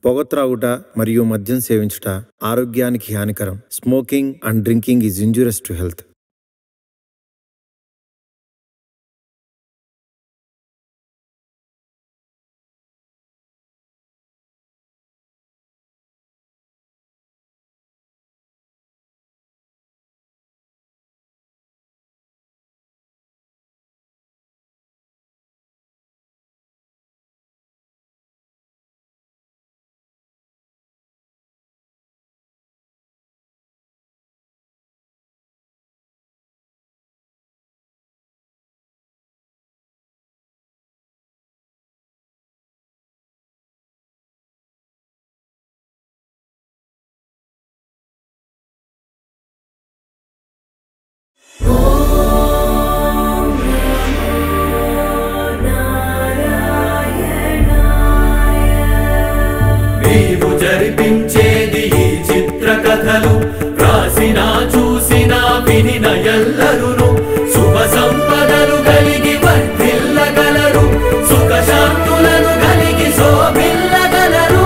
పొగ త్రాగుట మరియు మద్యం సేవించుట ఆరోగ్యానికి హానికరం smoking and drinking is injurious to health నీవు జరిపించేది ఈ చిత్ర కథలు రాసిన చూసిన వినిన ఎల్లరును శుభ సంపదలు కలిగి వర్ధిల్లగలరు సుఖ శాంతులను కలిగి శోభిల్లగలరు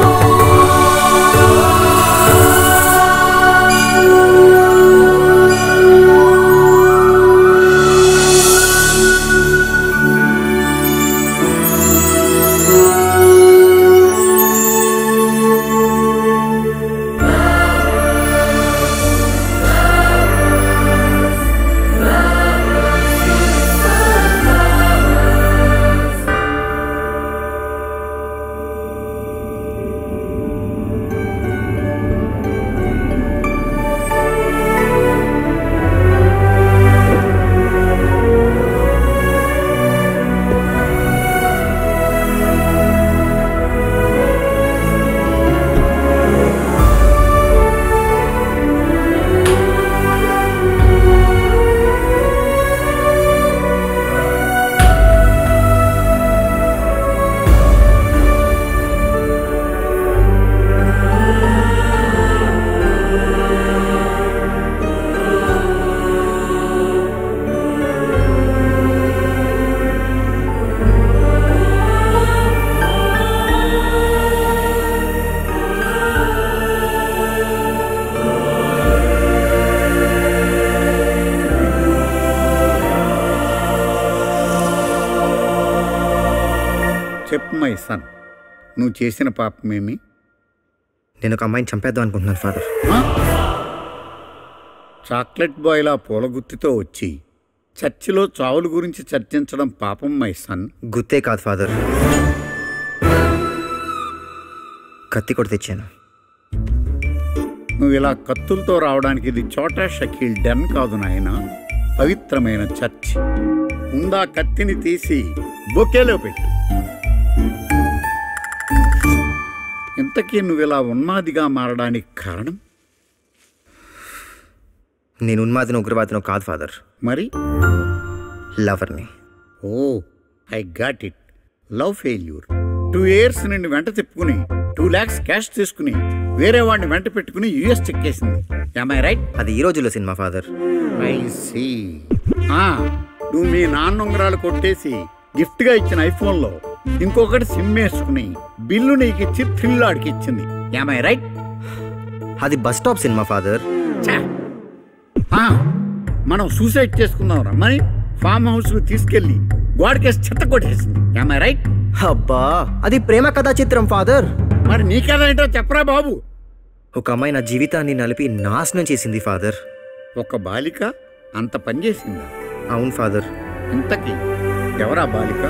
చెప్పు మై సన్ నువ్వు చేసిన పాపమేమి నేను ఒక అమ్మాయిని చంపేద్దాం అనుకుంటున్నాను ఫాదర్ ఆ? చాక్లెట్ బాయ్లా పూల గుత్తితో వచ్చి చర్చిలో చావుల గురించి చర్చించడం పాపం మై సన్ గుత్తే కాదు ఫాదర్ కత్తి కూడా తెచ్చాను నువ్వు ఇలా కత్తులతో రావడానికి ఇది చోటా షకీల్ డెన్ కాదు నాయన పవిత్రమైన చర్చ్ ఉందా కత్తిని తీసి బొకేలో పెట్టు ఇంతకీ నువ్వు ఇలా ఉన్మాదిగా మారడానికి కారణం నేను ఉన్మాదిన ఉగ్రవాదినో కాదు ఫాదర్ మరి లవర్ని oh I got it love failure two years నిన్ను వెంట తిప్పుకుని టూ ల్యాక్స్ క్యాష్ తీసుకుని వేరే వాడిని వెంట పెట్టుకుని యుఎస్ చెక్కేసింది ఐ రైట్ అది ఈ రోజుల్లో సినిమా ఫాదర్ ఐ సీ నువ్వు మీ నాన్న ఉంగరాలు కొట్టేసి గిఫ్ట్ గా ఇచ్చిన ఐఫోన్ లో ఇంకొకటి సిమ్ వేసుకుని బిల్లు నీకు ఇచ్చి థ్రిల్ ఆడికి ఇచ్చింది ఐ రైట్ అది బస్ స్టాప్ సినిమా ఫాదర్ మనం సూసైడ్ చేసుకుందాం రమ్మని ఫామ్ హౌస్ కు తీసుకెళ్లి గోడకేసి చెత్త కొట్టేసింది ఐ రైట్ అబ్బా అది ప్రేమ కథా చిత్రం ఫాదర్ మరి నీకేదేంటో చెప్పరా బాబు ఒక అమ్మాయి నా జీవితాన్ని నలిపి నాశనం చేసింది ఫాదర్ ఒక బాలిక అంత పని చేసిందా అవును ఫాదర్ ఇంతకీ ఎవరా బాలిక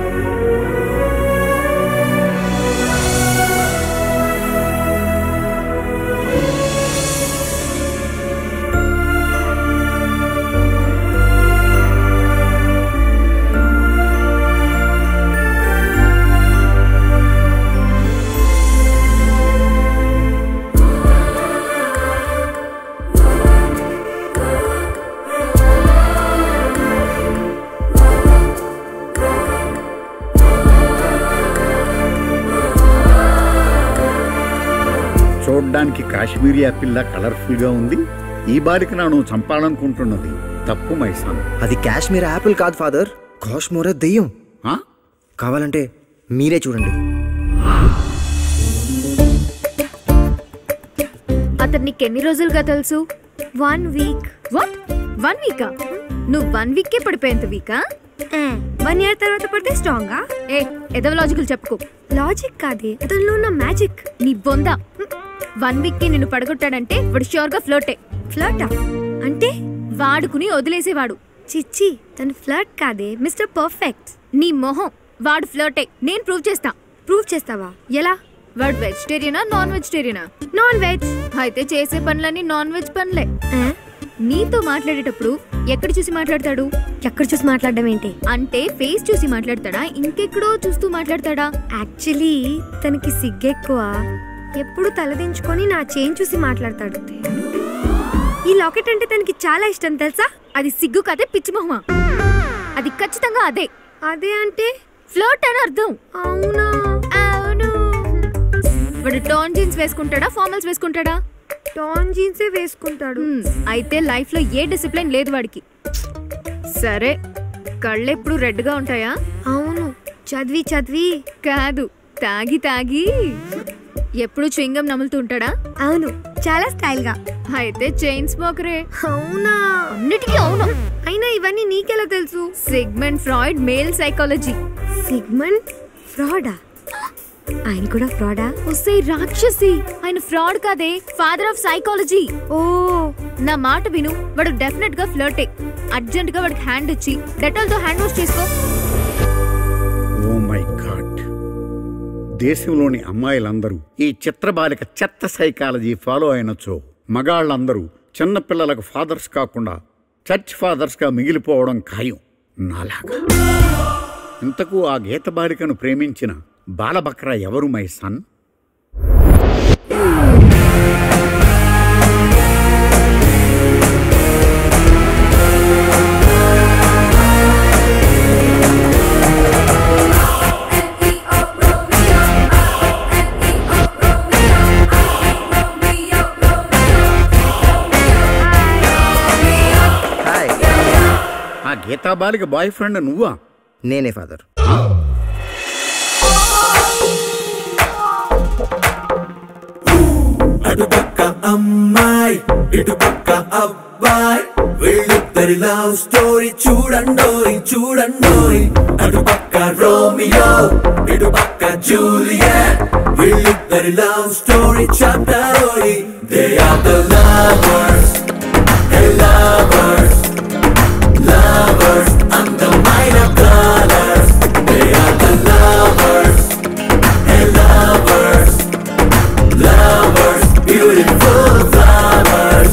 చూడ్డానికి కాశ్మీరియా పిల్ల కలర్ఫుల్ గా ఉంది ఈ బాలిక నువ్వు చంపాలనుకుంటున్నది తప్పు మైసాన్ అది కాశ్మీర్ యాపిల్ కాదు ఫాదర్ కాశ్మోరా దెయ్యం కావాలంటే మీరే చూడండి అతను నీకు ఎన్ని రోజులుగా తెలుసు వన్ వీక్ వాట్ వన్ వీకా నువ్వు వన్ వీకే పడిపోయేంత వీకా వన్ ఇయర్ తర్వాత పడితే స్ట్రాంగా ఏ ఎదవ లాజికల్ చెప్పుకో లాజిక్ కాదే అతనిలో ఉన్న మ్యాజిక్ నీ బొంద వన్ వీక్ కి నిన్ను పడగొట్టాడంటే వాడు ష్యూర్ గా ఫ్లోటే ఫ్లర్టా అంటే వాడుకుని వదిలేసేవాడు చిచ్చి తను ఫ్లర్ట్ కాదే మిస్టర్ పర్ఫెక్ట్ నీ మొహం వాడు ఫ్లోటే నేను ప్రూవ్ చేస్తా ప్రూవ్ చేస్తావా ఎలా వాడు వెజిటేరియనా నాన్ వెజిటేరియనా నాన్ వెజ్ అయితే చేసే పనులన్నీ నాన్ వెజ్ పనులే నీతో మాట్లాడేటప్పుడు ఎక్కడ చూసి మాట్లాడతాడు ఎక్కడ చూసి మాట్లాడడం ఏంటి అంటే ఫేస్ చూసి మాట్లాడతాడా ఇంకెక్కడో చూస్తూ మాట్లాడతాడా యాక్చువల్లీ తనకి సిగ్గెక్కువ ఎప్పుడు తలదించుకొని నా చేయి చూసి మాట్లాడతాడు ఈ లాకెట్ అంటే తనకి చాలా ఇష్టం తెలుసా అది సిగ్గు కదే పిచ్చి మొహమా అది ఖచ్చితంగా అదే అదే అంటే ఫ్లోట్ అని అర్థం అవునా అవును వాడు టాన్ జీన్స్ వేసుకుంటాడా ఫార్మల్స్ వేసుకుంటాడా టాన్ జీన్సే వేసుకుంటాడు హ్మ్, అయితే లైఫ్ లో ఏ డిసిప్లిన్ లేదు వాడికి సరే కళ్ళు ఎప్పుడు రెడ్ గా ఉంటాయా అవును చదివి చదివి కాదు తాగి తాగి ఎప్పుడు చింగం నములుతూ ఉంటాడా అవును చాలా స్టైల్ గా అయితే చైన్ స్మోకరే అవునా అన్నిటికీ అవును అయినా ఇవన్నీ నీకెలా తెలుసు Sigmund Freud male psychology Sigmund ఫ్రాడా ఆయన కూడా ఫ్రాడా వస్తే రాక్షసి ఆయన ఫ్రాడ్ కాదే ఫాదర్ ఆఫ్ సైకాలజీ ఓ నా మాట విను వాడు డెఫినెట్ గా ఫ్లర్టే అర్జెంట్ గా వాడికి హ్యాండ్ ఇచ్చి డెటాల్ తో హ్యాండ్ వాష్ చేసుకో ఓ మై గాడ్ దేశంలోని అమ్మాయిలందరూ ఈ చిత్రబాలిక చెత్త సైకాలజీ ఫాలో అయినచో మగాళ్ళందరూ చిన్నపిల్లలకు ఫాదర్స్ కాకుండా చర్చ్ ఫాదర్స్గా మిగిలిపోవడం ఖాయం నాలాగా ఇంతకు ఆ గీత బాలికను ప్రేమించిన బాలబక్రా ఎవరు మై సన్ హాయ్ ఆ గీతా బాలిక బాయ్ ఫ్రెండ్ నువ్వా నేనే ఫాదర్ అటుపక్క అమ్మాయి ఇటుపక్క అబ్బాయి వీళ్ళిద్దరి లవ్ స్టోరీ చూడండోయ్ చూడండోయ్ అటుపక్క రోమియో ఇటుపక్క జూలియట్ వీళ్ళిద్దరి లవ్ స్టోరీ చాప్టరోయ్ they are the lovers hey lovers lovers అందమైన colours they are the lovers hey lovers lovers, beautiful flowers.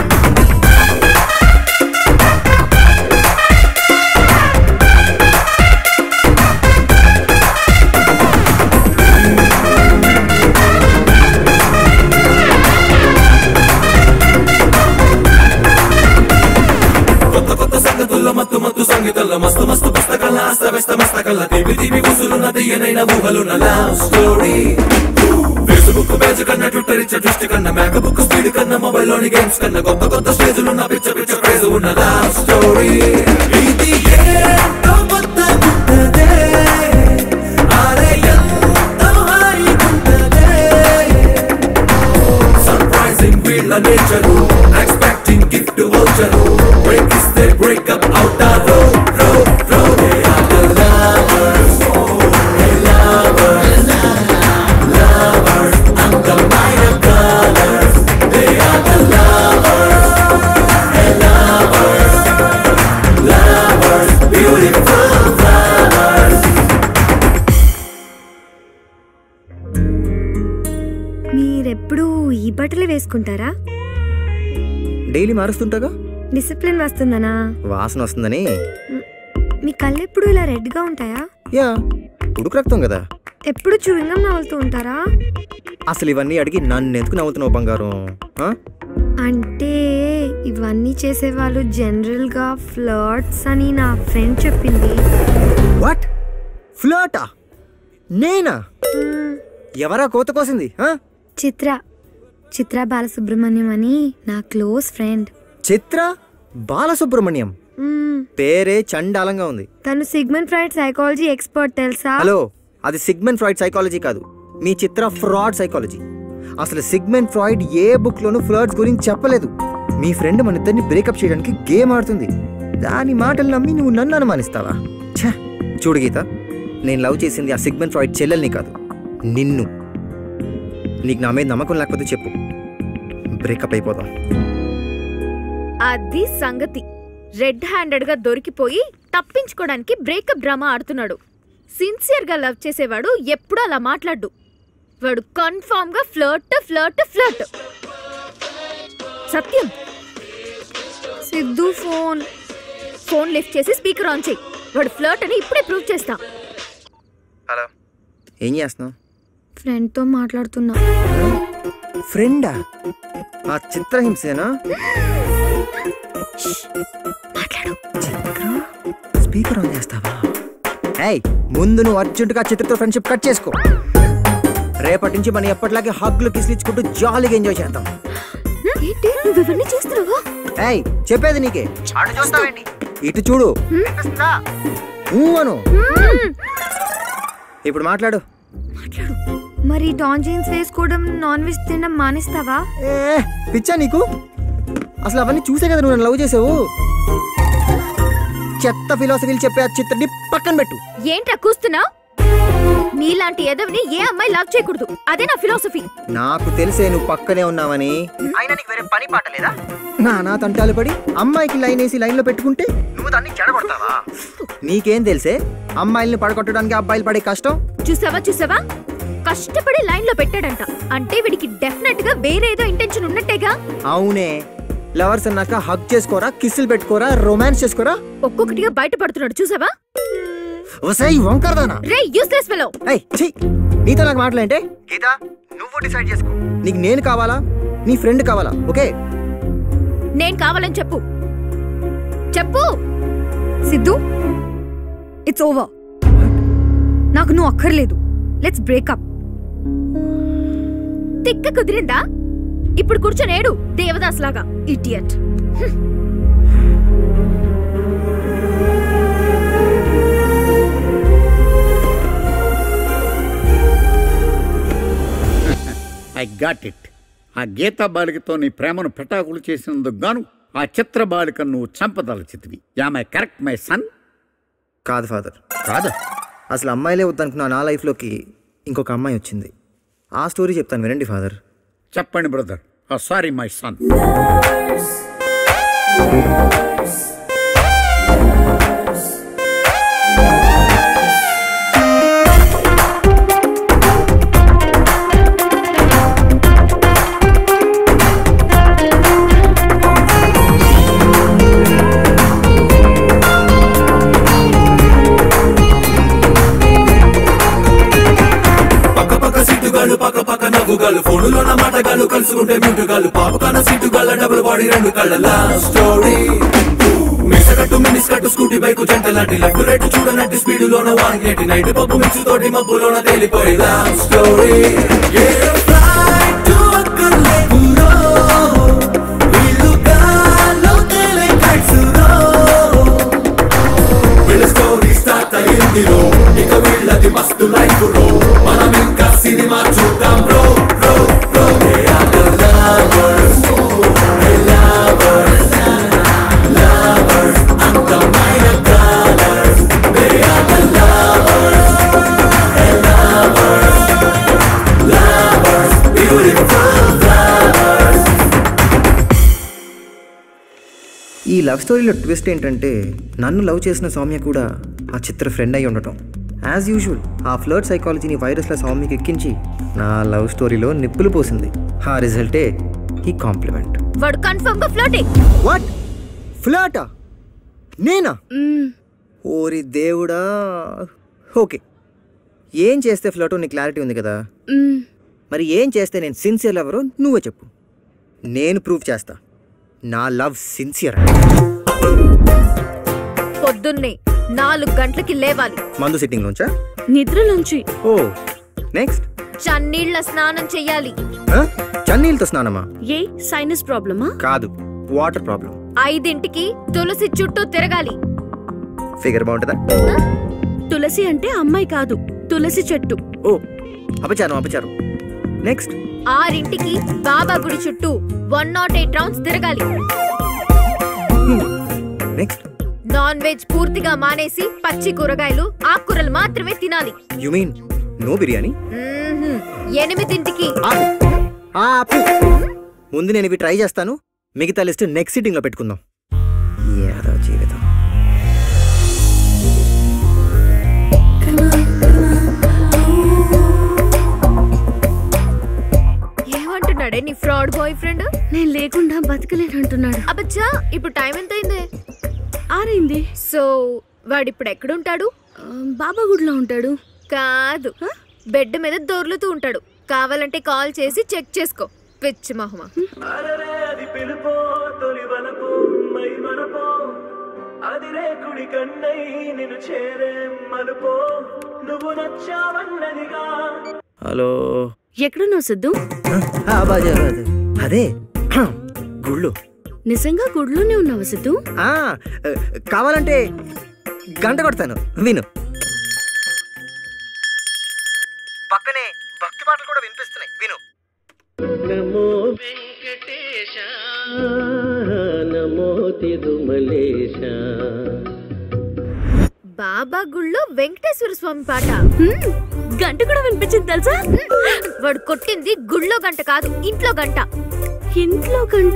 కొత్త కొత్త సంగతుల్లో మత్తు మత్తు సంగీతంలో మస్తు మస్తు పుస్తకాల అస్తవ్యస్త మస్తకల్ల తీపి తీపి గుసులున్న తీయనైన ఊహలున్న లవ్ స్టోరీ ఫేస్బుక్ పేజ్ కన్నా ట్విట్టర్ ఇచ్చే దృష్టి కన్నా మేక బుక్ స్పీడ్ కన్నా మొబైల్ లోని గేమ్స్ కన్నా కొత్త కొత్త స్టేజ్లున్న పిచ్చ పిచ్చ క్రేజ్ ఉన్న లవ్ స్టోరీ ఇది ఏంటో కొత్తగుంటదే. అరే ఎంతో హాయిగుంటదే. Surprising వీళ్ళ nature expecting gift voucher break ఇస్తే బ్రేకప్ అవుతారు రో రో They are the lovers. Hey, lovers. Lovers. అందమైన colours. They are the lovers. Hey, lovers. Lovers. Beautiful flowers. మీరెప్పుడు ఈ బట్టలు వేసుకుంటారా డైలీ మారుస్తుంటాగా డిసిప్లిన్ వస్తుందనా వాసన వస్తుందని మ్, మీ కళ్ళు ఎప్పుడు ఇలా రెడ్గా ఉంటాయా యా ఉడుకు రక్తం కదా ఎప్పుడు చూయింగం నవ్వులుతూ ఉంటారా అసలు ఇవన్నీ అడిగి నన్ను ఎందుకు నవ్వుతున్నావు బంగారం ఆ? అంటే ఇవన్నీ చేసేవాళ్ళు జనరల్గా ఫ్లర్ట్స్ అని నా ఫ్రెండ్ చెప్పింది వాట్ ఫ్లాటా నేనా మ్, ఎవరా కోత కోసింది ఆ? చిత్ర చిత్ర బాలసుబ్రహ్మణ్యం అని నా క్లోజ్ ఫ్రెండ్ చిత్ర బాలసుబ్రహ్మణ్యం మ్, పేరే చండాలంగా ఉంది తను సిగ్మెంట్ ఫ్రైడ్ సైకాలజీ ఎక్స్పర్ట్ తెలుసా హలో అది సిగ్మెంట్ ఫ్రాయిడ్ సైకాలజీ కాదు మీ చిత్ర ఫ్రాడ్ సైకాలజీ అసలు సిగ్మెంట్ ఫ్రాయిడ్ ఏ బుక్లోనూ ఫ్లర్ట్స్ గురించి చెప్పలేదు మీ ఫ్రెండ్ మన ఇద్దరిని బ్రేకప్ చేయడానికి గేమ్ ఆడుతుంది దాని మాటలు నమ్మి నువ్వు నన్ను అనుమానిస్తావా ఛ చూడు గీత నేను లవ్ చేసింది ఆ సిగ్మెంట్ ఫ్రాయిడ్ చెల్లెల్ని కాదు నిన్ను నీకు నా మీద నమ్మకం లేకపోతే చెప్పు బ్రేకప్ అయిపోదాం అది సంగతి రెడ్ హ్యాండెడ్ గా దొరికిపోయి తప్పించుకోవడానికి బ్రేకప్ డ్రామా ఆడుతున్నాడు సిన్సియర్ గా లవ్ చేసేవాడు ఎప్పుడూ అలా మాట్లాడు వాడు కన్ఫామ్ గా flirt flirt flirt Satyam Siddhu phone phone lift చేసి స్పీకర్ ఆన్ చేయి వాడు ఫ్లర్ట్ అని ఇప్పుడే ప్రూవ్ చేస్తా హలో ఏం చేస్తున్నావు ఫ్రెండ్తో మాట్లాడుతున్నా ఫ్రెండా ఆ చిత్రహింసేనా స్పీకర్ ఆన్ చేస్తావా ఏయ్ ముందు నువ్వు అర్జెంటుగా చిత్రతో ఫ్రెండ్షిప్ కట్ చేసుకో రేపటి నుంచి మనం ఎప్పటిలాగే హగ్లు కిస్లు ఇచ్చుకుంటూ జాలీగా ఎంజాయ్ చేద్దాం ఏంటి నువ్వు ఇవన్నీ చేస్తున్నావా ఏయ్ చెప్పేది నీకే అటు చూస్తావేంటి ఇటు చూడు ఊ అను ఇప్పుడు మాట్లాడు మరి డాన్ జీన్స్ వేసుకోవడం నాన్ వెజ్ తినడం మానేస్తావా ఏ పిచ్చా నీకు అసలు అవన్నీ చూసే కదా నువ్వు నన్ను లవ్ చేసావు చెత్త ఫిలాసఫీలు చెప్పే ఆ చిత్రని పక్కన పెట్టు ఏంట్రా కూస్తున్నావు నీలాంటి ఎదవిని ఏ అమ్మాయి లవ్ చేయకూడదు అదే నా ఫిలాసఫీ నాకు తెలిసే నువ్వు పక్కనే ఉన్నావని అయినా నీకు వేరే పని పాట లేదా నా నా తంటాలు పడి అమ్మాయికి లైన్ వేసి లైన్ లో పెట్టుకుంటే నువ్వు దాన్ని చెడగొడతావా నీకేం తెలిసే అమ్మాయిల్ని పడగొట్టడానికి అబ్బాయిలు పడే కష్టం చూసావా చూసావా కష్టపడి లైన్ లో పెట్టాడంట అంటే వీడికి డెఫినెట్ గా వేరే ఏదో ఇంటెన్షన్ ఉన్నట్టేగా అవునే లవర్స్ అన్నాక హగ్ చేసుకోరా కిస్సులు పెట్టుకోరా రొమాన్స్ చేసుకోరా ఒక్కొక్కటిగా బయటపడుతున్నాడు చూసావా వసాయి వంకరదానా రే యూస్లెస్ ఫెలో ఏయ్ ఛీ నీతో నాకు మాట్లాడంటే గీత నువ్వు డిసైడ్ చేసుకో నీకు నేను కావాలా నీ ఫ్రెండ్ కావాలా ఓకే నేను కావాలని చెప్పు చెప్పు సిద్ధు ఇట్స్ ఓవర్ నాకు నువ్వు అక్కర్లేదు లెట్స్ బ్రేకప్ తిక్క కుదిరిందా ఇప్పుడు కూర్చొని ఏడు దేవదాస్ లాగా ఇడియట్ ఐ గాట్ ఇట్ ఆ గీతా బాలికతో నీ ప్రేమను పెటాకులు చేసినందుకు గాను ఆ చిత్ర బాలికను నువ్వు చంపదలచితివి యామై కరెక్ట్ మై సన్ కాదు ఫాదర్ కాదా అసలు అమ్మాయిలే వద్దనుకున్న నా లైఫ్లోకి ఇంకొక అమ్మాయి వచ్చింది ఆ స్టోరీ చెప్తాను వినండి ఫాదర్ చెప్పండి బ్రదర్ సారీ మై సన్ పక్క పక్క సీటుగాళ్ళు పక్క పక్క నవ్వుగాళ్ళు ఫోనులో నా మాటగాళ్ళు కలుసుకుంటే మ్యూటుగాళ్ళు పాప కన్న సీటుగాళ్ళ డబుల్ బాడీ రెండు కళ్ళ స్టోరీ మిసకట్టు మినిస్ కట్టు స్కూటీ బైక్ జంట లాంటి లడ్డు రేటు చూడనట్టి స్పీడ్ లోన వాంగేటి నైట్ పప్పు మిక్స్ తోటి మబ్బులోన తేలిపోయి లవ్ స్టోరీ వీళ్ళ స్టోరీ స్టార్ట్ అయ్యింది రో ఇక వీళ్ళది మస్తు లైఫ్ రో మనం ఇంకా సినిమా చూద్దాం bro bro bro They are the lovers. They lovers. Lovers. అందమైన colours. They are the lovers. They lovers. Lovers. Beautiful lovers. ఈ లవ్ స్టోరీలో ట్విస్ట్ ఏంటంటే నన్ను లవ్ చేసిన సౌమ్య కూడా ఆ చిత్ర ఫ్రెండ్ అయి ఉండటం యాజ్ యూజువల్ ఆ ఫ్లర్ట్ సైకాలజీని వైరస్ల సౌమ్యకి ఎక్కించి నా లవ్ స్టోరీలో నిప్పులు పోసింది ఆ రిజల్టే ఈ కాంప్లిమెంట్ వాడు కన్ఫర్మ్ గా ఫ్లోటింగ్ వాట్ ఫ్లాటా నేనా ఓరి దేవుడా ఓకే ఏం చేస్తే ఫ్లటో నీ క్లారిటీ ఉంది కదా మరి ఏం చేస్తే నేను సిన్సియర్ ఎవరో నువ్వే చెప్పు నేను ప్రూవ్ చేస్తా నా లవ్ సిన్సియర్ పొద్దున్నే నాలుగు గంటలకి లేవాలి మందు సిట్టింగ్ నుంచా నిద్రలోంచి ఓ నెక్స్ట్ చన్నీళ్ల స్నానం చెయ్యాలి చన్నీళ్ళతో స్నానమా ఏ సైనస్ ప్రాబ్లమా కాదు వాటర్ ప్రాబ్లం ఐదింటికి తులసి చుట్టూ తిరగాలి ఫిగర్ బాగుంటుందా తులసి అంటే అమ్మాయి కాదు తులసి చెట్టు ఓ అపచారం అపచారం నెక్స్ట్ ఆరింటికి బాబా గుడి చుట్టూ వన్ నాట్ ఎయిట్ రౌండ్స్ తిరగాలి నెక్స్ట్ నాన్ వెజ్ పూర్తిగా మానేసి పచ్చి కూరగాయలు ఆకుకూరలు మాత్రమే తినాలి you mean no biryani hmm. ఎనిమిదింటికి ఆపు ఆపు ముందు నేను ఇవి ట్రై చేస్తాను మిగతా లిస్ట్ నెక్స్ట్ సిట్టింగ్ లో పెట్టుకుందాం ఏదో జీవితం ఏమంటున్నాడే నీ ఫ్రాడ్ బాయ్ ఫ్రెండ్ నేను లేకుండా బతకలేనంటున్నాడు అబ్బచ్చా ఇప్పుడు టైం ఎంత అయింది ఆరైంది సో వాడిప్పుడు ఎక్కడుంటాడు ఆ, బాబా గుడిలో ఉంటాడు కాదు బెడ్ మీద దొర్లుతూ ఉంటాడు కావాలంటే కాల్ చేసి చెక్ చేసుకో పిచ్చి మహమ అరరే అది పిలుపో తొలి వలపో మై మనపో అది రేకుడి కన్నై నిన్ను చేరే మలుపో నువ్వు నచ్చావన్నదిగా హలో ఎక్కడున్నావు సిద్ధు ఆ, బాజా, బాజా. అదే గుళ్ళు నిజంగా గుడిలోనే ఉన్నావా సిద్ధు ఆ, కావాలంటే గంట కొడతాను విను పక్కనే భక్తి పాటలు కూడా వినిపిస్తున్నాయి విను నమో వెంకటేశ నమో తిరుమలేశ బాబా గుళ్ళో వెంకటేశ్వర స్వామి పాట హ్మ్, గంట కూడా వినిపించింది తెలుసా వాడు కొట్టింది గుళ్ళో గంట కాదు ఇంట్లో గంట ఇంట్లో గంట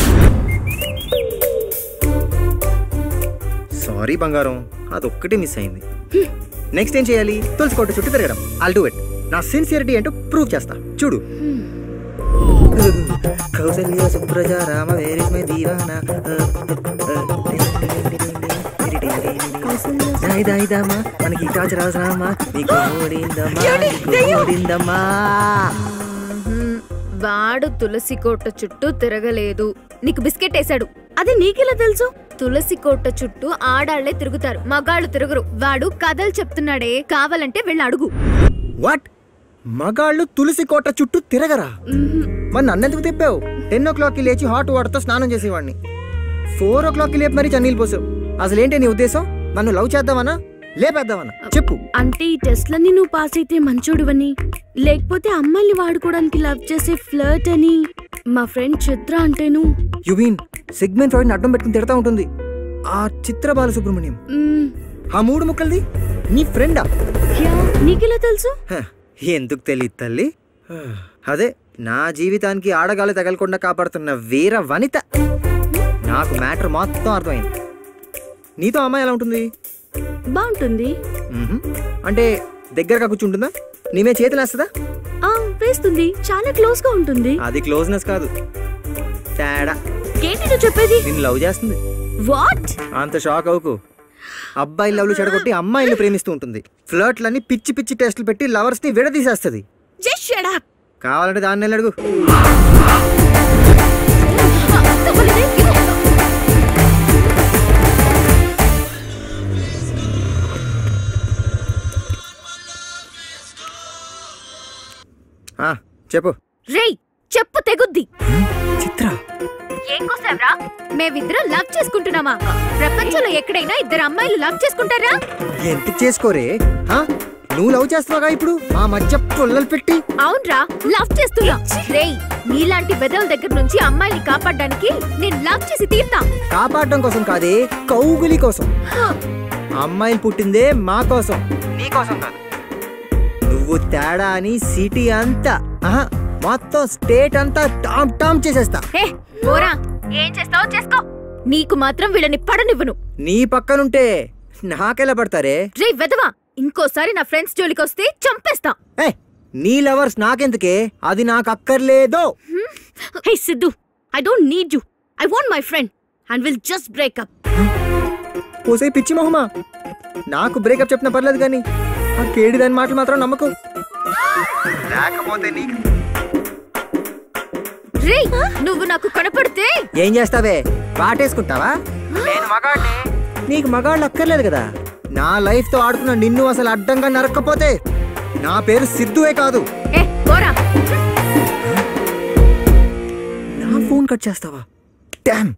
సారీ బంగారం అదొక్కటి మిస్ అయింది నెక్స్ట్ ఏం చేయాలి తులసి కోట చుట్టూ తిరగడం ఆల్ డూ ఇట్ నా సిన్సియరిటీ ఏంటో ప్రూవ్ చేస్తా చూడు Kausalya Supraja Rama where is my దీవానా దాయి దాయి దామా మనకి కాచ రాసరామా నీకు ఓడిందమ్మా నీకు ఓడిందమ్మా మ్మ్. వాడు తులసి కోట చుట్టూ తిరగలేదు నీకు బిస్కెట్ వేశాడు అది నీకెలా తెలుసు తులసి కోట చుట్టూ ఆడాళ్లే తిరుగుతారు మగాళ్ళు తిరుగురు వాడు కథలు చెప్తున్నాడే కావాలంటే వెళ్ళి అడుగు వాట్ మగాళ్ళు తులసి కోట చుట్టూ తిరగరా మరి నన్నెందుకు తిప్పావు టెన్ ఓ క్లాక్కి లేచి హాట్ వాటర్తో స్నానం చేసేవాడిని ఫోర్ ఓ క్లాక్కి లేపి మరీ చన్నీళ్ళు పోసావు అసలు ఏంటి నీ ఉద్దేశం నన్ను లవ్ చేద్దామనా లేపేద్దామనా చెప్పు అంటే ఈ టెస్ట్లన్నీ నువ్వు పాస్ అయితే మంచోడువని లేకపోతే అమ్మాయిని వాడుకోవడానికి లవ్ చేసే ఫ్లర్ట్ అని మా ఫ్రెండ్ చిత్ర అంటేను యు మీన్ సెగ్మెంట్ ఫ్రాయిడ్ అడ్డం పెట్టుకుని తిడతా ఉంటుంది ఆ చిత్ర బాలసుబ్రహ్మణ్యం మ్మ్, ఆ మూడు ముక్కలది నీ ఫ్రెండా యా, నీకెలా తెలుసు హ, ఎందుకు తెలియదు తల్లి హ, అదే నా జీవితానికి ఆడగాలి తగలకుండా కాపాడుతున్న వీర వనిత నాకు మ్యాటర్ మొత్తం అర్థమైంది నీతో అమ్మాయి ఎలా ఉంటుంది బాగుంటుంది మ్హూ. అంటే దగ్గరగా కూర్చుంటుందా నీమే చేతులు వేస్తుందా ఆ వేస్తుంది చాలా క్లోజ్ గా ఉంటుంది అది క్లోజ్నెస్ కాదు తేడా ఏంటి నువ్వు చెప్పేది నిన్ను లవ్ చేస్తుంది వాట్ అంత షాక్ అవుకు అబ్బాయి లవ్లు చెడగొట్టి అమ్మాయిల్ని ప్రేమిస్తూ ఉంటుంది ఫ్లర్ట్లన్నీ పిచ్చి పిచ్చి టెస్టులు పెట్టి లవర్స్ ని విడదీసేస్తుంది జస్ట్ షట్ అప్ కావాలంటే దాన్ని వెళ్ళి అడుగు ఆ, చెప్పు రేయ్ చెప్పు తెగుద్ది చిత్ర ఏం కోసావ్రా మేమిద్దరం లవ్ చేసుకుంటున్నామా ప్రపంచంలో ఎక్కడైనా ఇద్దరు అమ్మాయిలు లవ్ చేసుకుంటారా ఎందుకు చేసుకోరే ఆ? నువ్వు లవ్ చేస్తున్నావుగా ఇప్పుడు మా మధ్య పుల్లలు పెట్టి అవునరా లవ్ చేస్తున్నా రేయ్ నీలాంటి బెదల దగ్గర నుంచి అమ్మాయిని కాపాడడానికి నేను లవ్ చేసి తీరుతా కాపాడడం కోసం కాదే కౌగులి కోసం అమ్మాయిలు పుట్టిందే మా కోసం నీ కోసం కాదు నువ్వు తేడా అని సిటీ అంతా ఆహా, మొత్తం స్టేట్ అంతా టామ్ టామ్ చేసేస్తా ఏ పోరా ఏం చేస్తావో చేసుకో నీకు మాత్రం వీళ్ళని పడనివ్వను నీ పక్కనుంటే నాకెలా పడతారే రే వెదవా ఇంకోసారి నా ఫ్రెండ్స్ జోలికి వస్తే చంపేస్తా ఏ నీ లవర్స్ నాకెందుకే అది నాకు అక్కర్లేదో hey Siddhu I don't need you I want my friend and will just break up పోసే పిచ్చి మొహమా నాకు బ్రేకప్ చెప్పిన పర్లేదు కానీ ఆ కేడి దాని మాటలు మాత్రం నమ్మకు లేకపోతే నీకు రే నువ్వు నాకు కనపడితే ఏం చేస్తావే వాటేసుకుంటావా నేను మగాడిని నీకు మగాళ్ళు అక్కర్లేదు కదా నా లైఫ్ తో ఆడుకున్న నిన్ను అసలు అడ్డంగా నరక్కపోతే నా పేరు సిద్ధువే కాదు ఏ పోరా నా ఫోన్ కట్ చేస్తావా డామ్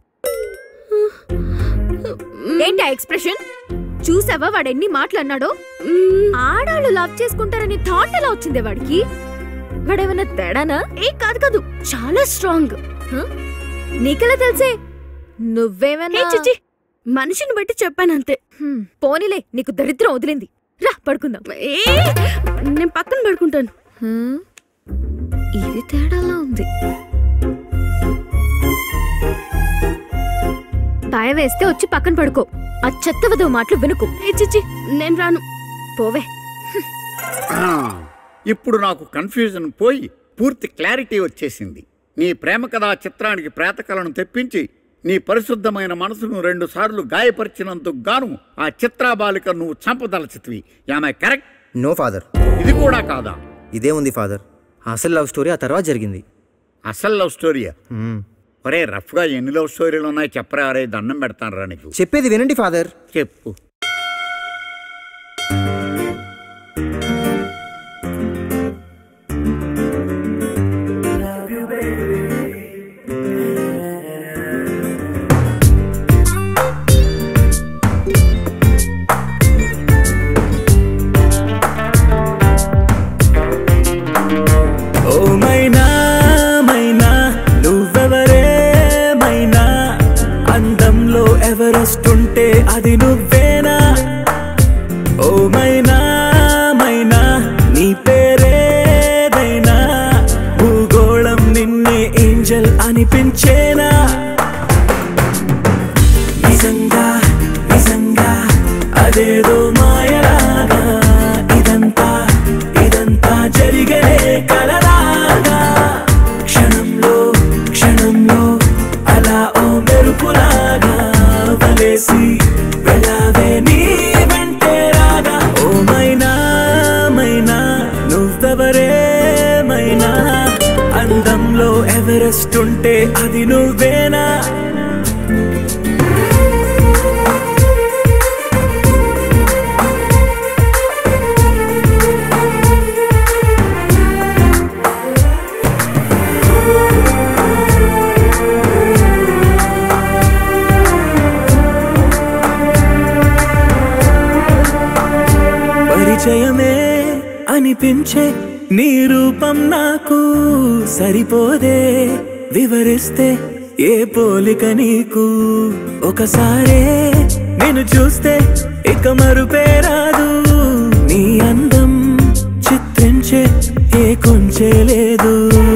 ఏంటి ఎక్స్ప్రెషన్ చూసావా వాడు ఎన్ని మాటలు అన్నాడో ఆడాళ్ళు లవ్ చేసుకుంటారని థాట్ ఎలా వచ్చింది వాడికి వాడేమన్నా తేడానా ఏ కాదు కాదు చాలా స్ట్రాంగ్ హ? నీకెలా తెలిసే ఏ నువ్వేమన్నా చిచి మనిషిని బట్టి చెప్పాను అంతే హ్మ్, పోనీలే నీకు దరిద్రం వదిలింది రా పడుకుందాం ఏ నేను పక్కన పడుకుంటాను హ్మ్, ఇది తేడాలా ఉంది భయం వేస్తే వచ్చి పక్కన పడుకో ఆ చెత్త వదవ మాటలు వినుకు ఏ చిచి నేను రాను పోవే ఆ, ఇప్పుడు నాకు కన్ఫ్యూజన్ పోయి పూర్తి క్లారిటీ వచ్చేసింది నీ ప్రేమ కథా చిత్రానికి ప్రేతకలను తెప్పించి నీ పరిశుద్ధమైన మనసును రెండు సార్లు గాయపరిచినందుకు గాను ఆ చిత్రాబాలిక నువ్వు చంపదలచితివి ఆమె కరెక్ట్ నో ఫాదర్ ఇది కూడా కాదా ఇదే ఉంది ఫాదర్ అసలు లవ్ స్టోరీ ఆ తర్వాత జరిగింది అసలు లవ్ స్టోరీయా మ్మ్. ఒరే రఫ్గా ఎన్ని లవ్ స్టోరీలు ఉన్నాయి చెప్పరా అరే దండం పెడతాను రా నీకు చెప్పేది వినండి ఫాదర్ చెప్పు ఓ మైనా మైనా నువ్వెవరే మైనా అందంలో ఎవరెస్ట్ ఉంటే అది నువ్వేనా ఓ మైనా మైనా నీ పేరేదైనా భూగోళం నిన్నే ఏంజల్ అనిపించేనా నిజంగా నిజంగా అదేదో మాయలాగా ఇదంతా ఇదంతా జరిగే కలలాగా క్షణంలో క్షణంలో అలా ఓ మెరుపులాగా వలేసి వెళ్ళావే నీ వెంటే రాగా ఓ మైనా మైనా నువ్వెవరే మైనా అందంలో ఎవరెస్ట్ ఉంటే అది నువ్వేనా పరిచయమే అనిపించే నీ రూపం నాకు సరిపోదే వివరిస్తే ఏ పోలిక నీకు ఒకసారే నేను చూస్తే ఇక మరుపే రాదు నీ అందం చిత్రించే ఏ కొంచే లేదు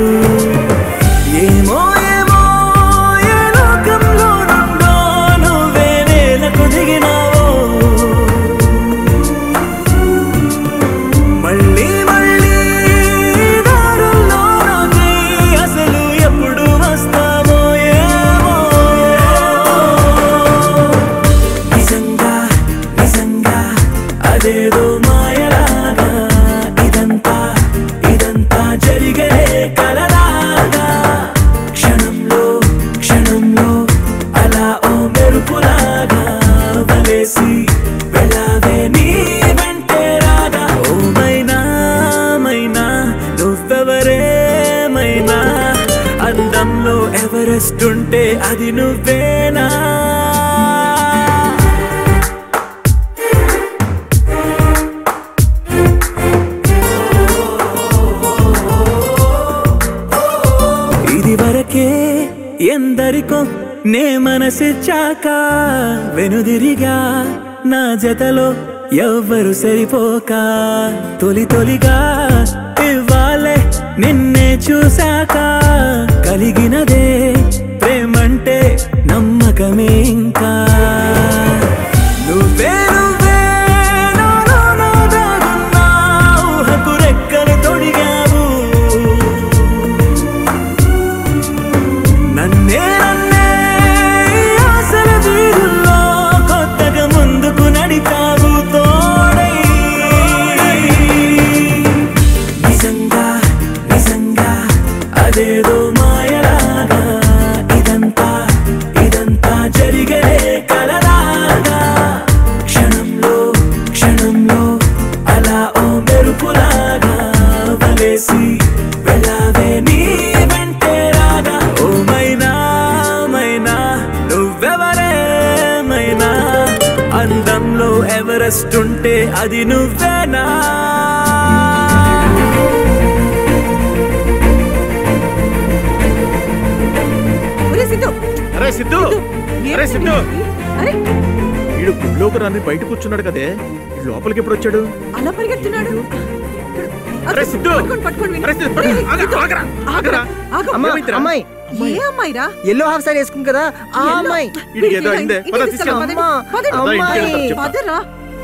ఏమో ఏమో ఏ లోకంలో నుండో నువ్వే నేలకు దిగినావో మళ్ళీ మళ్ళీ దారుల్లో నాకై అసలు ఎప్పుడు వస్తావో ఏమో నిజంగా నిజంగా అదేదో మాయలాగా ఇదంతా ఇదంతా జరిగే కలలాగా క్షణంలో క్షణంలో అలా ఓ మెరుపులాగా వలేసి వెళ్ళావే నీ వెంటే రాగా ఓ మైనా మైనా నువ్వెవరే మైనా అందంలో ఎవరెస్ట్ ఉంటే అది నువ్వేనా ఇది వరకే ఎందరికో నే మనసిచ్చాక వెనుదిరిగా నా జతలో ఎవ్వరు సరిపోక తొలి తొలిగా ఇవ్వాలే నిన్నే చూశాక కలిగినదే ప్రేమంటే నమ్మకమే ఇంకా నువ్వే నువ్వే నాలో నా దాగున్నా ఊహకు రెక్కలు తొడిగావు నన్నే నన్నే ఈ ఆశల వీధుల్లో కొత్తగా ముందుకు నడిపావు తోడై నిజంగా నిజంగా అదేదో మాయలాగా ఇదంతా ఇదంతా జరిగే కలలాగా క్షణంలో క్షణంలో అలా ఓ మెరుపులాగా వలేసి వెళ్ళావే నీ వెంటే రాగా ఓ మైనా మైనా నువ్వెవరే మైనా అందంలో ఎవరెస్ట్ ఉంటే అది నువ్వేనా అరే సిద్ధు అరే సిద్ధు అరే వీడు గుళ్ళోకి రాని బయట కూర్చున్నాడు కదే వీడు లోపలికి ఎప్పుడు వచ్చాడు అలా పరిగెత్తున్నాడు అరే సిద్ధు పట్టుకోండి, పట్టుకోండి, అరే సిద్ధు ఏయ్, ఆగు, సిద్ధు. ఆగరా, ఆగరా. ఆగు. అమ్మా ఏమైందిరా? అమ్మాయి ఏ అమ్మాయిరా ఎల్లో హాఫ్ సారీ వేసుకుంది కదా ఆ ఎల్లో? అమ్మాయి వీడికి ఏదో ఇంటికి అయిందే. ఇంటికి పద, తీసుకెళ్ళు, తీసుకెళ్ళు. పదండి, పదండి. పద, ఇంటికి అమ్మాయి. వెళ్దాం, చెప్తా. పదరా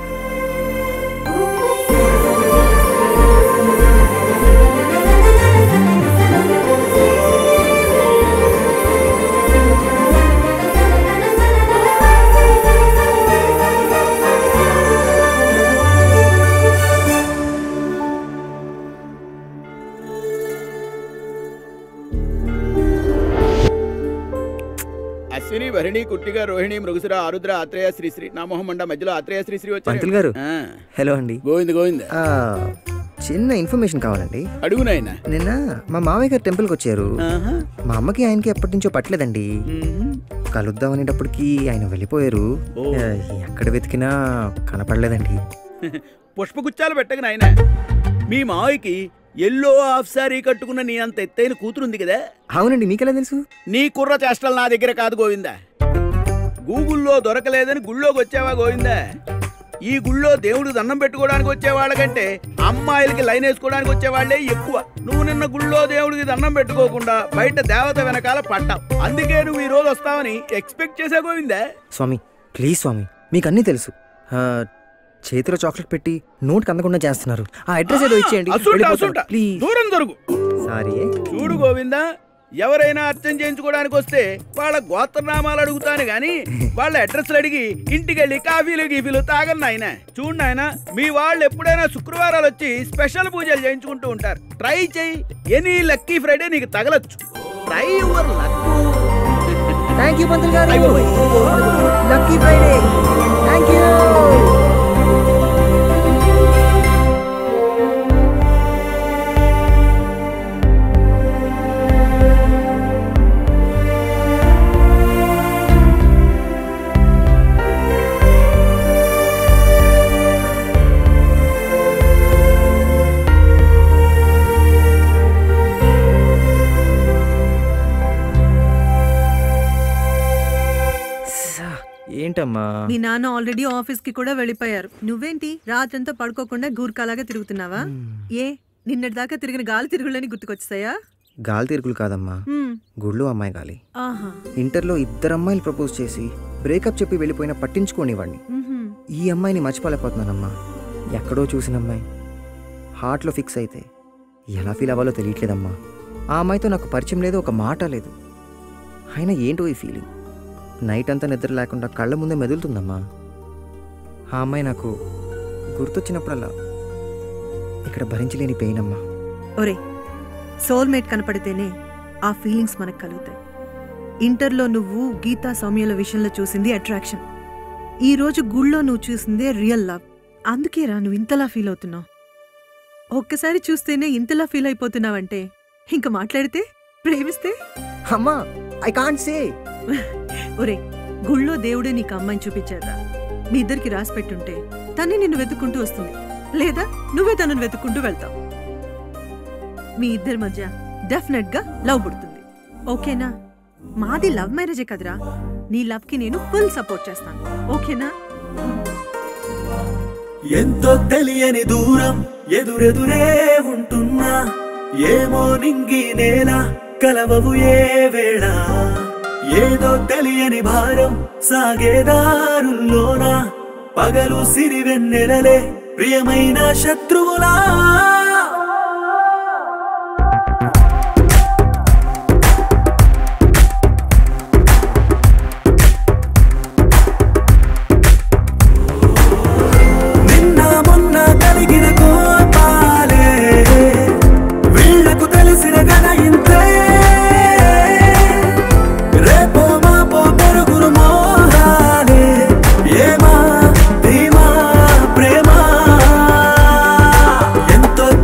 అశ్విని భరణి కుట్టిగా రోహిణి మృగసుర ఆరుద్ర ఆత్రేయ శ్రీశ్రీ నామోహమండ మధ్యలో ఆత్రేయ శ్రీశ్రీ పంతులు గారు ఆ, హలో అండి గోవింద గోవింద ఆ, చిన్న ఇన్ఫర్మేషన్ కావాలండి అడుగు నాయన నిన్న మా మామయ్య గారు టెంపుల్కి వచ్చారు ఆహా. మా అమ్మకి ఆయనకి ఎప్పటి నుంచో పట్టలేదండి మ్మ్. కలుద్దాం అనేటప్పటికి ఆయన వెళ్ళిపోయారు ఓ. ఆ, ఎక్కడ వెతికినా కనపడలేదండి పుష్పగుచ్చాలు పెట్టకు నాయన మీ మావయ్యకి ఎల్లో హాఫ్ సారీ కట్టుకున్న నీ అంత ఎత్తైన కూతురుంది కదా అవునండి మీకెలా తెలుసు నీ కుర్ర చేష్టలు నా దగ్గర కాదు గోవిందా గూగుల్లో దొరకలేదని గుళ్ళోకి వచ్చావా గోవిందా ఈ గుళ్ళో దేవుడు దండం పెట్టుకోవడానికి వచ్చేవాళ్ళకంటే అమ్మాయిలకి లైన్ వేసుకోవడానికి వచ్చేవాళ్లే ఎక్కువ నువ్వు నిన్న గుళ్ళో దేవుడికి దండం పెట్టుకోకుండా బయట దేవత వెనకాల పట్టావు అందుకే నువ్వు ఈ రోజు వస్తావని ఎక్స్పెక్ట్ చేసా గోవిందా స్వామి ప్లీజ్ స్వామి మీకు అన్నీ తెలుసు ఆ, చేతిలో చాక్లెట్ పెట్టి నోట్కి అందకుండా చేస్తున్నారు ఆ అడ్రస్ ఏదో ఇచ్చేయండి అసుంట అసుంట ప్లీజ్ దూరం దొరుకు సారీ చూడు గోవిందా ఎవరైనా అర్థం చేయించుకోవడానికి వస్తే వాళ్ళ గోత్రనామాలు అడుగుతాను గాని వాళ్ళ అడ్రస్లు అడిగి ఇంటికెళ్ళి కాఫీలు గీఫీలు తాగను నాయన చూడు నాయన మీ వాళ్ళు ఎప్పుడైనా శుక్రవారాలు వచ్చి స్పెషల్ పూజలు చేయించుకుంటూ ఉంటారు ట్రై చేయి ఎనీ లక్కీ ఫ్రైడే నీకు తగలచ్చు try your luck thank you పంతులు గారు లక్కీ ఫ్రైడే థ్యాంక్ యూ ఏంటమ్మా మీ నాన్న ఆల్రెడీ ఆఫీస్ కి కూడా వెళ్ళిపోయారు నువ్వేంటి రాత్రంతా పడుకోకుండా గూర్ఖాలాగా తిరుగుతున్నావా ఏ నిన్నటి దాకా తిరిగిన గాలి తిరుగులని గుర్తుకొచ్చాయా గాలి తీర్పులు కాదమ్మా హ్మ్. గుళ్ళు అమ్మాయి గాలి ఆహా ఇంటర్లో ఇద్దరు అమ్మాయిలు ప్రపోజ్ చేసి బ్రేకప్ చెప్పి వెళ్ళిపోయినా పట్టించుకోనివ్వండి మ్హూ. ఈ అమ్మాయిని మర్చిపోలేకపోతున్నానమ్మా ఎక్కడో చూసిన అమ్మాయి హార్ట్లో ఫిక్స్ అయితే ఎలా ఫీల్ అవ్వాలో తెలియట్లేదమ్మా ఆ అమ్మాయితో నాకు పరిచయం లేదు ఒక మాట లేదు అయినా ఏంటో ఈ ఫీలింగ్ నైట్ అంతా నిద్ర లేకుండా కళ్ళ ముందే మెదులుతుందమ్మా ఆ అమ్మాయి నాకు గుర్తొచ్చినప్పుడల్లా ఇక్కడ భరించలేని పెయిన్ అమ్మా ఒరే సోల్మేట్ కనపడితేనే ఆ ఫీలింగ్స్ మనకు కలుగుతాయి ఇంటర్లో నువ్వు గీతా సౌమ్యుల విషయంలో చూసింది అట్రాక్షన్ ఈ రోజు గుళ్ళో నువ్వు చూసిందే రియల్ లవ్ అందుకేరా నువ్వు ఇంతలా ఫీల్ అవుతున్నావు ఒక్కసారి చూస్తేనే ఇంతలా ఫీల్ అయిపోతున్నావంటే ఇంకా మాట్లాడితే ప్రేమిస్తే అమ్మా ఐ కాంట్ సే ఒరే గుళ్ళో దేవుడే నీకు అమ్మాయిని చూపించారా మీ ఇద్దరికి రాసి పెట్టుంటే తన్ని నిన్ను వెతుక్కుంటూ వస్తుంది లేదా నువ్వే తనను వెతుక్కుంటూ వెళ్తావు మీ ఇద్దరి మధ్య డెఫినెట్ గా లవ్ పుడుతుంది ఓకేనా మాది లవ్ మ్యారేజే కదరా నీ లవ్ కి నేను ఫుల్ సపోర్ట్ చేస్తాను ఓకేనా ఎంతో తెలియని దూరం ఎదురెదురే ఉంటున్నా ఏమో నింగి నేల కలవవు ఏ వేళ ఏదో తెలియని భారం సాగేదారుల్లోన పగలు సిరి వెన్నెలలే ప్రియమైన శత్రువులా నిన్న మొన్న కలిగిన కోపాలే వీళ్లకు తెలిసిన గన ఇంతే రేపో మాపో పెరుగురు మోహాలే ఏమా ధీమా ప్రేమ ఎంతో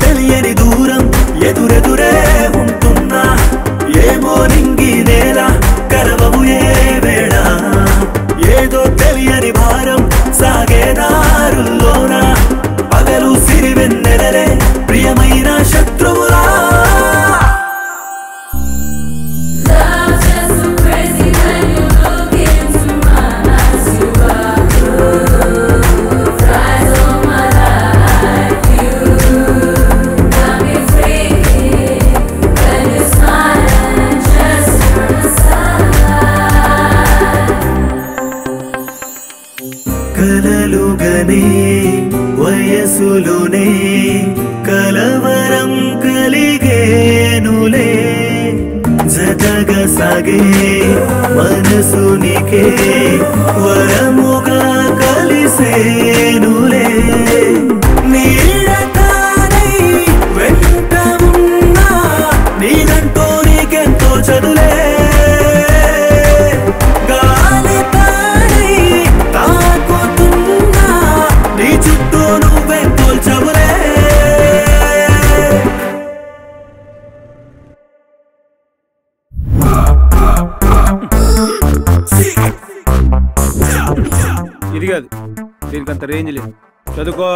కలుగనే వయసులోనే కలవరం కలిగేనులే జతగా సాగే మనసునికే వరముగా కలిసేనులే నీడతానై వెంట ఉన్నా నీదంటూ నీకెంతో చదులే గాలి తానై తాకుతున్నా నీ చుట్టూ నువ్వే తోల్చవులే ఇది కాదు దీనికి అంత రేంజ్ లేదు చదువుకో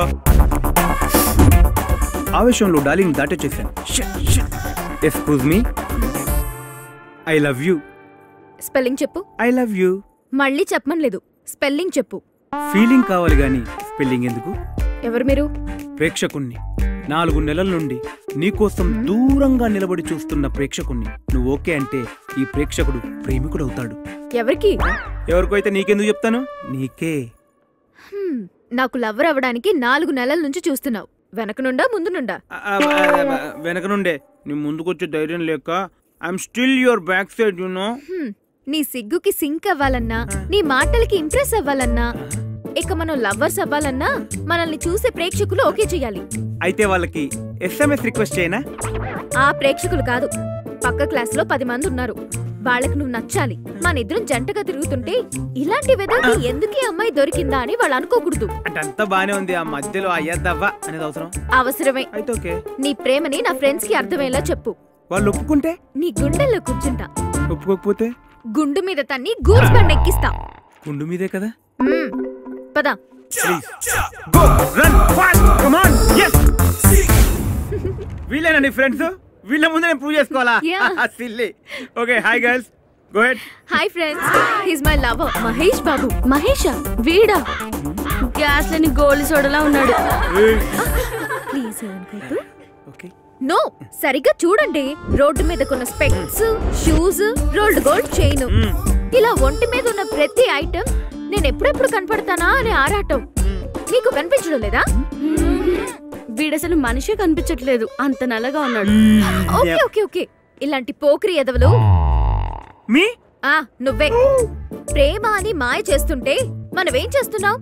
ఆవేశంలో డార్లింగ్ దాటొచ్చేసాను excuse me I love you spelling చెప్పు ఐ లవ్ యూ మళ్ళీ చెప్పమని లేదు స్పెల్లింగ్ చెప్పు ఫీలింగ్ కావాలి కానీ స్పెల్లింగ్ ఎందుకు ఎవరు మీరు ప్రేక్షకుణ్ణి నాలుగు నెలల నుండి నీకోసం దూరంగా నిలబడి చూస్తున్న ప్రేక్షకుణ్ణి నువ్వు ఓకే అంటే ఈ ప్రేక్షకుడు ప్రేమికుడు అవుతాడు ఎవరికి ఎవరికో అయితే నీకెందుకు చెప్తాను నీకే హ్మ్, నాకు లవ్వర్ అవ్వడానికి నాలుగు నెలల నుంచి చూస్తున్నావు వెనక నుండా ముందు నుండా ఆ, ఆ, ఆ, వెనక నుండే నీ ముందుకొచ్చే ధైర్యం లేక I'm still your back side you know hmm, నీ సిగ్గుకి సింక్ అవ్వాలన్నా నీ మాటలకి ఇంప్రెస్ అవ్వాలన్నా ఇక మనం లవ్వర్స్ అవ్వాలన్నా మనల్ని చూసే ప్రేక్షకులు ఓకే చేయాలి అయితే వాళ్ళకి ఎస్ఎంఎస్ రిక్వెస్ట్ చేయనా ఆ ప్రేక్షకులు కాదు పక్క క్లాస్ లో పది మంది ఉన్నారు వాళ్ళకి నువ్వు నచ్చాలి మన ఇద్దరం జంటగా తిరుగుతుంటే ఇలాంటి వెదర్కి ఎందుకు ఈ అమ్మాయి దొరికిందా అని వాళ్ళు అనుకోకూడదు అంటే అంతా బానే ఉంది ఆ మధ్యలో అయ్యద్దవ్వా అనేది అవసరం అవసరమే అయితే ఓకే నీ ప్రేమని నా ఫ్రెండ్స్ కి అర్థమయ్యేలా చెప్పు వాళ్ళు ఒప్పుకుంటే నీ గుండెల్లో కూర్చుంటా ఒప్పుకోకపోతే గుండు మీద తన్ని గూడ్స్ బండ్ ఎక్కిస్తా గుండు మీదే కదా మ్మ్. పద go run fast come on yes వీళ్ళేనా నీ ఫ్రెండ్స్ వీళ్ళ ముందు నేను ప్రూవ్ చేసుకోవాలా Yeah. Silly okay hi girls go head hi friends he's my lover Mahesh Babu మహేషా వీడా గ్యాస్ లేని గోళి సోడలా ఉన్నాడు ప్లీజ్ ఓకే నో సరిగ్గా చూడండి రోడ్డు మీద కొన్న specs shoes rolled gold chain ఇలా ఒంటి మీద ఉన్న ప్రతి ఐటమ్ నేను ఎప్పుడెప్పుడు కనపడతానా అనే ఆరాటం మీకు కనిపించడం లేదా వీడసలు మనిషే కనిపించట్లేదు అంత నల్లగా ఉన్నాడు ఓకే ఓకే ఓకే ఇలాంటి పోకిరి ఎదవలు మీ ఆ నువ్వే ప్రేమ అని మాయ చేస్తుంటే మనమేం చేస్తున్నాం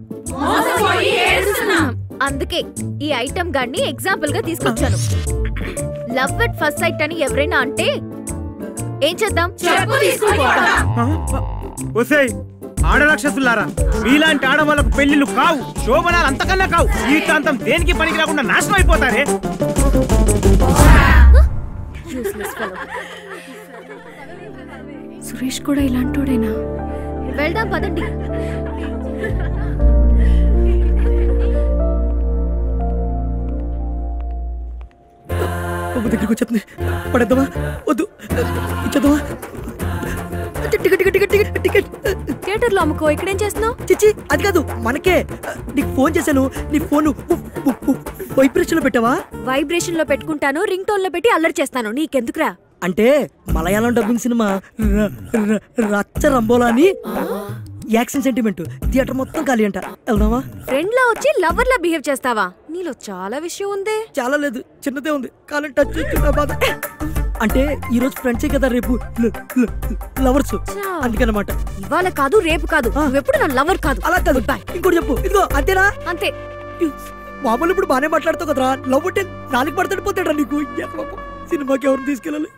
అందుకే ఈ ఐటమ్ గాన్ని ఎగ్జాంపుల్ గా తీసుకొచ్చాను లవ్ అట్ ఫస్ట్ సైట్ అని ఎవరైనా అంటే ఏం చేద్దాం ఒసేయ్ ఆడ రాక్షసులారా మీలాంటి ఆడవాళ్ళకు పెళ్లిళ్ళు కావు శోభనాలు అంతకన్నా కావు జీవితాంతం దేనికి పనికి రాకుండా నాశనం అయిపోతారే సురేష్ కూడా ఇలాంటోడేనా వెళ్దాం పదండి దగ్గరికి వచ్చేస్తుంది పడేద్దామా వద్దు ఇచ్చేద్దామా ticket ticket ticket ticket ticket theatre లో అమ్ముకో ఇక్కడేం చేస్తున్నావు చిచ్చి అది కాదు మనకే నీకు ఫోన్ చేశాను నీ ఫోన్ వైబ్రేషన్ లో పెట్టావా వైబ్రేషన్ లో పెట్టుకుంటాను రింగ్ టోన్ లో పెట్టి అల్లరి చేస్తాను నీకెందుకురా అంటే మలయాళం డబ్బింగ్ సినిమా ర- ర- రచ్చ రంబోలా అని యాక్షన్ సెంటిమెంట్ థియేటర్ మొత్తం ఖాళీ అంట వెళ్దామా ఫ్రెండ్ లా వచ్చి లవర్ లా బిహేవ్ చేస్తావా నీలో చాలా విషయం ఉంది చాలా లేదు చిన్నదే ఉంది కాలం టచ్ చేస్తున్నా బాధ అంటే ఈ రోజు ఫ్రెండ్సే కదా రేపు లవర్స్ అందుకనమాట ఇవాళ కాదు రేపు కాదు నువ్వెప్పుడు నా లవర్ కాదు అలా కాదు ఇంకోటి చెప్పు ఇదిగో అంతేనా అంతే మామూలు ఇప్పుడు బానే మాట్లాడుతావు కదరా లవ్ అంటే నాలుగు పడతాడు పోతాడా నీకు ఏ పాపం. సినిమాకి ఎవరిని తీసుకెళ్ళాలి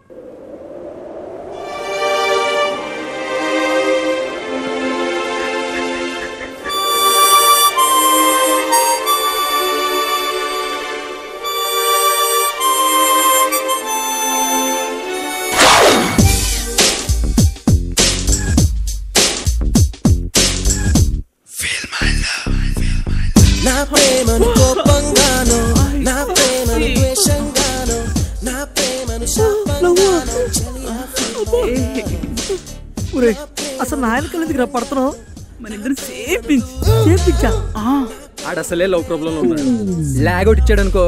నా ప్రేమను కోపంగాను నా ప్రేమను ద్వేషంగాను నా ప్రేమను శాపంగాను ఒరే అసలు నా వెనకాల ఎందుకు రా పడుతున్నావు మన ఇద్దరు సేమ్ పించ్ సేమ్ పించా ఆడ అసలే లవ్ ప్రాబ్లం ఉన్నాడు లాగ్ అవుట్ ఇచ్చాడు అనుకో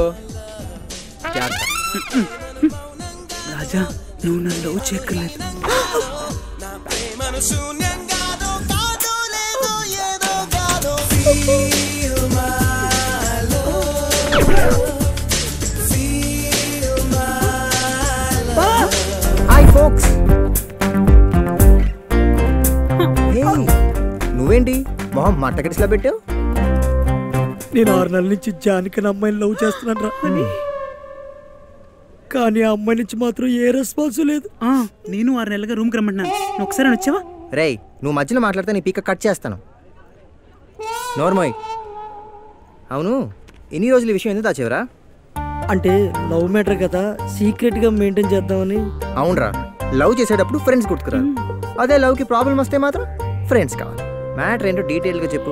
రాజా నువ్వు నన్ను లవ్ చేయక్కర్లేదు ప్రేమను శూన్యం కాదు కాదు లేదు ఏదో కాదు హాయ్ ఫోక్స్ నువ్వేంటి మొహం మట్టకడిసిలా పెట్టావు నేను ఆరు నెలల నుంచి జానికని అమ్మాయిని లవ్ చేస్తున్నాను రా కానీ ఆ అమ్మాయి నుంచి మాత్రం ఏ రెస్పాన్స్ లేదు నేను ఆరు నెలలుగా రూమ్కి రమ్మంటున్నాను నువ్వు ఒకసారి వచ్చావా రేయ్ నువ్వు మధ్యలో మాట్లాడితే నీ పీక కట్ చేస్తాను నోర్మోయ్ అవును ఇన్ని రోజులు ఈ విషయం ఎందుకు దాచేవరా అంటే లవ్ మ్యాటర్ కదా సీక్రెట్ గా మెయింటైన్ చేద్దామని అవునరా లవ్ చేసేటప్పుడు ఫ్రెండ్స్ గుర్తుకురారు అదే లవ్కి ప్రాబ్లం వస్తే మాత్రం ఫ్రెండ్స్ కావాలి మ్యాటర్ ఏంటో డీటెయిల్గా చెప్పు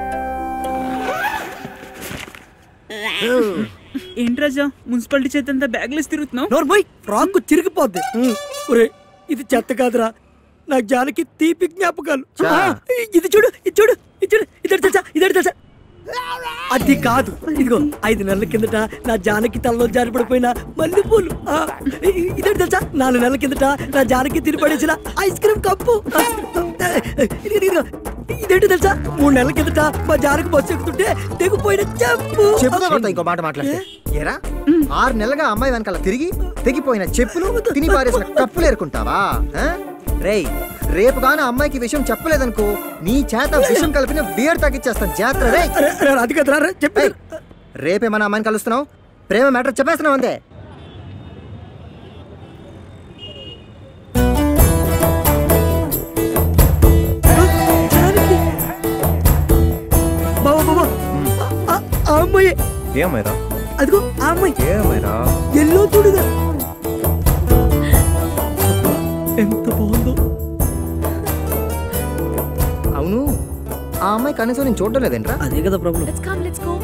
ఏంటి రాజా మున్సిపాలిటీ చేత అంతా బ్యాగ్లెస్ తిరుగుతున్నావు నోర్మోయ్ ఫ్రాక్ చిరిగిపోద్ది ఒరే ఇది చెత్త కాదురా నాకు జానకి తీపి జ్ఞాపకాలు చా. ఆ, ఇది చూడు ఇది చూడు ఇది చూడు ఇద్దరు తెలుసా ఇద్దరు తెలుసా అది కాదు ఇదిగో ఐదు నెలల కిందట నా జానకి తలలో జారిపడిపోయిన మల్లెపూలు ఆ, ఇ- ఇదేంటి తెలుసా నాలుగు నెలల కిందట నా జానకి తిరిపడేసిన ఐస్ క్రీమ్ కప్పు ఆ, ఇదిగో, ఇదిగో. ఇదేంటి తెలుసా మూడు నెలల కిందట మా జానకి బస్సు ఎక్కుతుంటే తెగిపోయిన చెప్పు చెప్పుతో ఇంకో మాట మాట్లాడితే ఏరా ఆరు నెలలుగా అమ్మాయి వెనకాల తిరిగి తెగిపోయిన చెప్పులు తిని పారేసిన కప్పులు ఏరుకుంటావా ఆ? రేయ్ రేపు గాన అమ్మాయికి విషయం చెప్పలేదనుకో నీ చేత విషయం కలిపిన బియర్ తగ్గించేస్తాను జాగ్రత్త రే అది కదరా చెప్పి రేపే మన అమ్మాయిని కలుస్తున్నావు ప్రేమ మ్యాటర్ చెప్పేస్తున్నావు అంతే బాబా బాబా ఆ- ఆ అమ్మాయి ఏమైరా అదిగో ఆ అమ్మాయి ఏమైరా ఎల్లో చూడుగా ఎంత బాగుందో అవును ఆ అమ్మాయి కనీసం నేను చూడడం లేదేంట్రా అదే కదా problem let's come let's go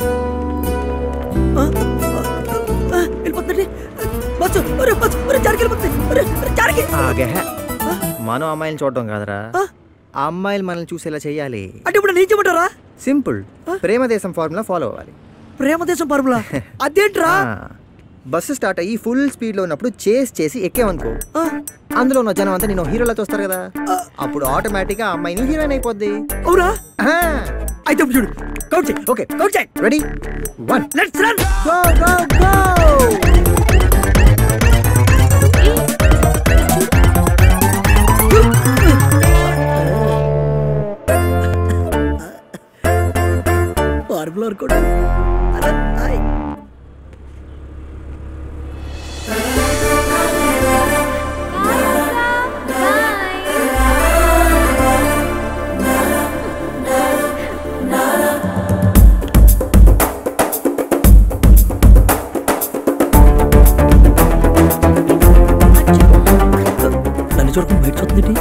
వెళ్ళిపోతుంది బస్సు ఒరే బస్సు ఒరే జారికి వెళ్ళిపోతుంది ఒరే ఒరే, జారికి ఆగే మనం అమ్మాయిని చూడడం కాదరా ఆ అమ్మాయిలు మనల్ని చూసేలా చేయాలి అంటే ఇప్పుడు నేను చెప్పమంటారా సింపుల్ ప్రేమ దేశం ఫార్ములా ఫాలో అవ్వాలి ప్రేమ దేశం ఫార్ములా అదేంట్రా ఆ, బస్సు స్టార్ట్ అయ్యి ఫుల్ స్పీడ్ లో ఉన్నప్పుడు చేస్ చేసి ఎక్కేవనుకో అందులో ఉన్న జనం అంతా నేను హీరోలా చూస్తారు కదా అప్పుడు ఆటోమేటిక్ గా అమ్మాయిని హీరోయిన్ అయిపోద్ది అవునా ఆ, అయితే ఇప్పుడు చూడు కౌంట్ చేయి ఓకే కౌంట్ చేయి ready one let's run go go go formula అనుకోండి అరే, హాయ్. నన్ను చూడకుండా బయట చూస్తుంది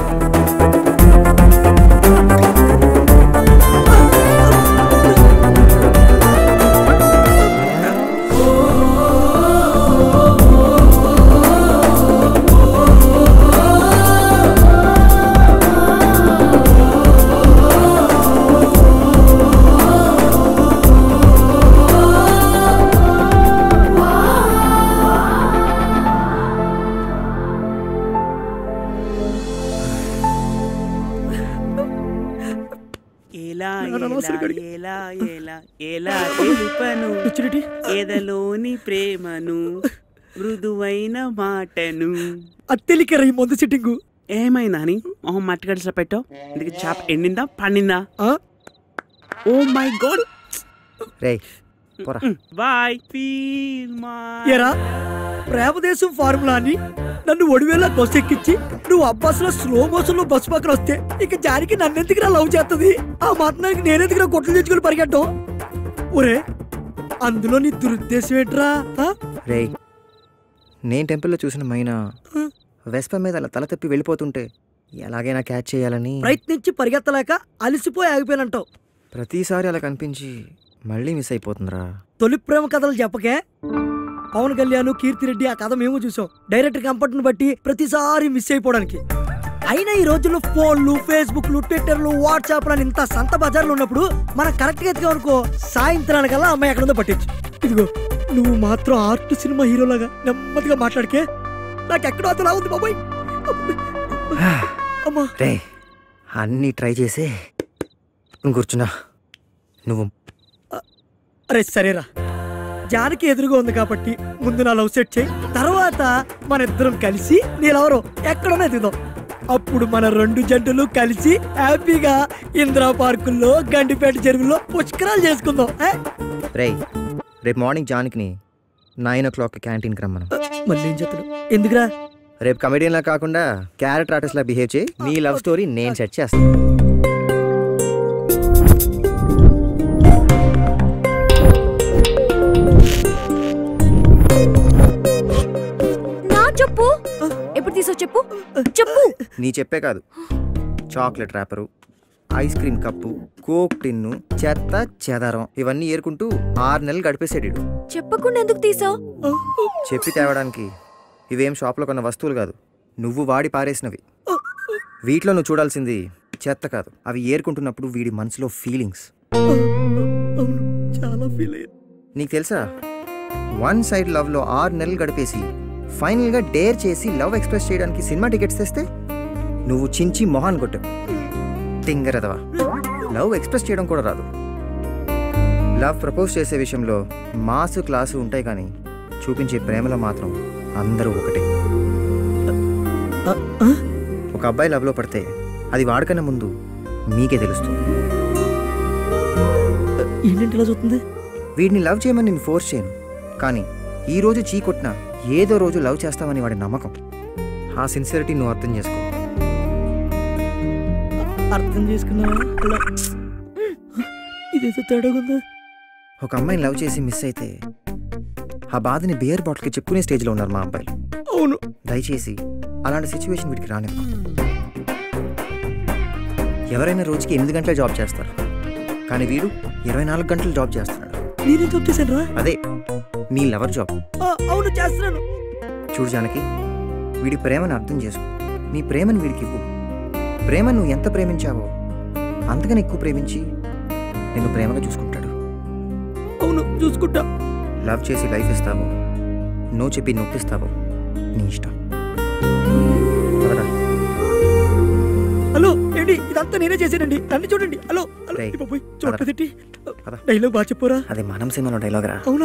ఎలా నా నమస్కారం ఎలా, ఎలా ఎలా ఎలా తెలుపను ఎదలోని ప్రేమను మృదువైన మాటను అత్తెలికరా ఈ మందు సిట్టింగు ఏమైందా అని మొహం మట్టి గడిసలో పెట్టావు ఇందుకు చేప ఎండిందా పండిందా ఓ మై గాడ్ రేయ్ పోరా బాయ్ ఫీల్ మా ఎరా ప్రేమదేశం ఫార్ములా అని నన్ను ఒడివేలా బస్సు ఎక్కించి నువ్వు అబ్బాసులో స్లో మోషన్ లో బస్సు పక్కన వస్తే ఇక జారికి నన్నెందుకురా లవ్ చేస్తుంది ఆ మాత్రానికి నేనెందుకురా కొట్లు తెచ్చుకొని పరిగెట్టం ఒరే అందులో నీ దురుద్దేశం ఏంట్రా ఆ? రేయ్ నేను టెంపుల్లో చూసిన మైనా వెస్ప మీద అలా తల తప్పి వెళ్ళిపోతుంటే ఎలాగైనా క్యాచ్ చేయాలని ప్రయత్నించి పరిగెత్తలేక అలసిపోయి ఆగిపోయానంటావు ప్రతిసారి అలా కనిపించి మళ్ళీ మిస్ అయిపోతుందిరా తొలి ప్రేమ కథలు చెప్పకే పవన్ కళ్యాణ్ కీర్తిరెడ్డి ఆ కథ మేము చూసాం డైరెక్టర్ కంఫర్ట్ని బట్టి ప్రతిసారి మిస్ అయిపోవడానికి అయినా ఈ రోజుల్లో ఫోన్లు ఫేస్బుక్లు ట్విట్టర్లు వాట్సాప్లు అని ఇంత సంత బజార్లు ఉన్నప్పుడు మనం కరెక్ట్గా ఎత్తుకోనుకో సాయంత్రానికల్లా అమ్మాయి ఎక్కడ ఉందో పట్టించు ఇదిగో నువ్వు మాత్రం ఆర్ట్ సినిమా హీరోలాగా నెమ్మదిగా మాట్లాడికే నాకు ఎక్కడో అతలా ఉంది బాబాయ్ అమ్మా రే అన్నీ ట్రై చేసి కూర్చున్నా నువ్వు అరే సరేరా జానకి ఎదురుగా ఉంది కాబట్టి ముందు నా లవ్ సెట్ చేయి తర్వాత మన ఇద్దరం కలిసి నీలెవరో ఎక్కడన్నా ఎదుగుదాం అప్పుడు మన రెండు జంటలు కలిసి హ్యాపీగా ఇందిరా పార్కుల్లో గండిపేట చెరువుల్లో పుష్కరాలు చేసుకుందాం ఏ? రేయ్ రేపు మార్నింగ్ జానకిని నైన్ ఓ క్లాక్ క్యాంటీన్కి రమ్మను మళ్ళీ ఏం చెప్తాడు ఎందుకురా రేపు కమెడియన్లా కాకుండా క్యారెక్టర్ ఆర్టిస్ట్లా బిహేవ్ చేయి నీ లవ్ స్టోరీ నేను సెట్ చేస్తాను నా చెప్పు ఎప్పుడు తీసో చెప్పు చెప్పు నీ చెప్పే కాదు chocolate wrapper ice cream cup coke tin చెత్త చెదారం ఇవన్నీ ఏరుకుంటూ ఆరు నెలలు గడిపేశాడు ఈడు. చెప్పకుండా ఎందుకు తీసావు చెప్పి తేవడానికి ఇవేం షాప్లో కొన్న వస్తువులు కాదు నువ్వు వాడి పారేసినవి వీటిలో నువ్వు చూడాల్సింది చెత్త కాదు అవి ఏరుకుంటున్నప్పుడు వీడి మనసులో ఫీలింగ్స్ చాలా ఫీల్ అయ్యాను నీకు తెలుసా వన్ సైడ్ లవ్లో ఆరు నెలలు గడిపేసి ఫైనల్గా డేర్ చేసి లవ్ ఎక్స్ప్రెస్ చేయడానికి సినిమా టికెట్స్ తెస్తే నువ్వు చించి మొహాన్ కొట్టావు తింగరదవా లవ్ ఎక్స్ప్రెస్ చేయడం కూడా రాదు లవ్ ప్రపోజ్ చేసే విషయంలో మాసు క్లాసు ఉంటాయి కానీ చూపించే ప్రేమలో మాత్రం అందరూ ఒకటే ఒక అబ్బాయి లవ్లో పడితే అది వాడకన్నా ముందు మీకే తెలుస్తుంది ఏంటంటే ఇలా చూస్తుంది వీడిని లవ్ చేయమని నేను ఫోర్స్ చేయను కానీ ఈ రోజు చీ కొట్టినా ఏదో రోజు లవ్ చేస్తామని వాడి నమ్మకం ఆ సిన్సియరిటీ నువ్వు అర్థం చేసుకో అర్థం చేసుకున్నావా అలా ఇదేదో తేడాగా ఉందా ఒక అమ్మాయిని లవ్ చేసి మిస్ అయితే ఆ బాధని బియర్ బాటిల్కి చెప్పుకునే స్టేజ్లో ఉన్నారు మా అబ్బాయిలు అవును దయచేసి అలాంటి సిచ్యువేషన్ వీడికి రానివ్వకు ఎవరైనా రోజుకి ఎనిమిది గంటల జాబ్ చేస్తారు కానీ వీడు ఇరవై నాలుగు గంటలు జాబ్ చేస్తున్నాడు నేనేం తప్పు చేశాను రా అదే నీ లవర్ జాబ్ అవును చేస్తున్నాను చూడు జానకి వీడి ప్రేమను అర్థం చేసుకో నీ ప్రేమను వీడికి ఇవ్వు ప్రేమ నువ్వు ఎంత ప్రేమించావో అంతకని ఎక్కువ ప్రేమించి నిన్ను ప్రేమగా చూసుకుంటాడు అవును చూసుకుంటా లవ్ చేసి లైఫ్ ఇస్తావో నో చెప్పి నొప్పిస్తావో నీ ఇష్టం పదరా. హలో ఏంటి ఇదంతా నేనే చేశానండి నన్ను చూడండి హలో హలో రేయ్, ఈ బాబోయ్, చోట్ల పద. తిట్టి పద. డైలాగ్ బాగా చెప్పురా అది మనం సినిమాలో డైలాగ్ రా అవునా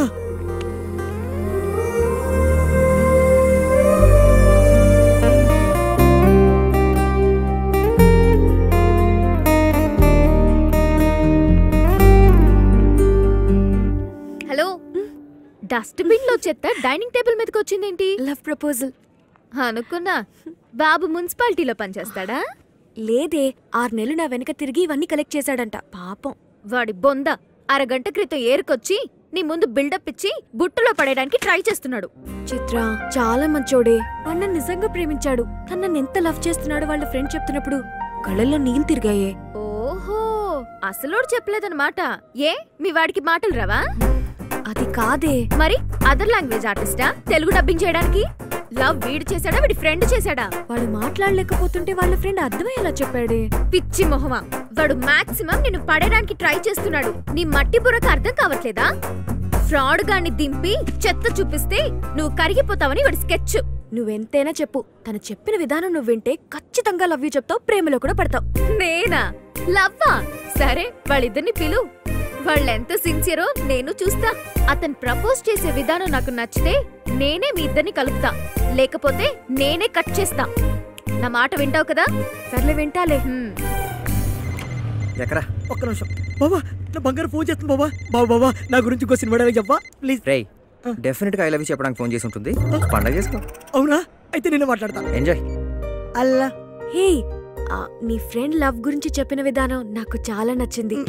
హలో డస్ట్బిన్ లో చెత్త డైనింగ్ టేబుల్ మీదకి వచ్చిందేంటి లవ్ ప్రపోజల్ అనుకున్నా బాబు మున్సిపాలిటీలో పనిచేస్తాడా లేదే ఆరు నెలలు నా వెనక తిరిగి ఇవన్నీ కలెక్ట్ చేశాడంట పాపం వాడి బొంద అరగంట క్రితం ఏరుకొచ్చి నీ ముందు బిల్డప్ ఇచ్చి బుట్టలో పడేయడానికి ట్రై చేస్తున్నాడు చిత్ర చాలా మంచోడే వాడు నన్ను నిజంగా ప్రేమించాడు తను నన్ను ఎంత లవ్ చేస్తున్నాడో వాళ్ళ ఫ్రెండ్ చెప్తున్నప్పుడు కళ్ళల్లో నీళ్ళు తిరిగాయే ఓహో అసలోడు చెప్పలేదన్నమాట ఏ మీ వాడికి మాటలు రావా అది కాదే మరి అదర్ లాంగ్వేజ్ ఆర్టిస్టా తెలుగు డబ్బింగ్ చేయడానికి లవ్ వీడు చేశాడా వీడి ఫ్రెండ్ చేశాడా వాడు మాట్లాడలేకపోతుంటే వాళ్ళ ఫ్రెండ్ అర్థమయ్యేలా చెప్పాడే పిచ్చి మొహమా వాడు మాక్సిమం నిన్ను పడేయడానికి ట్రై చేస్తున్నాడు నీ మట్టి బుర్రకు అర్థం కావట్లేదా ఫ్రాడ్ గాన్ని దింపి చెత్త చూపిస్తే నువ్వు కరిగిపోతావని వాడి స్కెచ్ నువ్వెంతైనా చెప్పు తను చెప్పిన విధానం నువ్వు వింటే ఖచ్చితంగా లవ్ యూ చెప్తావు ప్రేమలో కూడా పడతావు నేనా లవ్వా సరే వాళ్ళిద్దరిని పిలు వాళ్ళెంత సిన్సియరో నేను చూస్తా అతను ప్రపోజ్ చేసే విధానం నాకు నచ్చితే నేనే మీ ఇద్దరిని కలుపుతా లేకపోతే నేనే కట్ చేస్తా నా మాట వింటావు కదా సర్లే వింటాలే ఎక్కరా ఒక్క నిమిషం బాబా నా బంగారు ఫోన్ చేస్తుంది బాబా బాబా బాబా నా గురించి ఇంకో సినిమా డైలాగ్ చెప్పా ప్లీజ్ రేయ్ డెఫినెట్గా ఐ లవ్ యూ చెప్పడానికి ఫోన్ చేసి ఉంటుంది పండగ చేసుకో అవునా అయితే నేను మాట్లాడతా ఎంజాయ్ అల్లా హే ఆ, నీ ఫ్రెండ్ లవ్ గురించి చెప్పిన విధానం నాకు చాలా నచ్చింది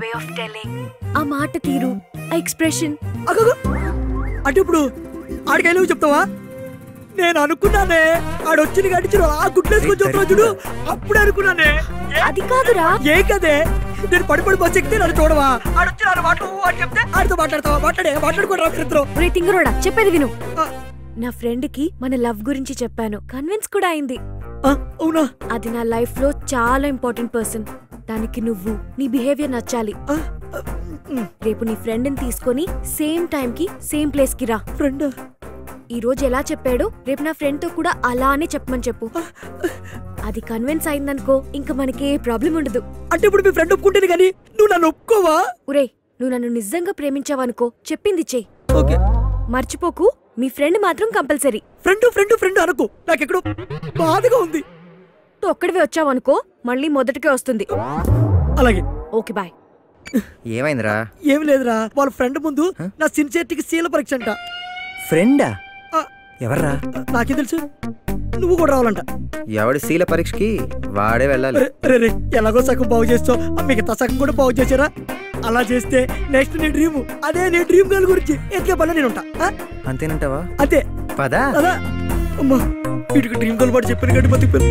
ఆ మాట తీరు ఆ ఎక్స్ప్రెషన్ అంటే ఇప్పుడు ఆడికి ఐ లవ్ చెప్తావా నేను అనుకున్నానే ఆడొచ్చిన గడిచిన ఆ గుడ్లేసుకొని చెప్తున్నా చూడు అప్పుడే అనుకున్నానే అది కాదురా ఏ కదే నేను పడి పడి బస్ ఎక్కితే నన్ను చూడవా ఆడొచ్చిన ఆడ మాట అని చెప్తే ఆడితో మాట్లాడతావా మాట్లాడే మాట్లాడుకోరా ఇద్దరు ఒరే తింగరోడా చెప్పేది విను నా ఫ్రెండ్ కి మన లవ్ గురించి చెప్పాను కన్విన్స్ కూడా అయింది అవునా అది నా లైఫ్ లో చాలా ఇంపార్టెంట్ పర్సన్ దానికి నువ్వు నీ బిహేవియర్ నచ్చాలి రేపు నీ ఫ్రెండ్ ని తీసుకొని సేమ్ టైం కి సేమ్ ప్లేస్ కి రా ఫ్రెండ్ ఈ రోజు ఎలా చెప్పాడో రేపు నా ఫ్రెండ్ తో కూడా అలానే చెప్పమని చెప్పు అది కన్విన్స్ అయిందనుకో ఇంకా మనకి ఏ ప్రాబ్లం ఉండదు అంటే ఇప్పుడు మీ ఫ్రెండ్ ఒప్పుకుంటేనే కానీ నువ్వు నన్ను ఒప్పుకోవా ఒరే నువ్వు నన్ను నిజంగా ప్రేమించావనుకో చెప్పింది చెయ్యి ఓకే మర్చిపోకు మీ ఫ్రెండ్ మాత్రం కంపల్సరీ ఫ్రెండ్ ఫ్రెండ్ ఫ్రెండ్ అనుకో నాకెక్కడో బాధగా ఉంది నువ్వు ఒక్కడివే వచ్చావనుకో మళ్ళీ మొదటికే వస్తుంది అలాగే ఓకే బాయ్ ఏమైందిరా ఏం లేదురా వాళ్ళ ఫ్రెండ్ ముందు నా సిన్సియర్టీకి శీల పరీక్ష అంట ఫ్రెండా ఆ. ఎవర్రా నాకే తెలుసు నువ్వు కూడా రావాలంట ఎవడి శీల పరీక్షకి వాడే వెళ్ళాలి రే, రే రే ఎలాగో సగం బాగు చేస్తావు ఆ మిగతా సగం కూడా బాగు చేశారా అలా చేస్తే నెక్స్ట్ నీ డ్రీమ్ అదే నీ డ్రీమ్ గర్ల్ గురించి ఎత్తుకే పనులు నేను ఉంటా ఆ? అంతేనంటావా అంతే పదా అదా అమ్మా వీటికి డ్రీమ్ గర్ల్ పాటు చెప్పాను కాబట్టి బతికిపోయాను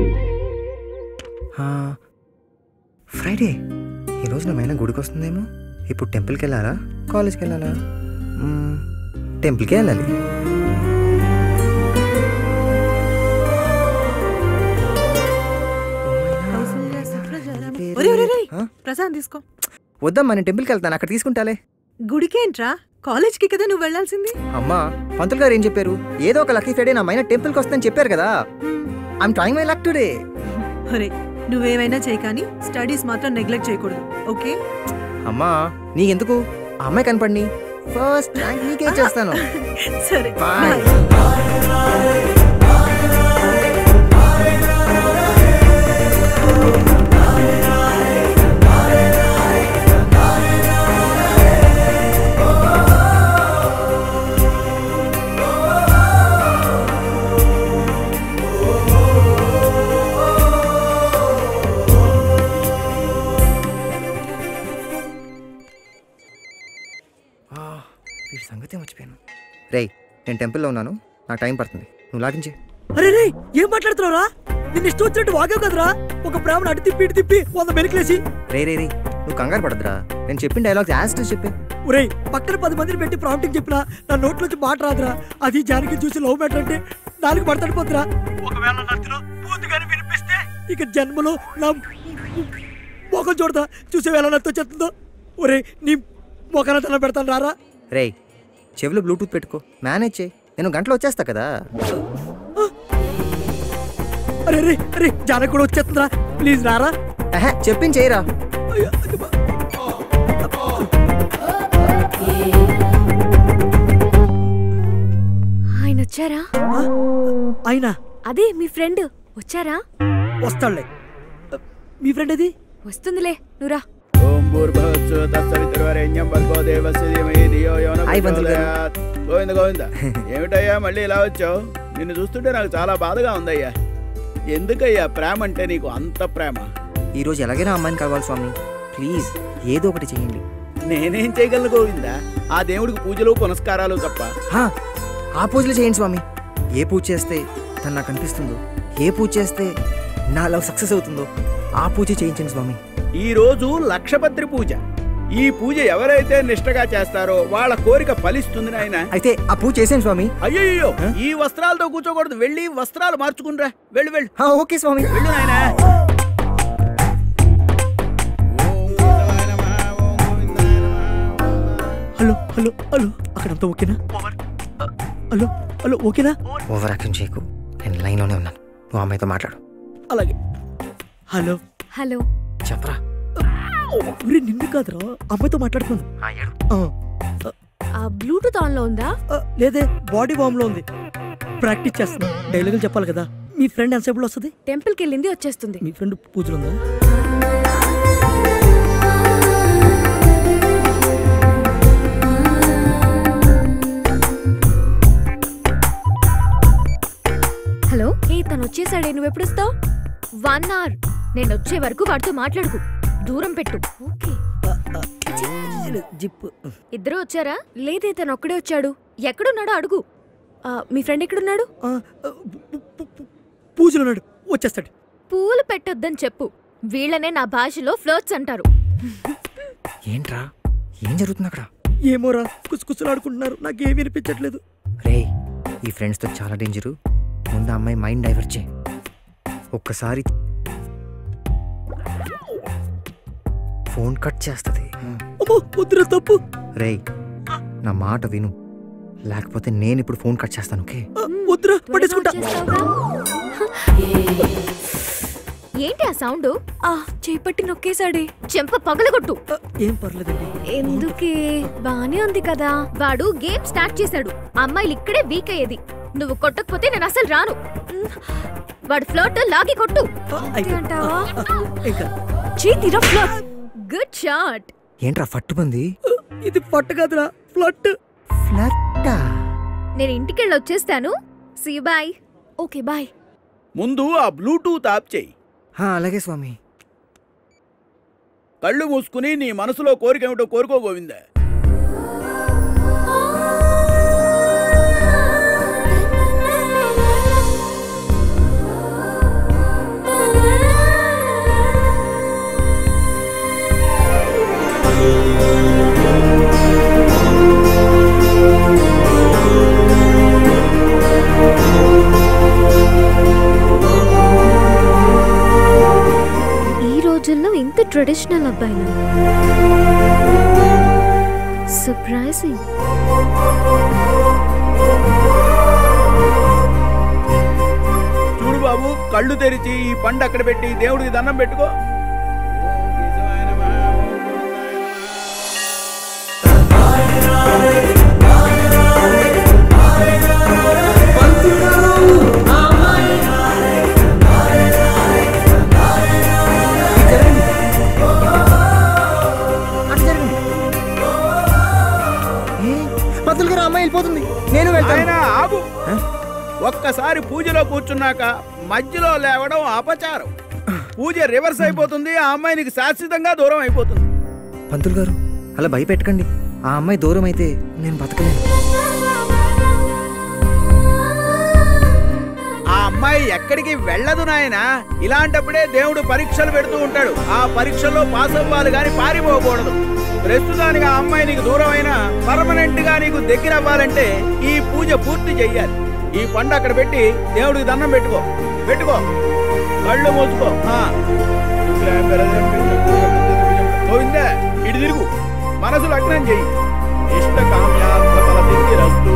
ఆ, ఫ్రైడే ఈ రోజు నా మైన గుడికి వస్తుందేమో ఇప్పుడు టెంపుల్కి వెళ్ళాలా కాలేజ్కి వెళ్ళాలా మ్మ్, టెంపుల్కే వెళ్ళాలి ఒరే ఒరే ఒరే ప్రసాద్ తీసుకో వద్దమ్మా నేను టెంపుల్కి వెళ్తాను అక్కడ తీసుకుంటాలే గుడికేంట్రా కాలేజ్కి కదా నువ్వు వెళ్ళాల్సింది అమ్మా పంతులు గారు ఏం చెప్పారు ఏదో ఒక లక్కీ ఫ్రైడే నా మైన టెంపుల్కి వస్తుందని చెప్పారు కదా I'm trying my luck today ఒరే నువ్వేమైనా చేయి కానీ స్టడీస్ మాత్రం నెగ్లెక్ట్ చేయకూడదు ఓకే అమ్మా నీకెందుకు ఆ అమ్మాయి కనపడి ఫస్ట్ ర్యాంక్ నీకే చేస్తాను సరే బాయ్ వీడి సంగతి మర్చిపోయాను రేయ్ నేను టెంపుల్లో ఉన్నాను నాకు టైం పడుతుంది నువ్వు లాగించే అరే రే ఏం మాట్లాడుతున్నావురా నిన్ను ఇష్టం వచ్చినట్టు వాగావు కదరా ఒక ప్రేమను అటు తిప్పి ఇటు తిప్పి వంద మెలికలేసి రే రే రే నువ్వు కంగారు పడదురా నేను చెప్పిన డైలాగ్స్ యాస్టస్ చెప్పే ఒరేయ్ పక్కన పది మందిని పెట్టి ప్రాంప్టింగ్ చెప్పినా నా నోట్లోంచి మాట రాదురా అది జానకి చూసి లవ్ మ్యాటర్ అంటే నాలుగు పడతాడిపోతురా ఒకవేళ నచ్చులో పూర్తిగానే వినిపిస్తే ఇక జన్మలో నా మొఖం చూడతా చూసే వేళ నాతో చెప్తుందో ఒరే నీ మొఖాన తన పెడతాను రారా రేయ్ చెవిలో బ్లూటూత్ పెట్టుకో మేనేజ్ చేయి నేను గంటలో వచ్చేస్తా కదా అరే రే అరే జానకి కూడా వచ్చేస్తుందిరా ప్లీజ్ రారా ఆహా, చెప్పింది చేయరా ఆయన వచ్చారా అయినా అదే మీ ఫ్రెండ్ వచ్చారా వస్తాడులే మీ ఫ్రెండ్ అది వస్తుందిలే నువ్వురా ఓం భూర్భవత్సు తత్సవితుర్వరేణ్యం భర్గో దేవస్య ధీమహి ధియో యో న హాయ్ పంతులు గారు. ప్రచోదయాత్. గోవింద గోవింద ఏమిటయ్యా మళ్ళీ ఇలా వచ్చావు నిన్ను చూస్తుంటే నాకు చాలా బాధగా ఉందయ్యా ఎందుకయ్యా ప్రేమ అంటే నీకు అంత ప్రేమ ఈరోజు ఎలాగైనా అమ్మాయిని కలవాలి స్వామి ప్లీజ్ ఏదో ఒకటి చేయండి నేనేం చేయగలను గోవిందా ఆ దేవుడికి పూజలు పునస్కారాలు తప్ప హా, ఆ పూజలు చేయండి స్వామి ఏ పూజ చేస్తే తను నాకు అనిపిస్తుందో ఏ పూజ చేస్తే నా లవ్ సక్సెస్ అవుతుందో ఆ పూజ చేయించండి స్వామి ఈ రోజు లక్షపత్రి పూజ ఈ పూజ ఎవరైతే నిష్టగా చేస్తారో వాళ్ళ కోరిక ఫలిస్తుంది నాయన అయితే ఆ పూజ చేసేయండి స్వామి అయ్యో ఈ వస్త్రాలతో కూర్చోకూడదు వెళ్ళి వస్త్రాలు మార్చుకునిరా వెళ్ళు వెళ్ళు హా, ఓకే స్వామి వెళ్ళు నాయనా హలో హలో హలో అక్కడంతా ఓకేనా హలో హలో ఓకేనా ఓవర్ యాక్షన్ చేయకు నేను లైన్లోనే ఉన్నాను నువ్వు అమ్మాయితో మాట్లాడు అలాగే హలో హలో చెప్పరా ఒరే నిన్ను కాదురా అమ్మాయితో మాట్లాడుకుంది ఆ బ్లూటూత్ ఆన్ లో ఉందా లేదే బాడీ వామ్ లో ఉంది ప్రాక్టీస్ చేస్తున్నా డైలాగులు చెప్పాలి కదా మీ ఫ్రెండ్ ఎంతసేపులో వస్తుంది టెంపుల్కి వెళ్ళింది వచ్చేస్తుంది మీ ఫ్రెండ్ పూజలు ఉందా హలో ఏ తను వచ్చేసాడే నువ్వు ఎప్పుడు వస్తావు వన్ అవర్ నేను వచ్చే వరకు వాడితో మాట్లాడుకు దూరం పెట్టు ఓకే జిప్ ఇద్దరు వచ్చారా లేదే తను ఒక్కడే వచ్చాడు ఎక్కడున్నాడో అడుగు ఆ, మీ ఫ్రెండ్ ఎక్కడున్నాడు పూజలు ఉన్నాడు వచ్చేస్తాడు పూలు పెట్టొద్దని చెప్పు వీళ్ళనే నా భాషలో ఫ్లోట్స్ అంటారు ఏంట్రా ఏం జరుగుతుంది అక్కడ ఏమోరా కుసుకుసులు ఆడుకుంటున్నారు నాకేం వినిపించట్లేదు రే ఈ ఫ్రెండ్స్తో చాలా డేంజరు ముందు ఆ అమ్మాయి మైండ్ డైవర్ట్ చేయి ఒక్కసారి ఫోన్ కట్ చేస్తుంది అమ్మో వద్దురా తప్పు రేయ్ నా మాట విను లేకపోతే నేను ఇప్పుడు ఫోన్ కట్ చేస్తాను ఓకే వద్దురా పట్టేసుకుంటా ఏంటి ఆ సౌండ్ ఆ చేపట్టి నొక్కేశాడే చెంప పగలగొట్టు ఏం పర్లేదండి ఎందుకే బానే ఉంది కదా వాడు గేమ్ స్టార్ట్ చేశాడు అమ్మాయిలు ఇక్కడే వీక్ అయ్యేది నువ్వు కొట్టకపోతే నేను అసలు రాను వాడు ఫ్లోట్ లాగి కొట్టు అంటావా ఇంకా చేతిరా ఫ్లడ్ గుడ్ షాట్ ఏంట్రా ఫట్టుమంది ఇది పట్టు కదరా ఫ్లట్ ఫ్లట్టా నేను ఇంటికెళ్ళి వచ్చేస్తాను సీ బాయ్ ఓకే బాయ్ ముందు ఆ బ్లూటూత్ ఆఫ్ చేయి అలాగే స్వామి కళ్ళు మూసుకుని నీ మనసులో కోరిక ఏమిటో కోరుకో గోవిందా ఈ రోజుల్లో ఇంత ట్రెడిషనల్ అబ్బాయిలు సర్ప్రైజింగ్ చూడు బాబు కళ్ళు తెరిచి ఈ పండు అక్కడ పెట్టి దేవుడికి దండం పెట్టుకో పంతులు గారు అమ్మాయి వెళ్ళిపోతుంది నేను వెళ్తాను ఆయన ఆగు ఒక్కసారి పూజలో కూర్చున్నాక మధ్యలో లేవడం అపచారం పూజ రివర్స్ అయిపోతుంది ఆ అమ్మాయి నీకు శాశ్వతంగా దూరం అయిపోతుంది పంతులు గారు అలా భయపెట్టకండి ఆ అమ్మాయి దూరం అయితే నేను బతకలేను ఆ అమ్మాయి ఎక్కడికి వెళ్ళదు నాయన ఇలాంటప్పుడే దేవుడు పరీక్షలు పెడుతూ ఉంటాడు ఆ పరీక్షల్లో పాస్ అవ్వాలి గాని పారిపోకూడదు ప్రస్తుతానికి ఆ అమ్మాయి నీకు దూరం అయినా పర్మనెంట్ గా నీకు దగ్గర అవ్వాలంటే ఈ పూజ పూర్తి చెయ్యాలి ఈ పండు అక్కడ పెట్టి దేవుడికి దండం పెట్టుకో పెట్టుకో కళ్ళు మూసుకో ఆ. గోవిందా ఇటు తిరుగు మనసు లగ్నం చెయ్యి ఇష్ట కామ్యాత్మ ఫల సిద్ధిరస్తు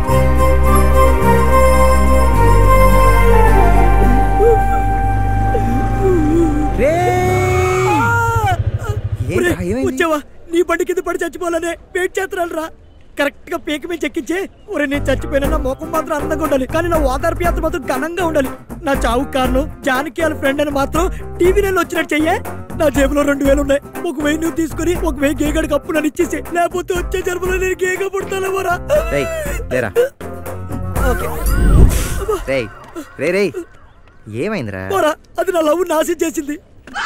ఒరేయ్, ఏమైంది? వచ్చావా నీ బండి కింద పడి చచ్చిపోవాలనే వెయిట్ చేస్తున్నాను రా కరెక్ట్ గా పేక మీద చెక్కించే ఒరే నేను చచ్చిపోయినా నా ముఖం మాత్రం అందంగా ఉండాలి కానీ నా ఓదార్పు యాత్ర మాత్రం ఘనంగా ఉండాలి నా చావు కారణం జానకి వాళ్ళ ఫ్రెండ్ అని మాత్రం టీవీ నెలలో వచ్చినట్టు చెయ్యే నా జేబులో రెండు వేలు ఉన్నాయి ఒక వెయ్యి నువ్వు తీసుకుని ఒక వెయ్యి గేగడికి అప్పు నన్ను ఇచ్చేసి లేకపోతే వచ్చే జన్మలో నేను గేగా పుడతానేమోరా రేయ్ లేరా రేయ్ రే రేయ్ ఏమైందిరా పోరా అది నా లవ్ నాశనం చేసింది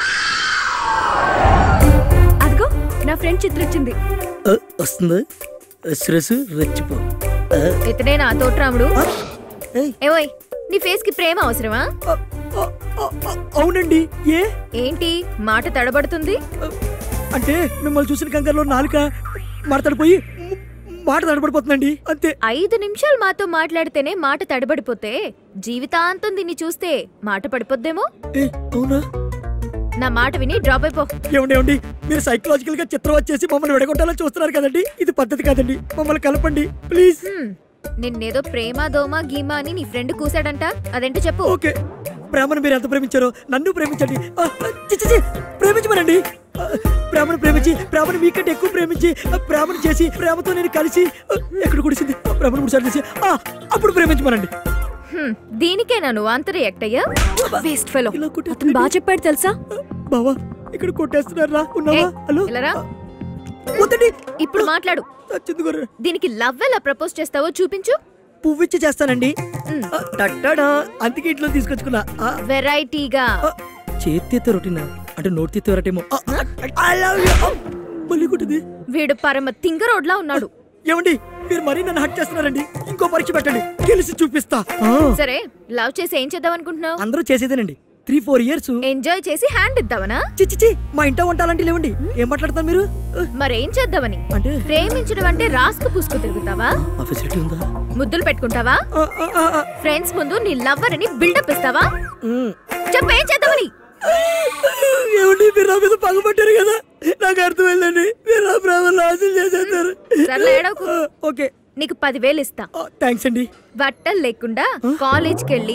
అదిగో నా ఫ్రెండ్ చిత్ర వచ్చింది వస్తుంది స్ట్రెస్ రెచ్చిపో ఇతనే నా తోట్రాముడు ఏవోయ్ నీ ఫేస్ కి ప్రేమ అవసరమా అవునండి ఏ ఏంటి మాట తడబడుతుంది అంటే మిమ్మల్ని చూసిన కంగారులో నాలుక మాట్లాడిపోయి మాట తడబడిపోతుందండి అంతే ఐదు నిమిషాలు మాతో మాట్లాడితేనే మాట తడబడిపోతే జీవితాంతం దీన్ని చూస్తే మాట పడిపోద్దేమో అవునా నా మాట విని డ్రాప్ అయిపో ఏమండి ఏమండి మీరు సైకలాజికల్ గా చిత్రం వచ్చేసి మమ్మల్ని విడగొట్టాలని చూస్తున్నారు కదండి ఇది పద్ధతి కాదండి మమ్మల్ని కలపండి ప్లీజ్ నిన్నేదో ప్రేమ దోమ గీమా అని నీ ఫ్రెండ్ కూసాడంట అదేంటో చెప్పు ఓకే ప్రేమను మీరు ఎంత ప్రేమించారో నన్ను ప్రేమించండి ఆ, చి, చి, చి, ప్రేమించమనండి ఆ, ప్రేమను ప్రేమించి ప్రేమను మీకంటే ఎక్కువ ప్రేమించి ఆ, ప్రేమను చేసి ప్రేమతో నేను కలిసి ఆ, ఎక్కడ కుడిసింది ఆ, ప్రేమను మూడు చేసి ఆ, అప్పుడు ప్రేమించమనండి హ్మ్, దీనికే నన్ను అంత రియాక్ట్ అయ్యా వేస్ట్ ఫెలో అతను బాగా చెప్పాడు తెలుసా బావా ఇక్కడ కొట్టేస్తున్నారా ఉన్నావా ఏయ్, హలో ఇలా రా. వద్దండి ఇప్పుడు మాట్లాడు చందుగారు దీనికి లవ్ ఎలా ప్రపోజ్ చేస్తావో చూపించు పువ్విచ్చి చేస్తానండి ఆ, టట్టడా అందుకే ఇంట్లో తీసుకొచ్చుకున్నా ఆ, వెరైటీగా చేతితో రొటీనా అంటే నోటి తీతో రొటీమో ఐ లవ్ యూ మళ్ళీ కుట్టింది వీడు పరమ తింగరోడ్లా ఉన్నాడు ఏమండి మీరు మరీ నన్ను హట్ చేస్తున్నారండి ఇంకో పరీక్ష పెట్టండి గెలిచి చూపిస్తా ఆ, సరే లవ్ చేసి ఏం చేద్దాం అనుకుంటున్నావు అందరూ చేసేదేనండి త్రీ ఫోర్ ఇయర్స్ ఎంజాయ్ చేసి హ్యాండ్ ఇద్దామనా చిచ్చి మా ఇంట వంటాలంటే లేవండి ఏం మాట్లాడతారు మీరు మరేం చేద్దామని అంటే ప్రేమించడం అంటే రాసుకు పూసుకు తిరుగుతావా ఆ ఫెసిలిటీ ఉందా ముద్దులు పెట్టుకుంటావా ఫ్రెండ్స్ ముందు నీ లవ్వర్ అని బిల్డప్ ఇస్తావా చెప్పు ఏం చేద్దామని ఏమండి మీరు నా మీద పగబట్టారు కదా నాకు అర్థమైందండి మీరు నా ప్రేమ నాశనం చేసేస్తారు సర్లే ఏడవకు. ఓకే నీకు పదివేలు ఇస్తా థ్యాంక్స్ అండి బట్టలు లేకుండా కాలేజ్కి వెళ్ళి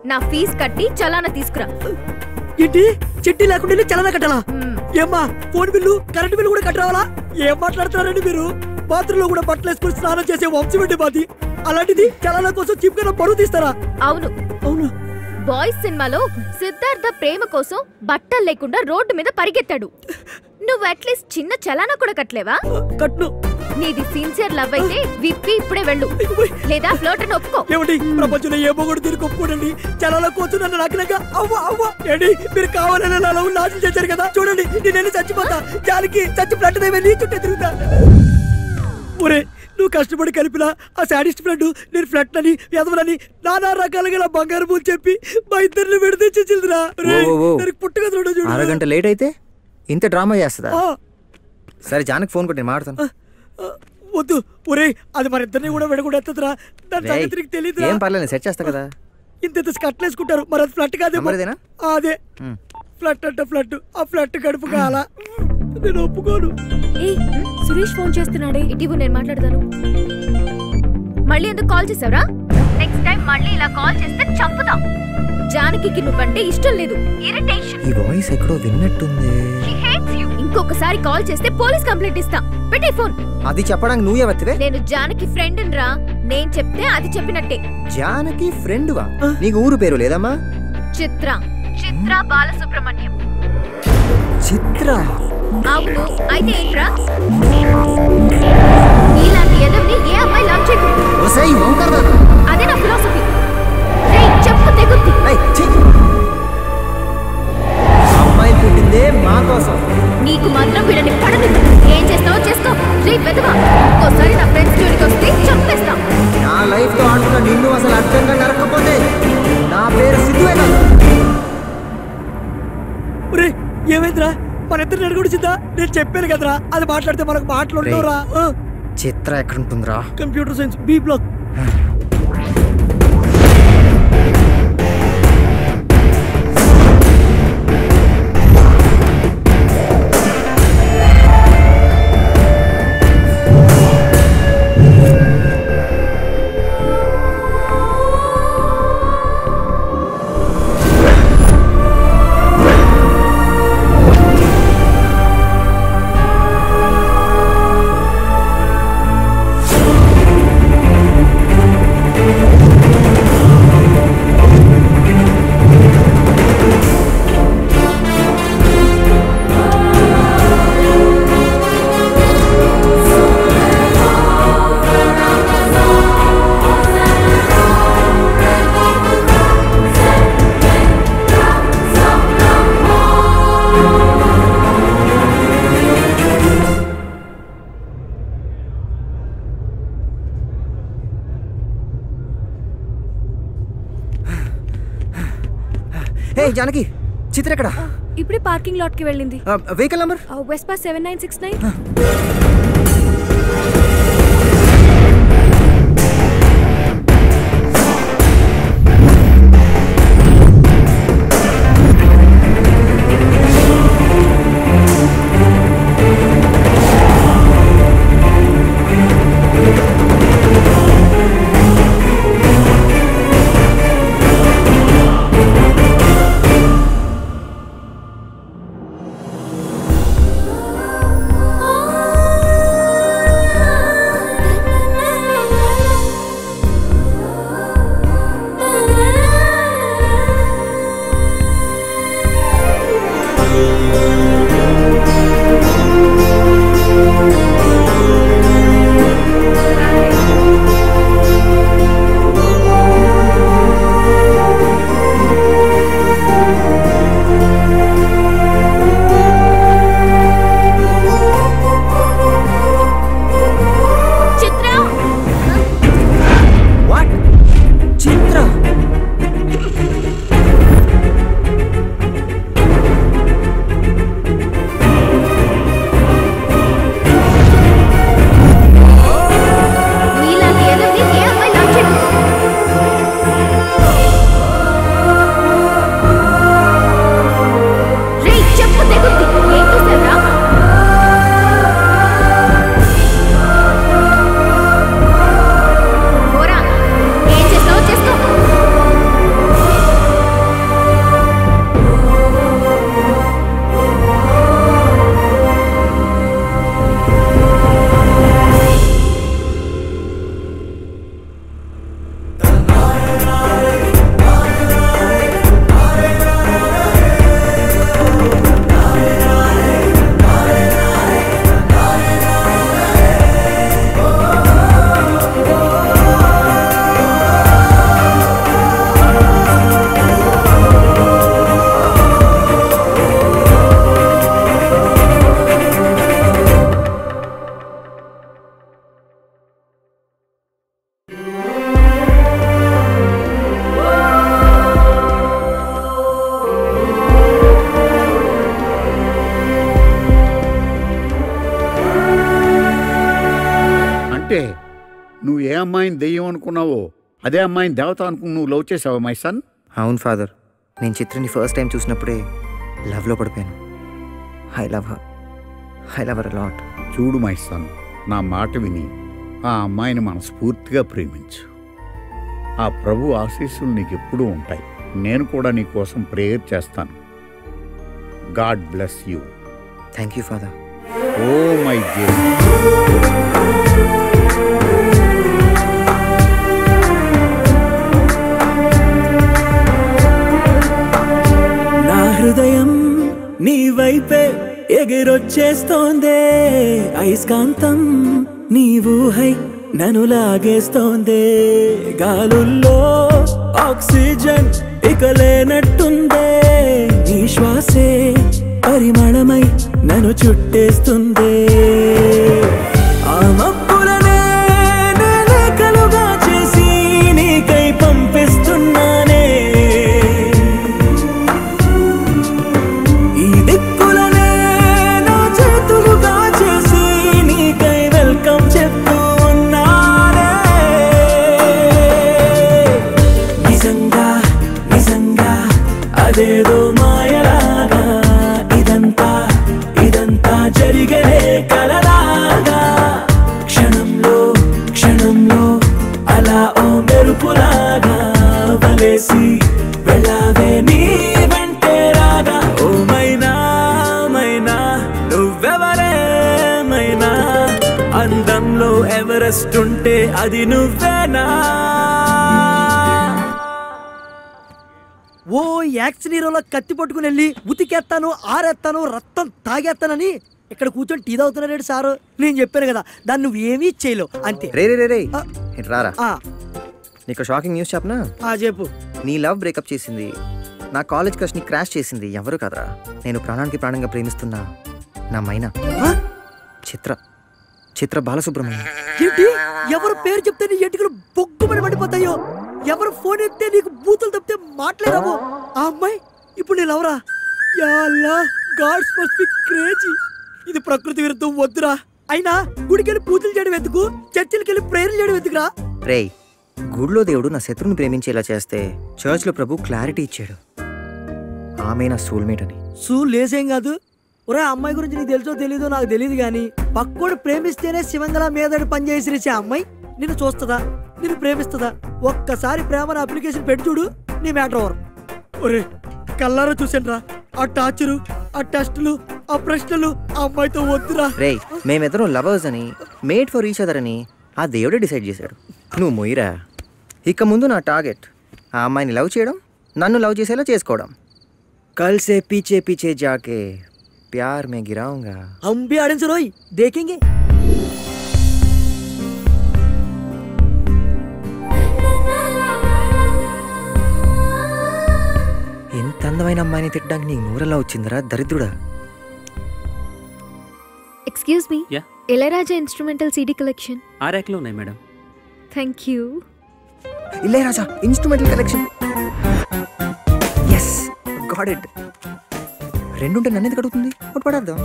నా ఫీజు కట్టి చలానా తీసుకురా ఏంటి చెట్టి లేకుండా చలన కట్టాలా ఏమ్మా ఫోన్ బిల్లు కరెంట్ బిల్లు కూడా కట్టరావాలా ఏం మాట్లాడుతున్నారండి మీరు బాత్రూమ్ లో కూడా బట్టలు వేసుకుని స్నానం చేసే వంశం ఏంటి మాది అలాంటిది చలన కోసం చీప్ గా బరువు తీస్తారా అవును అవును బాయ్స్ సినిమాలో సిద్ధార్థ ప్రేమ కోసం బట్టలు లేకుండా రోడ్డు మీద పరిగెత్తాడు నువ్వు అట్లీస్ట్ చిన్న చలానా కూడా కట్టలేవా కట్ను నీది సిన్సియర్ లవ్ అయితే విప్పి ఇప్పుడే వెళ్ళు లేదా ఫ్లోట్ అని ఒప్పుకో ఏమండి ప్రపంచంలో ఏ మొగుడు దీనికి ఒప్పుకోడండి చలాల కోసం నన్ను నాకినాక అవ్వ అవ్వ ఏంటి మీరు కావాలని నా లవ్ నాశనం చేశారు కదా చూడండి నేను వెళ్ళి చచ్చిపోతా జాలికి చచ్చి ఫ్లట్ వెళ్ళి చుట్టూ తిరుగుతా ఒరే నువ్వు కష్టపడి కలిపిన ఆ సాడిస్ట్ ఫ్రెండ్ నేను ఫ్లట్ అని ఎదవనని నానా రకాలుగా నా బంగారు పూలు చెప్పి మా ఇద్దరిని విడితే చిల్దిరా ఓ, ఓ, ఓ. పుట్టుక చూడ చూడు అరగంట లేట్ అయితే ఇంత డ్రామా చేస్తుందా ఆ, సరే జానకి ఫోన్ కొట్టి నేను మాట్లాడతాను వద్దు ఒరే అది మన ఇద్దరిని కూడా విడగొడేస్తుందిరా దాని రేయ్, సంగతి నీకు తెలియదురా ఏం పర్లేదు సెట్ చేస్తా కదా ఇంత ఇంత కట్లేసుకుంటారు మరి అది ఫ్లట్ కాదే నంబర్ ఇదేనా? అదే ఉమ్. ఫ్లట్ అంటే ఫ్లట్ ఆ ఫ్లట్ కడుపు కాల నేను ఒప్పుకోను ఏ సురేష్ ఫోన్ చేస్తున్నాడే ఇటీవు నేను మాట్లాడతాను మళ్ళీ ఎందుకు కాల్ చేసావురా నెక్స్ట్ టైం మళ్ళీ ఇలా కాల్ చేస్తే చంపుతా జానకి నువ్వంటే ఇష్టం లేదు ఇరిటేషన్ ఈ వాయిస్ ఎక్కడో విన్నట్టుంది ఇంకొకసారి కాల్ చేస్తే పోలీస్ కంప్లైంట్ ఇస్తా పెట్టే ఫోన్ అది చెప్పడానికి నువ్వే వత్తివే నేను జానకి ఫ్రెండ్ రా నేను చెప్తే అది చెప్పినట్టే జానకి ఫ్రెండ్ వా నీకు ఊరు పేరు లేదమ్మా చిత్ర చిత్ర బాలసుబ్రహ్మణ్యం చిత్ర అవును అయితే ఏంట్రా ఇలాంటి ఎదవిని ఏ అమ్మాయి లవ్ చేయకూడదు ఒసేయ్ వంకర అదే నా ఫిలాసఫీ చెప్పు తెగుద్ది అమ్మాయి పుట్టిందే మా కోసం నీకు మాత్రం వీళ్ళని పడదు ఏం చేస్తావో చేసుకో రే వెదవా ఇంకోసారి నా ఫ్రెండ్స్ జోలికి వస్తే చంపేస్తా నా లైఫ్ తో ఆడుతున్న నిన్ను అసలు అర్థంగా నరకపోతే నా పేరు సిద్ధువే కాదు ఒరే ఏమైందిరా మన ఇద్దరు అడుగుడిచిందా నేను చెప్పాను కదరా అది మాట్లాడితే మనకు మాటలు ఉండవురా ఆ, చిత్ర ఎక్కడుంటుందిరా computer science B block hey Janaki Chitra ఎక్కడ ఇప్పుడే పార్కింగ్ లాట్ కి వెళ్ళింది vehicle number Vespa seven nine six nine ఆ అంటే నువ్వు ఏ అమ్మాయిని దెయ్యం అనుకున్నావో అదే అమ్మాయిని దేవత అనుకుని నువ్వు లవ్ చేసావా మై సన్ అవును ఫాదర్ నేను చిత్రని ఫస్ట్ టైం చూసినప్పుడే లవ్లో పడిపోయాను I love her I love her lot చూడు మై సన్ నా మాట విని ఆ అమ్మాయిని మనస్ఫూర్తిగా ప్రేమించు ఆ ప్రభు ఆశీస్సులు నీకు ఎప్పుడూ ఉంటాయి నేను కూడా నీ కోసం ప్రేయర్ చేస్తాను God bless you thank you father oh my గే నా హృదయం నీ వైపే ఎగిరొచ్చేస్తోందే అయస్కాంతం నీ ఊహై నన్ను లాగేస్తోందే గాలుల్లో ఆక్సిజన్ ఇక లేనట్టుందే నీ శ్వాసే పరిమళమై నన్ను చుట్టేస్తుందే ఆ మబ్బులనే నేనే కలుగా చేసి నీకై పంపిస్తున్నానే ఈ దిక్కులనే నా చేతులుగా చేసి నీకై వెల్కమ్ చెప్తూ ఉన్నానే నిజంగా నిజంగా అదేదో మాయలాగా ఇదంతా ఇదంతా జరిగలే కలలాగా క్షణంలో క్షణంలో అలా ఓ మెరుపులాగా వలేసి వెళ్ళావే నీ వెంటే రాగా ఓ మైనా మైనా నువ్వెవరే మైనా అందంలో ఎవరెస్ట్ ఉంటే అది నువ్వేనా ఓ యాక్షన్ హీరోలో కత్తి పట్టుకుని వెళ్ళి ఉతికేస్తాను ఆరేస్తాను రక్తం తాగేస్తానని ఇక్కడ కూర్చొని టీ తాగుతున్నాడు సారు నేను చెప్పాను కదా దాన్ని నువ్వు ఏమీ చేయలేవు అంతే రే రే రే రే ఇటు రారా ఆ, నీకు షాకింగ్ న్యూస్ చెప్పనా ఆ చెప్పు నీ లవ్ బ్రేకప్ చేసింది నా కాలేజ్ క్రష్ని క్రాష్ చేసింది ఎవరు కదరా నేను ప్రాణానికి ప్రాణంగా ప్రేమిస్తున్నా నా మైనా చిత్ర చిత్ర బాలసుబ్రహ్మణ్యం ఏంటి ఎవరు పేరు చెప్తే నీ ఎటుకలు బొగ్గుమని పడిపోతాయో ఎవరు ఫోన్ ఎత్తే నీకు బూతులు తప్పితే మాట్లాడరావు ఆ అమ్మాయి ఇప్పుడు నేను ఎవరా యాల్లా గాడ్స్ మస్ట్ బి క్రేజీ ఇది ప్రకృతి విరుద్ధం వద్దురా అయినా గుడికెళ్ళి పూజలు చేయడం ఎందుకు చర్చిలకి వెళ్ళి ప్రేయర్లు చేయడం ఎందుకురా రేయ్ గుడిలో దేవుడు నా శత్రుని ప్రేమించేలా చేస్తే చర్చ్లో ప్రభు క్లారిటీ ఇచ్చాడు ఆమె నా సోల్మేట్ అని సూ లేసేం కాదు ఒరే అమ్మాయి గురించి నీకు తెలుసో తెలీదో నాకు తెలియదు గాని పక్కోడు ప్రేమిస్తేనే శివంగల మీదడి పనిచేసి రేసే అమ్మాయి నిన్ను చూస్తుందా నిన్ను ప్రేమిస్తుందా ఒక్కసారి ప్రేమను అప్లికేషన్ పెట్టి చూడు నీ మ్యాటర్ ఓవర్ ఒరే కల్లారా చూసాను ఆ టార్చరు ఆ టెస్టులు ఆ ప్రశ్నలు ఆ అమ్మాయితో వద్దురా రేయ్ మేమిద్దరం లవర్స్ అని మేడ్ ఫర్ ఈచ్ అదర్ అని ఆ దేవుడే డిసైడ్ చేశాడు నువ్వు మొయ్యరా ఇక ముందు నా టార్గెట్ ఆ అమ్మాయిని లవ్ చేయడం నన్ను లవ్ చేసేలా చేసుకోవడం కల్ సే పీచే పీచే జాకే ప్యార్ మే గిరాऊंगा हम भी आड़न रोई देखेंगे ఎంత అందమైన అమ్మాయిని తిట్టడానికి నీకు నూరెలా వచ్చిందిరా దరిద్రుడా excuse me yeah Ilayaraja instrumental CD collection ఆ ర్యాక్లో ఉన్నాయి మేడం థ్యాంక్ యూ ఇల్లే రాజా instrumental collection yes got it రెండుంటే నన్ను ఎందుకు అడుగుతుంది ఒకటి పడేద్దాం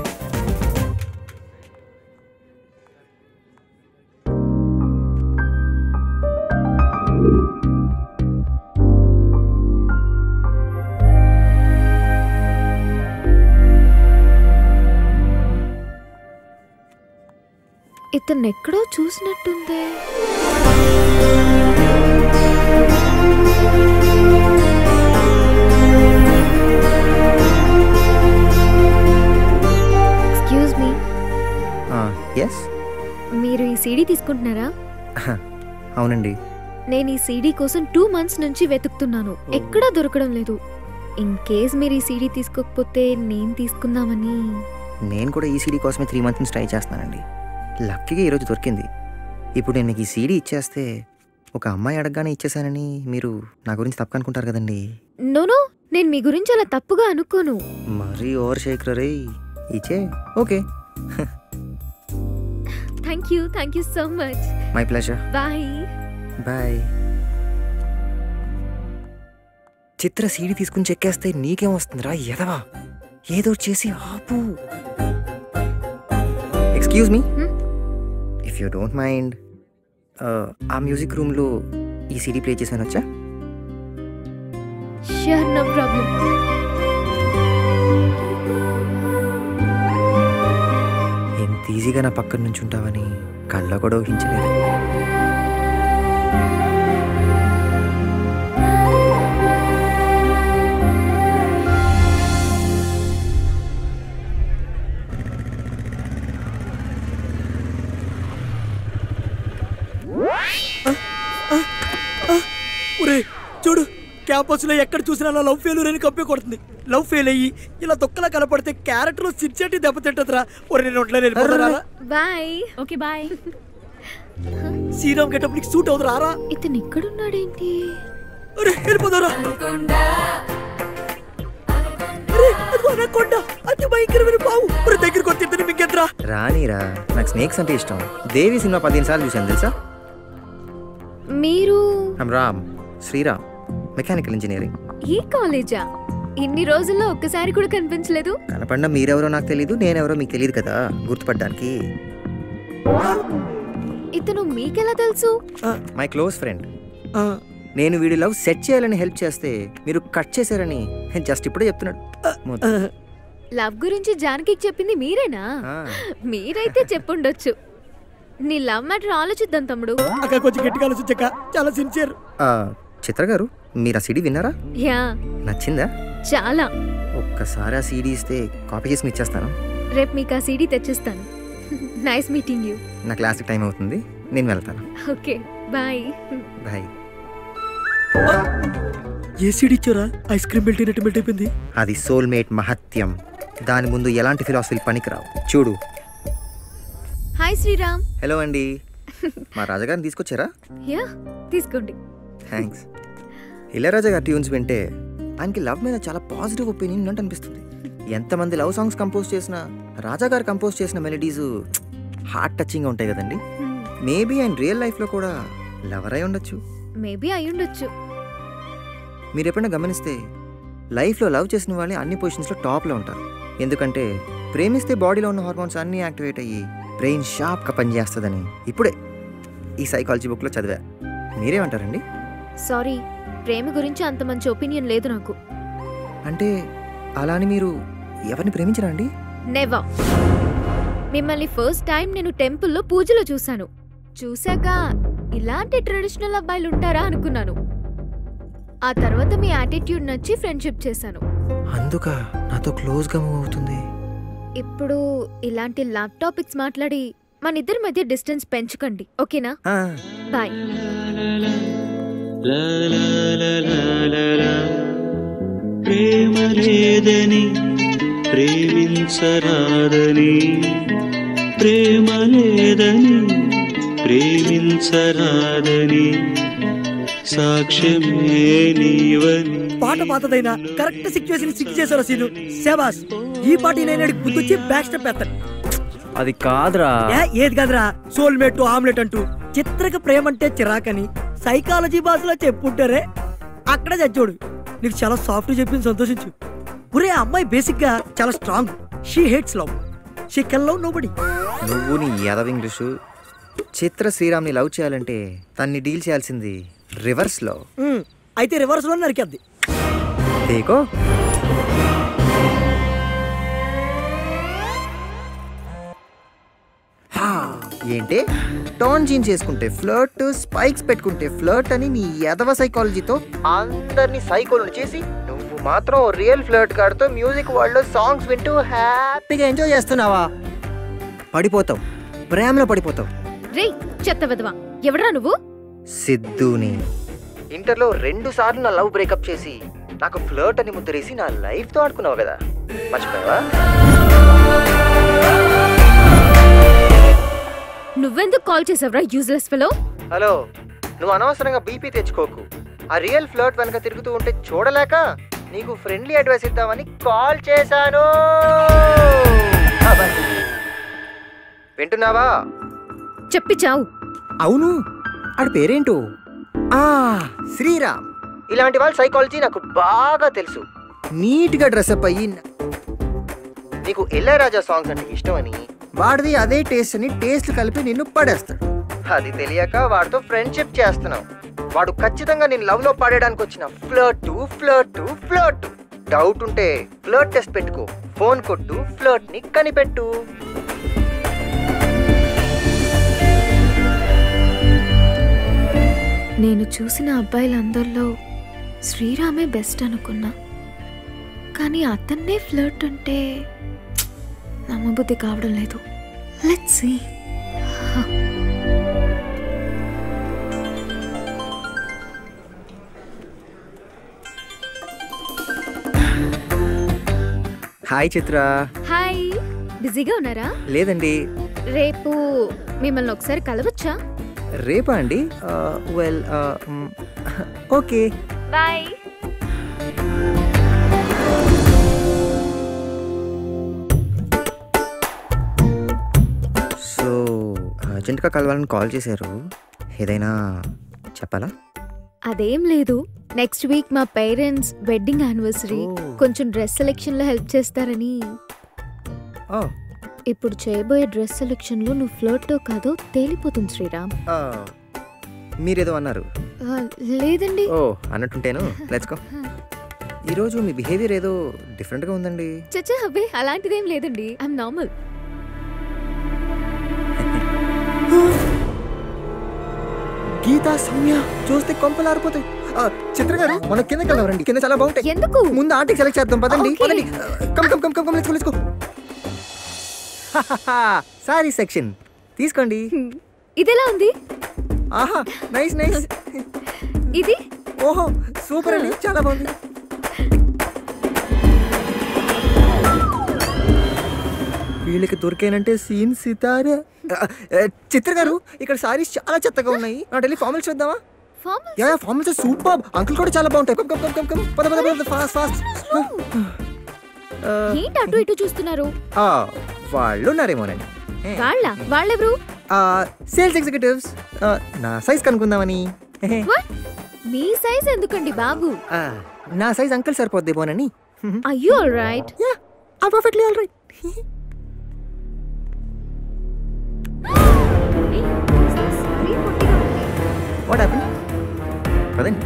ఇతను ఎక్కడో చూసినట్టుందే ఎక్స్క్యూజ్ మీ ఎస్ మీరు ఈ సీడీ తీసుకుంటున్నారా అవునండి నేను ఈ సీడీ కోసం టూ మంత్స్ నుంచి వెతుకుతున్నాను ఎక్కడా దొరకడం లేదు ఇన్ కేస్ మీరు ఈ సీడీ తీసుకోకపోతే నేను తీసుకుందామని నేను కూడా ఈ సీడీ కోసమే త్రీ మంత్స్ నుంచి ట్రై చేస్తున్నానండి లక్కీగా ఈరోజు దొరికింది ఇప్పుడు నేను మీకు ఈ సీడీ ఇచ్చేస్తే ఒక అమ్మాయి అడగగానే ఇచ్చేసానని మీరు నా గురించి తప్పు అనుకుంటారు కదండి నోనో నేను మీ గురించి అలా తప్పుగా అనుకోను మరీ ఓవర్ షేక్ రే ఇచ్చే okay thank you thank you so much my pleasure bye bye Chitra CD తీసుకుని చెక్కేస్తే నీకేం వస్తుందిరా ఎదవా ఏదో చేసి ఆపు excuse me if you don't mind ఆ మ్యూజిక్ రూమ్లో ఈ సీడీ ప్లే చేశాను వచ్చా షూర్ నో ప్రాబ్లం ఎంత ఈజీగా నా పక్కన నుంచి ఉంటావని కళ్ళ కూడా ఊహించలేదు ఒరే చూడు క్యాంపస్ లో ఎక్కడ చూసినా నా లవ్ ఫెయిల్యూర్ అని కప్పే కొడుతుంది లవ్ ఫెయిల్ అయ్యి ఇలా తొక్కలా కనపడితే క్యారెక్టర్ లో సిర్చేటి దెబ్బతింటదిరా ఒరే నేను ఒంట్లో వెళ్ళిపోతారా bye okay bye Sriram getup నీకు సూట్ అవుతురా రా ఇతను ఇక్కడున్నాడేంటి అరే వెళ్ళిపోతారా అరే, అదిగో అనకొండ. అతి భయంకరమైన పావు ఒరే దగ్గరికి వచ్చి ఇద్దరిని మింగేద్రా రానిరా నాకు స్నేక్స్ అంటే ఇష్టం దేవి సినిమా పదిహేను సార్లు చూశాను తెలుసా మీరు I'm Ram Sriram mechanical engineering ఈ కాలేజా ఇన్ని రోజుల్లో ఒక్కసారి కూడా కనిపించలేదు కనపడిన మీరెవరో నాకు తెలియదు నేనెవరో మీకు తెలియదు కదా గుర్తుపడ్డానికి ఇతను మీకెలా తెలుసు మై క్లోజ్ ఫ్రెండ్ నేను వీడి లవ్ సెట్ చేయాలని హెల్ప్ చేస్తే మీరు కట్ చేశారని జస్ట్ ఇప్పుడే చెప్తున్నాడు మొద్దు. లవ్ గురించి జానకి చెప్పింది మీరేనా ఆ. మీరైతే చెప్పుండొచ్చు నీ లవ్ మ్యాటర్ ఆలోచిద్దాం తమ్ముడు అక్క కొంచెం గట్టిగా ఆలోచించక్క చాలా సిన్సియర్ ఆ, చిత్ర గారు మీరు ఆ సీడీ విన్నారా యా నచ్చిందా చాలా ఒక్కసారి ఆ సీడీ ఇస్తే కాపీ చేసి మీకు ఇచ్చేస్తాను రేపు మీకు ఆ సీడీ తెచ్చిస్తాను నైస్ మీటింగ్ యూ నా క్లాస్కి టైం అవుతుంది నేను వెళ్తాను ఓకే బాయ్ బాయ్ ఏ సీడ్ ఇచ్చారా ఐస్ క్రీమ్ మెల్ట్ అయినట్టు మెల్ట్ అయిపోయింది అది సోల్మేట్ మహత్యం దాని ముందు ఎలాంటి ఫిలాసఫీలు పనికిరావు చూడు హాయ్ శ్రీరామ్ హలో అండి మా రాజాగారిని తీసుకొచ్చారా యా తీసుకోండి థ్యాంక్స్ ఇళయరాజా గారి ట్యూన్స్ వింటే ఆయనకి లవ్ మీద చాలా పాజిటివ్ ఒపీనియన్ ఉన్నట్టు అనిపిస్తుంది ఎంతమంది లవ్ సాంగ్స్ కంపోజ్ చేసినా రాజా గారు కంపోజ్ చేసిన మెలడీస్ హార్ట్ టచింగ్గా ఉంటాయి కదండి మేబీ ఆయన రియల్ లైఫ్లో కూడా లవర్ అయి ఉండొచ్చు మేబీ అయ్యుండొచ్చు మీరు ఎప్పుడైనా గమనిస్తే లైఫ్లో లవ్ చేసిన వాళ్ళే అన్ని పొజిషన్స్లో టాప్లో ఉంటారు ఎందుకంటే ప్రేమిస్తే బాడీలో ఉన్న హార్మోన్స్ అన్నీ యాక్టివేట్ అయ్యి బ్రెయిన్ షార్ప్గా పనిచేస్తుందని ఇప్పుడే ఈ సైకాలజీ బుక్లో చదివా మీరేమంటారండి సారీ ప్రేమ గురించి అంత మంచి ఒపీనియన్ లేదు నాకు అంటే అలా అని మీరు ఎవరిని ప్రేమించరా అండి నెవర్ మిమ్మల్ని ఫస్ట్ టైం నేను టెంపుల్లో పూజలో చూశాను చూశాక ఇలాంటి ట్రెడిషనల్ అబ్బాయిలు ఉంటారా అనుకున్నాను ఆ తర్వాత మీ యాటిట్యూడ్ నచ్చి ఫ్రెండ్షిప్ చేశాను అందుక నాతో క్లోజ్గా మూవ్ అవుతుంది ఇప్పుడు ఇలాంటి ల్యాప్ టాపిక్స్ మాట్లాడి మన ఇద్దరి మధ్య డిస్టెన్స్ పెంచకండి ఓకేనా ఆ, బాయ్ ప్రేమ లేదని ప్రేమించరాదని ప్రేమ లేదని ప్రేమించరాదని సాక్ష్యమే నీవని పాట పాతదైనా కరెక్ట్ సిచ్యువేషన్ సిక్ చేశారు సీను శబాస్ ఈ పాట నేను గుర్తొచ్చి బ్యాక్ స్టెప్ వేస్తాను అది కాదురా ఏ, ఏది కాదురా సోల్మేట్ ఆమ్లెట్ అంటూ చిత్రక ప్రేమ అంటే చిరాకని సైకాలజీ భాషలో చెప్పుంటారే అక్కడ చచ్చోడు నీకు చాలా సాఫ్ట్ చెప్పింది సంతోషించు ఒరే ఆ అమ్మాయి బేసిక్ గా చాలా strong she hates love she can love nobody నువ్వు నీ యాదవ్ ఇంగ్లీషు చిత్ర శ్రీరామ్ని లవ్ చేయాలంటే తన్ని డీల్ చేయాల్సింది రివర్స్లో అయితే రివర్స్ లో నరికేద్ది దేకో హా, ఏంటి టోన్ జీన్ చేసుకుంటే ఫ్లర్ట్ స్పైక్స్ పెట్టుకుంటే ఫ్లర్ట్ అని నీ యదవ సైకాలజీతో అందరినీ సైకోలను చేసి నువ్వు మాత్రం రియల్ ఫ్లర్ట్ గాడితో మ్యూజిక్ వరల్డ్ సాంగ్స్ వింటూ హ్యాపీగా ఎంజాయ్ చేస్తున్నావా పడిపోతావు ప్రేమలో పడిపోతావు రేయ్ చెత్త వెదవా ఎవడ్రా నువ్వు సిద్ధుని ఇంటర్లో రెండు సార్లు నా లవ్ బ్రేకప్ చేసి నాకు ఫ్లర్ట్ అని ముద్దరేసి నా లైఫ్తో ఆడుకున్నావు కదా మర్చిపోయావా నువ్వెందుకు కాల్ చేసావురా యూజ్లెస్ ఫెలో హలో నువ్వు అనవసరంగా బీపీ తెచ్చుకోకు ఆ రియల్ ఫ్లర్ట్ వెనక తిరుగుతూ ఉంటే చూడలేక నీకు ఫ్రెండ్లీ అడ్వైస్ ఇద్దామని కాల్ చేశాను అబ్బాయి. వింటున్నావా చెప్పి చావు అవును ఆడి పేరేంటో ఆ శ్రీరామ్ ఇలాంటి వాళ్ళ సైకాలజీ నాకు బాగా తెలుసు నీట్గా డ్రెస్అప్ అయ్యి నీకు ఇళ్ళరాజా సాంగ్స్ అంటే ఇష్టమని వాడిది అదే టేస్ట్ అని టేస్ట్ కలిపి నిన్ను పడేస్తాడు అది తెలియక వాడితో ఫ్రెండ్షిప్ చేస్తున్నావు వాడు ఖచ్చితంగా నేను లవ్ లో పాడేయడానికి వచ్చిన ఫ్లర్ట్ ఫ్లర్ట్ ఫ్లర్ట్ డౌట్ ఉంటే ఫ్లర్ట్ టెస్ట్ పెట్టుకో ఫోన్ కొట్టు ఫ్లర్ట్ ని కనిపెట్టు నేను చూసిన అబ్బాయిలందరిలో శ్రీరామే బెస్ట్ అనుకున్నా కానీ అతన్నే ఫ్లర్ట్ అంటే నమ్మబుద్ధి కావడం లేదు let's see hi Chitra hi బిజీగా ఉన్నారా లేదండి రేపు మిమ్మల్ని ఒకసారి కలవచ్చా రేపా అండి వెల్ ఓకే బాయ్ సో అర్జెంట్గా కలవాలని కాల్ చేశారు ఏదైనా చెప్పాలా అదేం లేదు నెక్స్ట్ వీక్ మా పేరెంట్స్ వెడ్డింగ్ యానివర్సరీ కొంచెం డ్రెస్ సెలెక్షన్ లో హెల్ప్ చేస్తారని ఇప్పుడు చేయబోయే డ్రెస్ సెలెక్షన్ లో నువ్వు ఫ్లోర్టో కాదో తేలిపోతుంది శ్రీరామ్ మీరేదో అన్నారు ఆ, లేదండి ఓ అన్నట్టుంటేను లెట్స్ గో ఈరోజు మీ బిహేవియర్ ఏదో డిఫరెంట్గా ఉందండి చచ్చా అబ్బే అలాంటిదేం లేదండి ఐఎమ్ నార్మల్ గీతా సౌమ్య చూస్తే కొంపలు ఆరిపోతాయి ఆ, చిత్ర గారు మన కిందకి వెళ్దాం కింద చాలా బాగుంటాయి ఎందుకు ముందు ఆర్టిక్ సెలెక్ట్ చేద్దాం పదండి Okay. పదండి come come come come come let's go sari section తీసుకోండి ఇదెలా ఉంది ఆహా నైస్ నైస్ ఇది ఓహో సూపర్ అండి చాలా బాగుంది వీళ్ళకి దొరికానంటే సీన్ సితారే ఆ, ఆ, చిత్ర గారు ఇక్కడ సారీస్ చాలా చెత్తగా ఉన్నాయి నా ఢిల్లీ ఫార్మల్స్ చూద్దామా yeah yeah formals super uncle కూడా చాలా బాగుంటాయి come come come come come పద పద పద ఫాస్ట్ ఫాస్ట్ ఏంటి అటు ఇటు చూస్తున్నారు ఆ వాళ్ళు ఉన్నారేమోనండి వాళ్ళ వాళ్ళెవరు సేల్స్ ఎగ్జిక్యూటివ్స్ నా సైజ్ కనుక్కుందామని What? మీ సైజ్ ఎందుకండి బాబు ఆ, నా సైజ్ అంకుల్ సరిపోద్దేమోనని అయ్యో all right yeah I perfectly all right what happen పదండి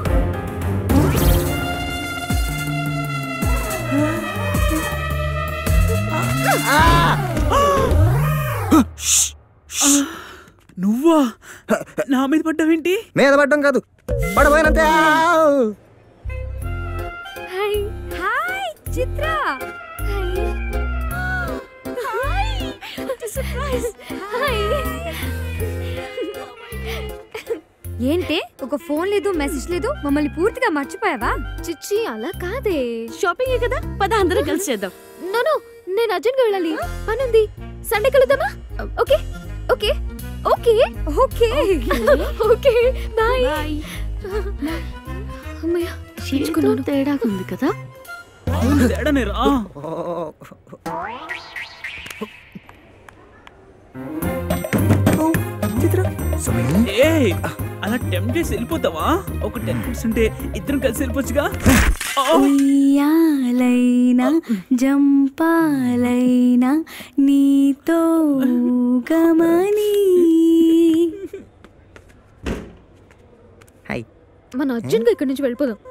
నువ్వా నా మీద పడ్డావేంటి మీద పడ్డం కాదు పడబోయినంతే హాయ్ హాయ్ చిత్ర ఏంటి ఒక ఫోన్ లేదు మెసేజ్ లేదు మమ్మల్ని పూర్తిగా మర్చిపోయావా చిచ్చి అలా కాదే షాపింగే కదా పద అందరం కలిసి చేద్దాం నో నో నేను అర్జెంట్గా వెళ్ళాలి పని ఉంది సండే కలుద్దామా okay okay okay okay okay bye అమ్మయ్య ఏదో తేడాగా ఉంది కదా తేడానే రా చిత్ర ఏయ్, అలా టెంప్ చేసి వెళ్ళిపోతావా ఒక టెన్ పర్సెంట్ ఇద్దరం కలిసి వెళ్ళిపోవచ్చుగా ఉయ్యాలైనా జంపాలైనా నీతో గమని హాయ్ మన అర్జున్గా ఇక్కడి నుంచి వెళ్ళిపోదాం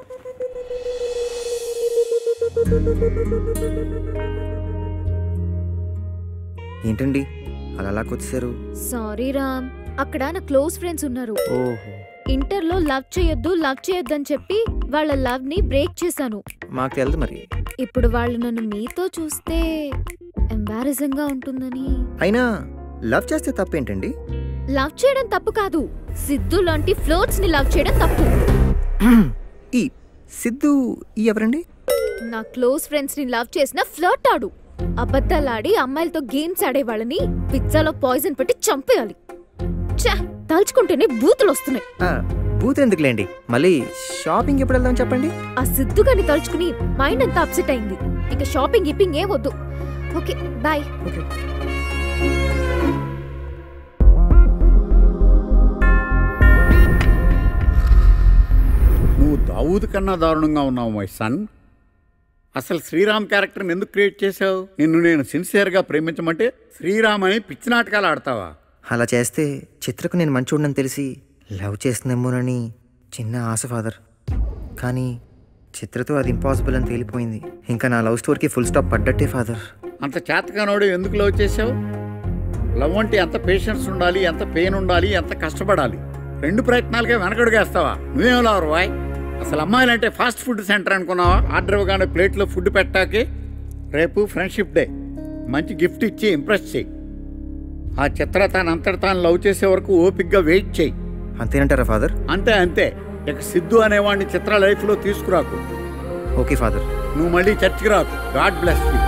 ఏంటండి అలా అలాగ వచ్చేసారు సారీ రామ్ అక్కడ నా క్లోజ్ ఫ్రెండ్స్ ఉన్నారు ఓహో ఇంటర్లో లవ్ చేయొద్దు లవ్ చేయొద్దు అని చెప్పి వాళ్ళ లవ్ ని బ్రేక్ చేశాను మాకు తెలియదు మరి ఇప్పుడు వాళ్ళు నన్ను మీతో చూస్తే ఎంబారసింగ్ గా ఉంటుందని అయినా లవ్ చేస్తే తప్పేంటండి లవ్ చేయడం తప్పు కాదు సిద్ధు లాంటి ఫ్లోట్స్ ని లవ్ చేయడం తప్పు ఈ సిద్ధు ఈ ఎవరండి నా క్లోజ్ ఫ్రెండ్స్ ని లవ్ చేసిన ఫ్లర్ట్ ఆడు అబద్ధాలాడి అమ్మాయిలతో గేమ్స్ ఆడే వాళ్ళని పిజ్జాలో పాయిజన్ పెట్టి చంపేయాలి ఛ, తలుచుకుంటేనే బూతులు వస్తున్నాయి ఆ, బూత్ ఎందుకులేండి మళ్ళీ షాపింగ్ ఎప్పుడు వెళ్దాం చెప్పండి ఆ సిద్ధుగాని తలుచుకుని మైండ్ అంతా అప్సెట్ అయింది ఇక షాపింగ్ గిప్పింగ్ ఏం వద్దు ఓకే బాయ్ నువ్వు దావూద్ కన్నా దారుణంగా ఉన్నావు మై సన్ అసలు శ్రీరామ్ క్యారెక్టర్ని ఎందుకు క్రియేట్ చేశావు నిన్ను నేను సిన్సియర్గా ప్రేమించమంటే శ్రీరామ్ అని పిచ్చి నాటకాలు ఆడతావా అలా చేస్తే చిత్రకు నేను మంచోడని తెలిసి లవ్ చేస్తుందేమోనని చిన్న ఆశ ఫాదర్ కానీ చిత్రతో అది ఇంపాసిబుల్ అని తేలిపోయింది ఇంకా నా లవ్ స్టోరీకి ఫుల్ స్టాప్ పడ్డట్టే ఫాదర్ అంత చేతకానోడు ఎందుకు లవ్ చేసావు లవ్ అంటే ఎంత పేషెన్స్ ఉండాలి ఎంత పెయిన్ ఉండాలి ఎంత కష్టపడాలి రెండు ప్రయత్నాలకే వెనకడుగేస్తావా నువ్వేం లవర్ వాయ్ అసలు అమ్మాయిలంటే ఫాస్ట్ ఫుడ్ సెంటర్ అనుకున్నావా ఆర్డర్ ఇవ్వగానే ప్లేట్లో ఫుడ్ పెట్టాకే రేపు ఫ్రెండ్షిప్ డే మంచి గిఫ్ట్ ఇచ్చి ఇంప్రెస్ చేయి ఆ చిత్ర తాను అంతట తాను లవ్ చేసే వరకు ఓపిక్గా వెయిట్ చేయి అంతేనంటారా ఫాదర్ అంతే అంతే ఇక సిద్ధు అనేవాడిని చిత్ర లైఫ్లో తీసుకురాకు ఓకే ఫాదర్ నువ్వు మళ్ళీ చర్చికి రాకు గాడ్ బ్లెస్ యూ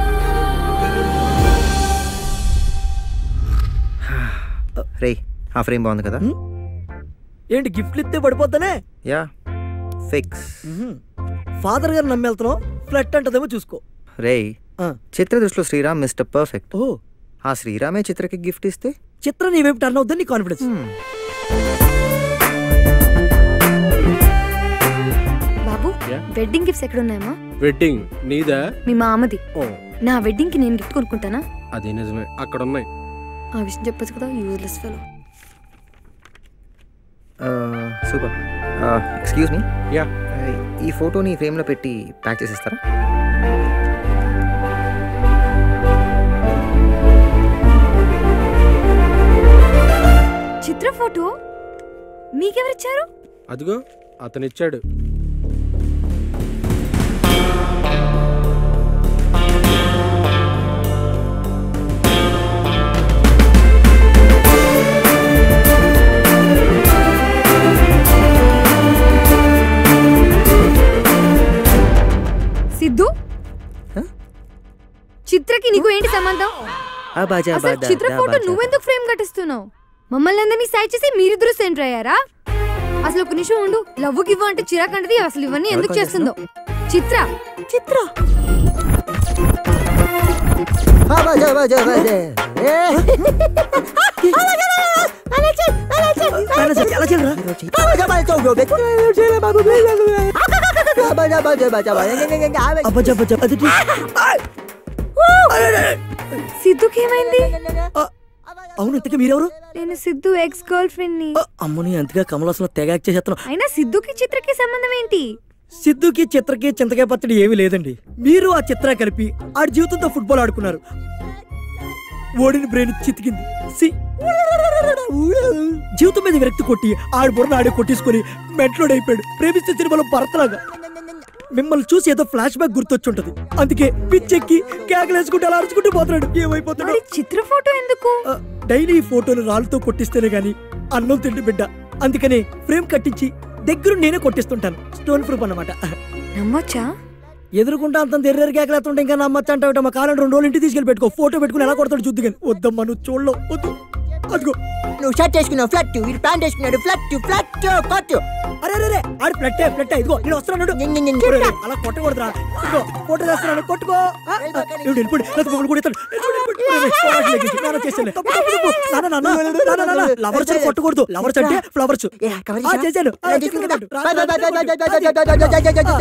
రే ఆ ఫ్రేమ్ బాగుంది కదా ఏంటి గిఫ్ట్లు ఇస్తే పడిపోతానే యా ఫిక్స్ ఫాదర్ గారు నమ్మెళ్తున్నావు ఫ్లట్ అంటదేమో చూసుకో రే చిత్ర దృష్టిలో శ్రీరామ్ మిస్టర్ పర్ఫెక్ట్ ఓ ఆ శ్రీరామే చిత్రకి గిఫ్ట్ ఇస్తే చిత్ర నీ వైపు టర్న్ అవుతుంది నీ కాన్ఫిడెన్స్ బాబు Yeah? వెడ్డింగ్ గిఫ్ట్స్ ఎక్కడ ఉన్నాయమ్మా వెడ్డింగ్ నీదా మీ మామది ఓ నా వెడ్డింగ్ కి నేను గిఫ్ట్ కొనుక్కుంటానా అది నిజమే అక్కడ ఉన్నాయి ఆ విషయం చెప్పొచ్చు కదా useless fellow super excuse me yeah ఈ ఫోటోని ఫ్రేమ్లో పెట్టి ప్యాక్ చేసేస్తారా చిత్ర ఫోటో మీకెవరిచ్చారు అదిగో అతను ఇచ్చాడు సిద్ధు చిత్రకి నీకు ఏంటి సంబంధం అబాజా అసలు చిత్ర ఫోటో నువ్వెందుకు ఫ్రేమ్ కట్టిస్తున్నావు మమ్మల్ని అందరినీ సైడ్ చేసి మీరిద్దరు సెంటర్ అయ్యారా అసలు ఒక నిమిషం ఉండు లవ్ గివ్వు అంటే చిరాకంటది అసలు ఇవన్నీ ఎందుకు చేస్తుందో చిత్ర చిత్ర సిద్ధుకి ఏమైంది అవును ఇంతకీ మీరెవరు నేను సిద్ధు ఎక్స్ గర్ల్ ఫ్రెండ్ ని అమ్మని అంతగా కమలాసన తెగ యాక్ట్ చేసేస్తున్నావు అయినా సిద్ధుకి చిత్రకి సంబంధం ఏంటి సిద్ధుకి చిత్రకి చింతకాయ పచ్చడి ఏమీ లేదండి మీరు ఆ చిత్ర కలిపి ఆడి జీవితంతో ఫుట్బాల్ ఆడుకున్నారు ఓడిని బ్రెయిన్ చితికింది సి జీవితం మీద విరక్తి కొట్టి ఆడి బుర్ర ఆడి కొట్టేసుకొని మెంట్లోడ్ అయిపోయాడు ప్రేమిస్తే సినిమాలో భర్తలాగా మిమ్మల్ని చూసి ఏదో ఫ్లాష్ బ్యాక్ గుర్తొచ్చుంటది అందుకే పిచ్చెక్కి కేకలేసుకుంటూ అలా అరుచుకుంటూ పోతున్నాడు ఏమైపోతున్నాడు చిత్ర ఫోటో ఎందుకు డైలీ ఈ ఫోటోలు రాళ్ళతో కొట్టిస్తేనే గాని అన్నం తిండి బిడ్డ అందుకని ఫ్రేమ్ కట్టించి దగ్గర నేనే కొట్టిస్తుంటాను స్టోన్ ప్రూఫ్ అన్నమాట నమ్మొచ్చా ఎదురుకుంటా అంత ఎర్రెరు కేకలేస్తుంటే ఇంకా నమ్మచ్చు అంటే మా కాలం రెండు రోజులు ఇంటికి తీసుకెళ్ళి పెట్టుకో ఫోటో పెట్టుకుని ఎలా కొడతాడు చూద్దు కానీ వద్దమ్మా నువ్వు చూడలో వద్దు అదిగో నువ్వు షర్ట్ వేసుకున్నావు ఫ్లట్ వీడు ప్యాంట్ వేసుకున్నాడు ఫ్లట్ ఫ్లట్ కొట్టు అరే అరే ఆడి ఫ్లట్టే ఫ్లట్టే ఇదిగో నేను వస్తున్నాడు ఒరేయ్, ఒరేయ్, అలా కొట్టకూడదురా ఇదిగో ఫోటో చేస్తున్నాను కొట్టుకో ఆ, ఆ, ఇవిడు వెళ్ళిపోయి లేకపోతే మమ్మల్ని కూడా ఇస్తాడు. వెళ్ళిపోయి, వెళ్ళిపోయి. ఒరేయ్, పోరాటం లేకించి. నాన్న చేసేలే. తప్పు, తప్పు, తప్పు. నాన్న, నాన్న, నాన్న, నాన్న. లవర్స్ అని కొట్టకూడదు లవర్స్ అంటే ఫ్లవర్స్ ఆ, చేశాను ఆ, చేశాను. రా, రా, రా, రా, రా, రా, రా.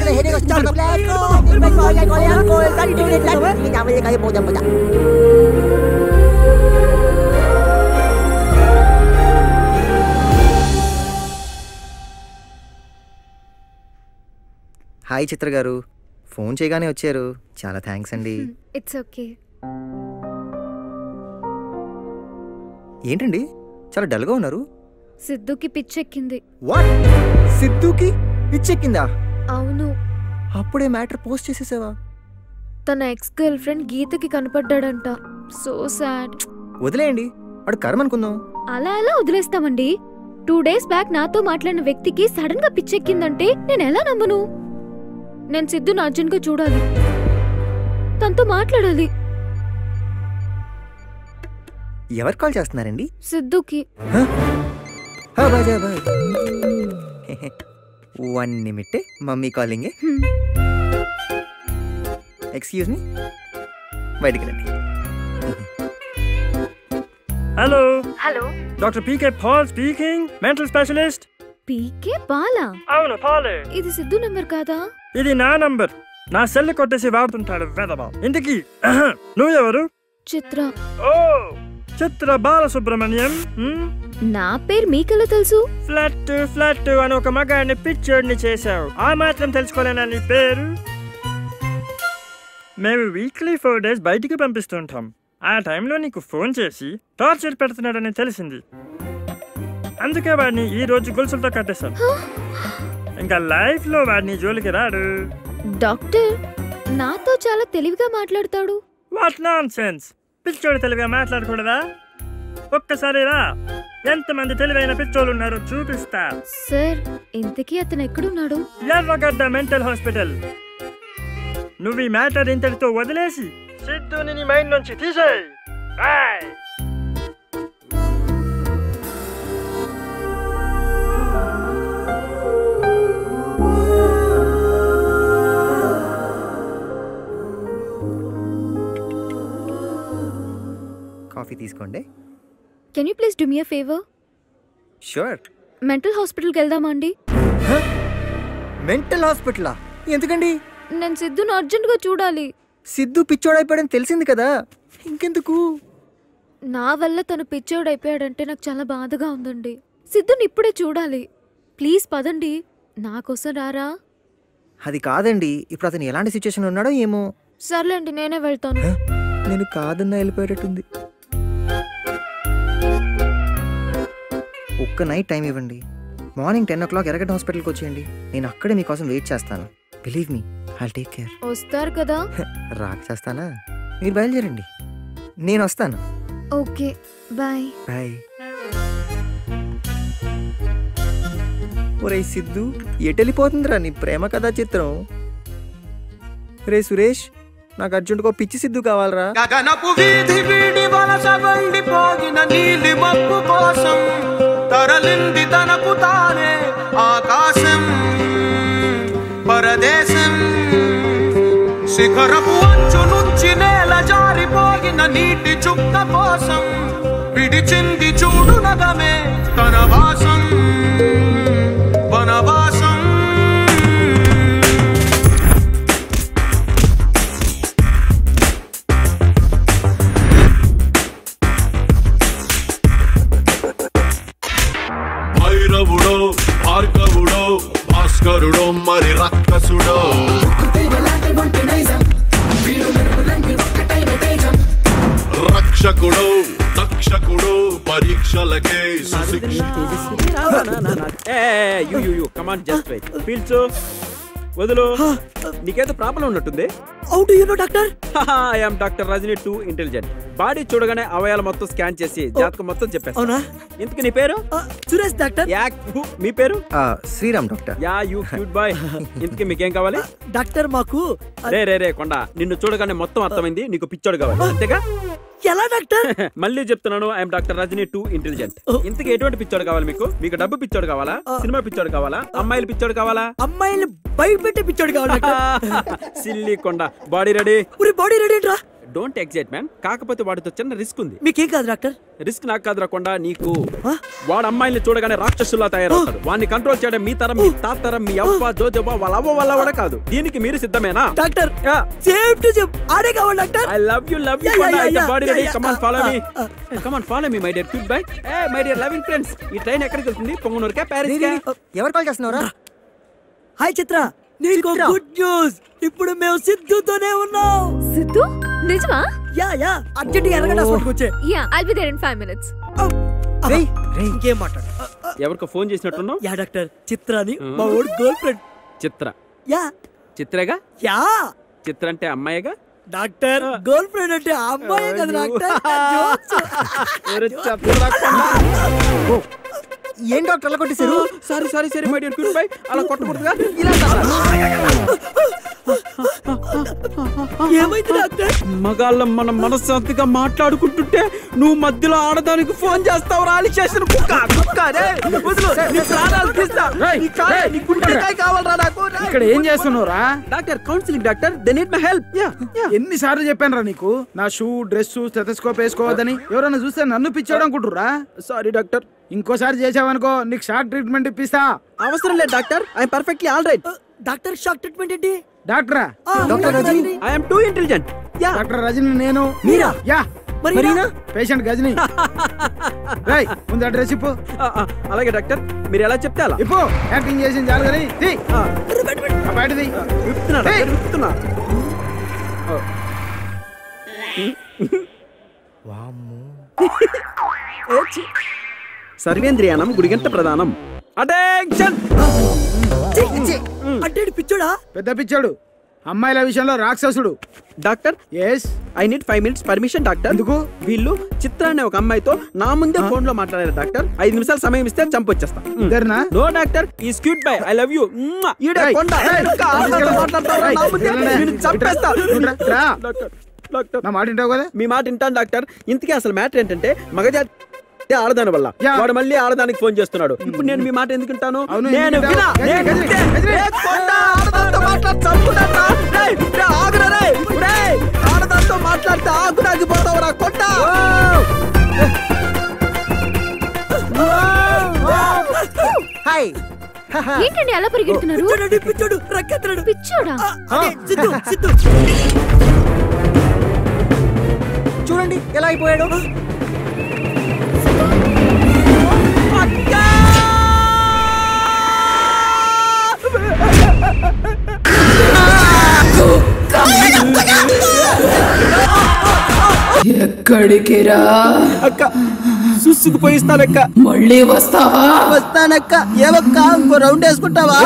హాయ్ చిత్ర గారు ఫోన్ చేయగానే వచ్చారు చాలా థ్యాంక్స్ అండి ఇట్స్ ఓకే ఏంటండి చాలా డల్గా ఉన్నారు సిద్ధుకి పిచ్చెక్కింది వాట్ సిద్ధుకి పిచ్చెక్కిందా అవును అప్పుడే మ్యాటర్ పోస్ట్ చేసేసావా తన ఎక్స్ గర్ల్ ఫ్రెండ్ గీతకి కనపడ్డాడంట సో సాడ్ వదిలేయండి వాడు కర్మ అనుకుందాం అలా ఎలా వదిలేస్తామండి టూ డేస్ బ్యాక్ నాతో మాట్లాడిన వ్యక్తికి సడన్ గా పిచ్చెక్కిందంటే నేను ఎలా నమ్మను నేను సిద్ధుని అర్జున్ గా చూడాలి తనతో మాట్లాడాలి ఎవరు కాల్ చేస్తున్నారండి సిద్ధుకి one minute mummy calling excuse me బయటికి రండి hello hello doctor PK Paul speaking mental specialist PK బాలా అవును పాలే ఇది సిద్ధు నెంబర్ కాదా ఇది నా నంబర్ నా సెల్ కొట్టేసి వాడుతుంటాడు వెదవా ఇంటికి నువ్వు ఎవరు చిత్ర ఓ చిత్ర బాలసుబ్రహ్మణ్యం హ్మ్? నా పేరు మీకెలా తెలుసు ఫ్లట్ ఫ్లట్ అని ఒక మగాడిని పిచ్చోడిని చేశావు ఆ మాత్రం తెలుసుకోలేనా నీ పేరు మేము వీక్లీ ఫోర్ డేస్ బయటికి పంపిస్తుంటాం ఆ టైంలో నీకు ఫోన్ చేసి టార్చర్ పెడుతున్నాడని తెలిసింది అందుకే వాడిని ఈ రోజు గొలుసులతో కట్టేశాం ఇంకా లైఫ్ లో వాడిని జోలికి రాడు డాక్టర్ నాతో చాలా తెలివిగా మాట్లాడతాడు వాట్ నాన్ సెన్స్ పిచ్చోడు తెలివిగా మాట్లాడకూడదా ఒక్కసారి రా ఎంతమంది తెలివైన పిచ్చోళ్ళు ఉన్నారో చూపిస్తా సార్ ఇంతకీ అతను ఎక్కడున్నాడు ఎర్రగడ్డ మెంటల్ హాస్పిటల్ నువ్వు ఈ మ్యాటర్ ఇంతటితో వదిలేసి సిద్ధుని నీ మైండ్ నుంచి తీసేయ్ బాయ్ కాఫీ తీసుకోండి can you please do me a favour sure mental హాస్పిటల్కి వెళ్దామా అండి మెంటల్ హాస్పిటలా ఎందుకండి నేను సిద్ధును అర్జెంటుగా చూడాలి సిద్ధు పిచ్చోడైపోయాడని తెలిసింది కదా ఇంకెందుకు నా వల్ల తను పిచ్చోడైపోయాడంటే నాకు చాలా బాధగా ఉందండి సిద్ధుని ఇప్పుడే చూడాలి ప్లీజ్ పదండి నా కోసం రారా అది కాదండి ఇప్పుడు అతను ఎలాంటి సిచ్యువేషన్ ఉన్నాడో ఏమో సర్లేండి నేనే వెళ్తాను నేను కాదన్నా వెళ్ళిపోయేటట్టుంది ఒక్క నైట్ టైం ఇవ్వండి morning ten o'clock Erragadda హాస్పిటల్కి వచ్చేయండి నేను అక్కడే మీకోసం వెయిట్ చేస్తాను believe me I take care వస్తారు కదా రాక చేస్తానా మీరు బయలుదేరండి నేను వస్తాను ఓకే బాయ్ బాయ్ ఒరే సిద్ధు ఎటెళ్ళిపోతుందిరా నీ ప్రేమ కథా చిత్రం రే సురేష్ నాకు అర్జెంటుగా ఓ పిచ్చి సిద్ధు కావాలరా గగనపు వీధి వీడి వలస పోగిన నీలి మబ్బు కోసం తరలింది తనకు తానే ఆకాశం పరదేశం శిఖరపు అంచు నుంచి నేల జారిపోగిన నీటి చుక్క కోసం విడిచింది చూడు నగమే తన వాసం వనవాసం భైరవుడో భార్గవుడో భాస్కరుడో మరి రక్కసుడో రక్షకుడో తక్షకుడో పరీక్షలకే సుశిక్ష you you you come on just wait పీల్చు వదులు నీకేదో ప్రాబ్లం ఉన్నట్టుంది how do you know doctor I'm doctor Rajini too intelligent body చూడగానే అవయాలు మొత్తం స్కాన్ చేసి జాతకం మొత్తం చెప్పేస్తా అవునా? ఇంతకు నీ పేరు సురేష్ డాక్టర్ యాక్ హు, మీ పేరు ఆ, Sriram doctor yeah you cute boy ఇంతకి మీకేం కావాలి డాక్టర్ మాకు రే రే రే కొండ నిన్ను చూడగానే మొత్తం అర్థమైంది నీకు పిచ్చోడు కావాలి అంతేగా ఎలా డాక్టర్ మళ్ళీ చెప్తున్నాను I'm doctor Rajini too intelligent ఇంతకి ఎటువంటి పిచ్చోడు కావాలి మీకు మీకు డబ్బు పిచ్చోడు కావాలా సినిమా పిచ్చోడు కావాలా అమ్మాయిలు పిచ్చోడు కావాలా అమ్మాయిలు బయట పెట్టే పిచ్చోడు కావాలి డాక్టర్ సిల్లీ కొండ బాడీ రెడీ ఉరి బాడీ రెడీ రా డోంట్ ఎగ్జైట్ మ్యాన్ కాకపోతే వాడితో చిన్న రిస్క్ ఉంది మీకేం కాదు డాక్టర్ రిస్క్ నాకు కాదురా కొండ నీకు వాడు అమ్మాయిల్ని చూడగానే రాక్షసులా తయారవుతాడు వాడిని కంట్రోల్ చేయడం మీ తరం మీ తాత తరం మీ అవ్వ జోజవ్వ వాళ్ళ అవ్వ వాళ్ళ కూడా కాదు దీనికి మీరు సిద్ధమేనా డాక్టర్ సేమ్ టు సేమ్ ఆడే కావాలి doctor I love you love you Yeah, yeah, yeah, body yeah, ready yeah, come on uh, follow uh, me come on follow me my dear cute boy ఏ మై డియర్ లవింగ్ ఫ్రెండ్స్ ఈ train ఎక్కడికి వెళ్తుంది పొంగనూరుకా Paris కా ఎవరు call చేస్తున్నారా hi చిత్ర నీకు good news ఇప్పుడు మేము సిద్ధుతోనే ఉన్నాం సిద్ధు నిజమా యా యా అర్జెంట్ గా ఎరగడ హాస్పిటల్కి వచ్చే yeah I'll be there in 5 minutes ఇంకేం మాట్లాడు ఎవరికో ఫోన్ చేసినట్టున్నావు యా డాక్టర్ చిత్ర అని మా old girlfriend Chitra yeah చిత్రగా యా చిత్ర అంటే అమ్మాయిగా డాక్టర్ గర్ల్ ఫ్రెండ్ అంటే ఆ అమ్మాయే కదా డాక్టర్ ఎవరు చెప్పరా కొండ? ఏం డాక్టర్ అలా కొట్టేశారు sorry sorry sorry my dear cute boy అలా కొట్టకూడదుగా ఇలా ఏమైంది డాక్టర్ మగాళ్ళం మన మనశ్శాంతిగా మాట్లాడుకుంటుంటే నువ్వు మధ్యలో ఆడదానికి ఫోన్ చేస్తావు రాలి చేసిన కుక్క కుక్క రే వదులు నీ ప్రాణాలు తీస్తా నీ కాలే నీ గుండెకాయ కావాలరా నాకు ఇక్కడ ఏం చేస్తున్నావురా doctor counselling doctor they need my help yeah ఎన్నిసార్లు చెప్పాను రా నీకు నా షూ డ్రెస్ స్టెథోస్కోప్ వేసుకోవద్దని ఎవరైనా చూస్తే నన్ను పిచ్చాడు అనుకుంటురా సారీ డాక్టర్ ఇంకోసారి చేసావనుకో నీకు షార్ట్ ట్రీట్మెంట్ ఇప్పిస్తా అవసరం లేదు doctor I'm perfectly all right doctor shock treatment ఏంటి డాక్టరా doctor Rajini I'm too intelligent yeah doctor Rajini నేను మీరా యా మరీనా? పేషెంట్ గజని రేయ్, ముందు అడ్రస్ ఇప్పు అలాగే డాక్టర్ మీరు ఎలా చెప్తే అలా ఇప్పు యాక్టింగ్ చేసింది చాలు కానీ తీ. ఆ బయటది విప్పుతున్నా డాక్టర్, విప్పుతున్నా ఏచి. సర్వేంద్రియానం గుడిగంట ప్రధానం అటెన్షన్ అంటే పిచ్చోడా పెద్ద పిచ్చాడు అమ్మాయిల విషయంలో రాక్షసుడు doctor yes I need five minutes permission doctor ఎందుకు వీళ్ళు చిత్ర అనే ఒక అమ్మాయితో నా ముందే ఫోన్ లో మాట్లాడారు డాక్టర్ ఐదు నిమిషాలు సమయం ఇస్తే చంపొచ్చేస్తా ఇద్దరునా నో డాక్టర్ ఈ cute boy I love you ఈడే ఏయ్, కొండ ఏయ్, ఇంకా ఆడదాంతో ఏయ్, మాట్లాడతావా? నా ముందే ఏయ్, నిన్ను చంపేస్తా ఇట్రా, రా. డాక్టర్ డాక్టర్ నా మాట వింటావు కదా మీ మాట వింటాను డాక్టర్ ఇంతకీ అసలు మ్యాటర్ ఏంటంటే మగజాతి ఆడదాని వల్ల యా. వాడు మళ్ళీ ఆడదానికి ఫోన్ చేస్తున్నాడు ఇప్పుడు నేను మీ మాట ఎందుకు వింటాను అవును, నేను ఎందుకు వినా వింటావు? నేను గజని, వింటే, గజని, ఏ కొండ ఆడదాంతో మాట్లాడి చంపుతాడ్రా? రేయ్, రేయ్, ఆగురా రేయ్. రేయ్, ఆడదాంతో మాట్లాడితే ఆగురాకి పోతావురా కొండ హాయ్ ఏంటండి అలా పరిగెడుతున్నారు పిచ్చోడండి, పిచ్చోడు రక్కెత్తనాడు పిచ్చోడా అదే, సిద్ధు సిద్ధు చూడండి ఎలా అయిపోయాడు ఎక్కడికి రా అక్క సుసుకు పోయిస్తానక్క మళ్ళీ వస్తావా వస్తానక్క ఏవక్క ఇంకో రౌండ్ వేసుకుంటావా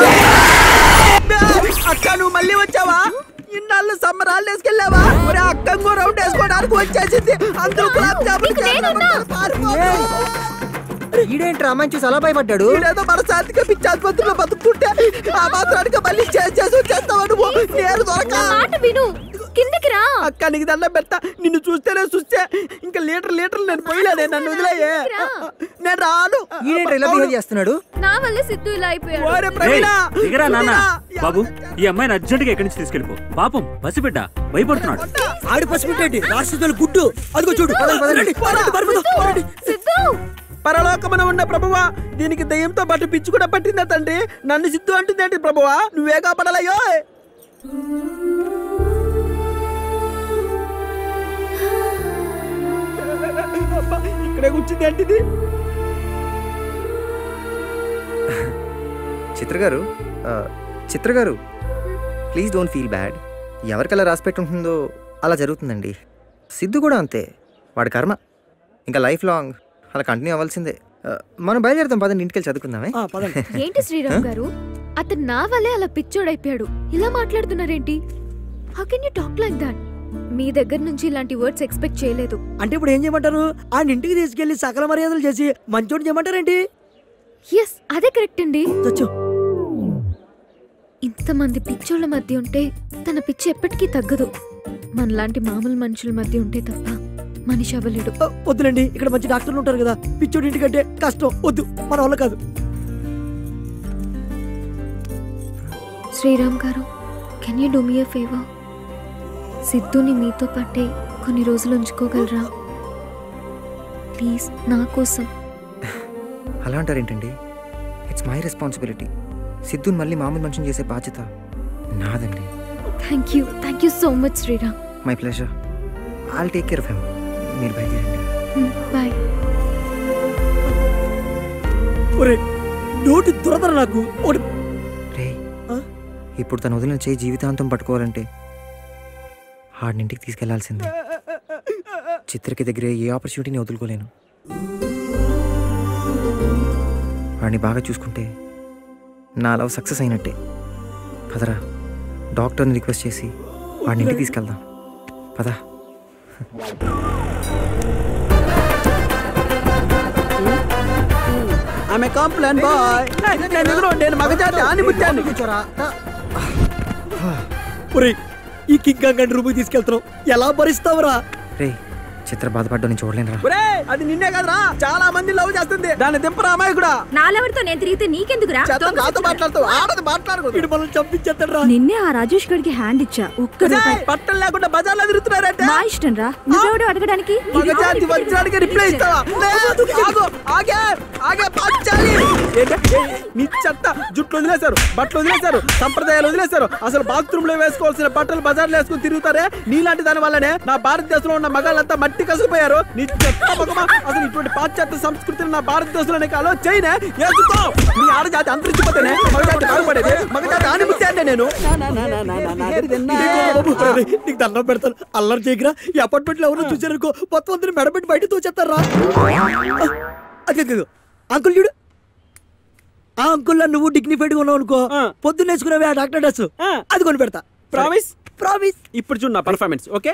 అక్క నువ్వు మళ్ళీ వచ్చావా ఇన్నాళ్ళు సమ్మర్ హాలిడేస్ కెళ్ళావా మరి అక్క ఇంకో రౌండ్ వేసుకోవడానికి వచ్చేసింది అందరూ గులాబ్ జామున్ చేయాలనుకుంటారు. పారిపో. ఈడేంట్రా అమ్మాయిని చూసి అలా భయపడ్డాడు ఈడేదో మన శాంతిగా పిచ్చి ఆసుపత్రిలో బతుకుతుంటే ఆ మాత్రానికి మళ్ళీ చేసి చేసి వచ్చేస్తావా నువ్వు నేను దొరక మాట విను కిందకి రా అక్క నీకు దండం పెడతా నిన్ను చూస్తేనే చూస్తే ఇంకా లీటర్ లీటర్ నేను పోయలేదే నన్ను వదిలేయే నేను రాను ఈడేంట్రా ఇలా బిహేవ్ చేస్తున్నాడు నా వల్ల సిద్ధు ఇలా అయిపోయాడు ఓరే ప్రవీణ దిగరా నాన్న బాబు ఈ అమ్మాయిని అర్జెంటుగా ఎక్కడి నుంచి తీసుకెళ్ళిపో పాపం పసిబిడ్డ భయపడుతున్నాడు ఆడి పసిపెట్టేటి రాక్షసుల గుడ్డు అదిగో చూడు రండి, పదండి, పరిగెత్తుదాం, పదండి. సిద్ధు పరలోకమున ఉన్న ప్రభువా దీనికి దయ్యంతో పాటు పిచ్చి కూడా పట్టిందా తండ్రి నన్ను సిద్ధు అంటుందేంటి ప్రభువా నువ్వే కాపాడాలయ్యో అబ్బా, ఇక్కడే కూర్చుంది ఏంటిది చిత్ర గారు ఆ, చిత్ర గారు ప్లీజ్ డోంట్ ఫీల్ బ్యాడ్ ఎవరికలా రాసి పెట్టుంటుందో అలా జరుగుతుందండి సిద్ధు కూడా అంతే వాడి కర్మ ఇంకా లైఫ్ లాంగ్ అలా కంటిన్యూ అవ్వాల్సిందే ఆ, మనం బయలుదేరుతాం పదండి ఇంటికి వెళ్ళి చదువుకుందామే ఏంటి శ్రీరామ్ గారు అతను నా వల్లే అలా పిచ్చోడైపోయాడు ఇలా మాట్లాడుతున్నారేంటి how can you talk like that మీ దగ్గర నుంచి ఇలాంటి వర్డ్స్ ఎక్స్పెక్ట్ చేయలేదు అంటే ఇప్పుడు ఏం చేయమంటారు ఆయన ఇంటికి తీసుకెళ్లి సకల మర్యాదలు చేసి మంచోడు చేయమంటారేంటి ఎస్ అదే కరెక్ట్ అండి చచ్చు ఇంతమంది పిచ్చోళ్ళ మధ్య ఉంటే తన పిచ్చి ఎప్పటికీ తగ్గదు మనలాంటి మామూలు మనుషుల మధ్య ఉంటే తప్ప మనిషి అవ్వలేడు వద్దులేండి ఇక్కడ మంచి డాక్టర్లు ఉంటారు కదా పిచ్చోడి ఇంటికంటే కష్టం వద్దు మన వల్ల కాదు శ్రీరామ్ గారు can you do me a favour సిద్ధుని మీతో పట్టే కొన్ని రోజులు ఉంచుకోగలరా ప్లీజ్ నా కోసం అలా అంటారేంటండి ఇట్స్ మై రెస్పాన్సిబిలిటీ సిద్ధుని మళ్ళీ మామూలు మనిషిని చేసే బాధ్యత నాదండి thank you thank you so much Sriram my pleasure I'll take care of him మీరు బయలుదేరండి బాయ్ ఒరే నోటి దురదర నాకు ఒకటి రే ఇప్పుడు తను వదిలిన చేయి జీవితాంతం పట్టుకోవాలంటే ఆడినింటికి తీసుకెళ్లాల్సిందే చిత్రకి దగ్గరే ఏ ఆపర్చునిటీని వదులుకోలేను వాడిని బాగా చూసుకుంటే నా లవ్ సక్సెస్ అయినట్టే పదరా డాక్టర్ని రిక్వెస్ట్ చేసి వాడిని ఇంటికి తీసుకెళ్దాం పదా ఆమె కాంప్లైన్ బాయ్ నేను ఎదురు నేను మగజాతి ఆని ముత్యాన్ని ఒరే ఈ కింగ్ కాంగ్ రూమ్కి తీసుకెళ్తున్నాం ఎలా భరిస్తావురా రే చిత్ర బాధపడ్డా నేను చూడలేనురా ఒరే అది నిన్నే కదరా చాలా మంది లవ్ చేస్తుంది దాన్ని దింపరా అమ్మాయి కూడా నాలెవరితో నేను తిరిగితే నీకెందుకురా చేత నాతో మాట్లాడుతావు ఆడది మాట్లాడకూడదు వీడు మనల్ని చంపించేస్తాడు నిన్నే ఆ రాజేష్ గడికి హ్యాండ్ ఇచ్చా ఒక్క రూపాయి బట్టలు లేకుండా బజార్లో తిరుగుతున్నారంటే మా ఇష్టం రా నువ్వెవడు అడగడానికి మగజాతి వజ్రానికి రిప్లై ఇస్తావా లే, ఆగు, ఆగే ఆగే పంచాలి ఏంటి? ఏ, నీ చెత్త జుట్లు వదిలేశారు బట్టలు వదిలేశారు సంప్రదాయాలు వదిలేశారు అసలు బాత్రూమ్ లో వేసుకోవాల్సిన బట్టలు బజార్లో వేసుకుని తిరుగుతారే నీలాంటి దాని వల్లనే నా భారతదేశంలో ఉన్న మగాళ్ళంతా మట్టి కసిపోయారు నీ చెత్త మగమా అసలు ఇటువంటి పాశ్చాత్య సంస్కృతిని నా భారతదేశంలోనే కాలో చైనా వేసుకో నీ ఆడజాతి అంతరించిపోతేనే మగజాతి బాగుపడేది మగజాతి ఆనిమితే అంటే నేను నా, నా, నా, నా, నా, నా, నా, నా, బాబు, అరే, నీకు దండం పెడతాను అల్లరి చేయకరా ఈ అపార్ట్మెంట్ లో ఎవరో చూసారనుకో మొత్తం అందరూ మెడపెట్టి బయట తోచేస్తారా అంకుల్ చూడు ఆ అంకుల్ నువ్వు డిగ్నిఫైడ్ గా ఉన్నావు అనుకో పొద్దున్న వేసుకున్నావే ఆ డాక్టర్ డ్రెస్ అది కొని పెడతా ప్రామిస్ ప్రామిస్ ఇప్పుడు చూడు నా పర్ఫార్మెన్స్ ఓకే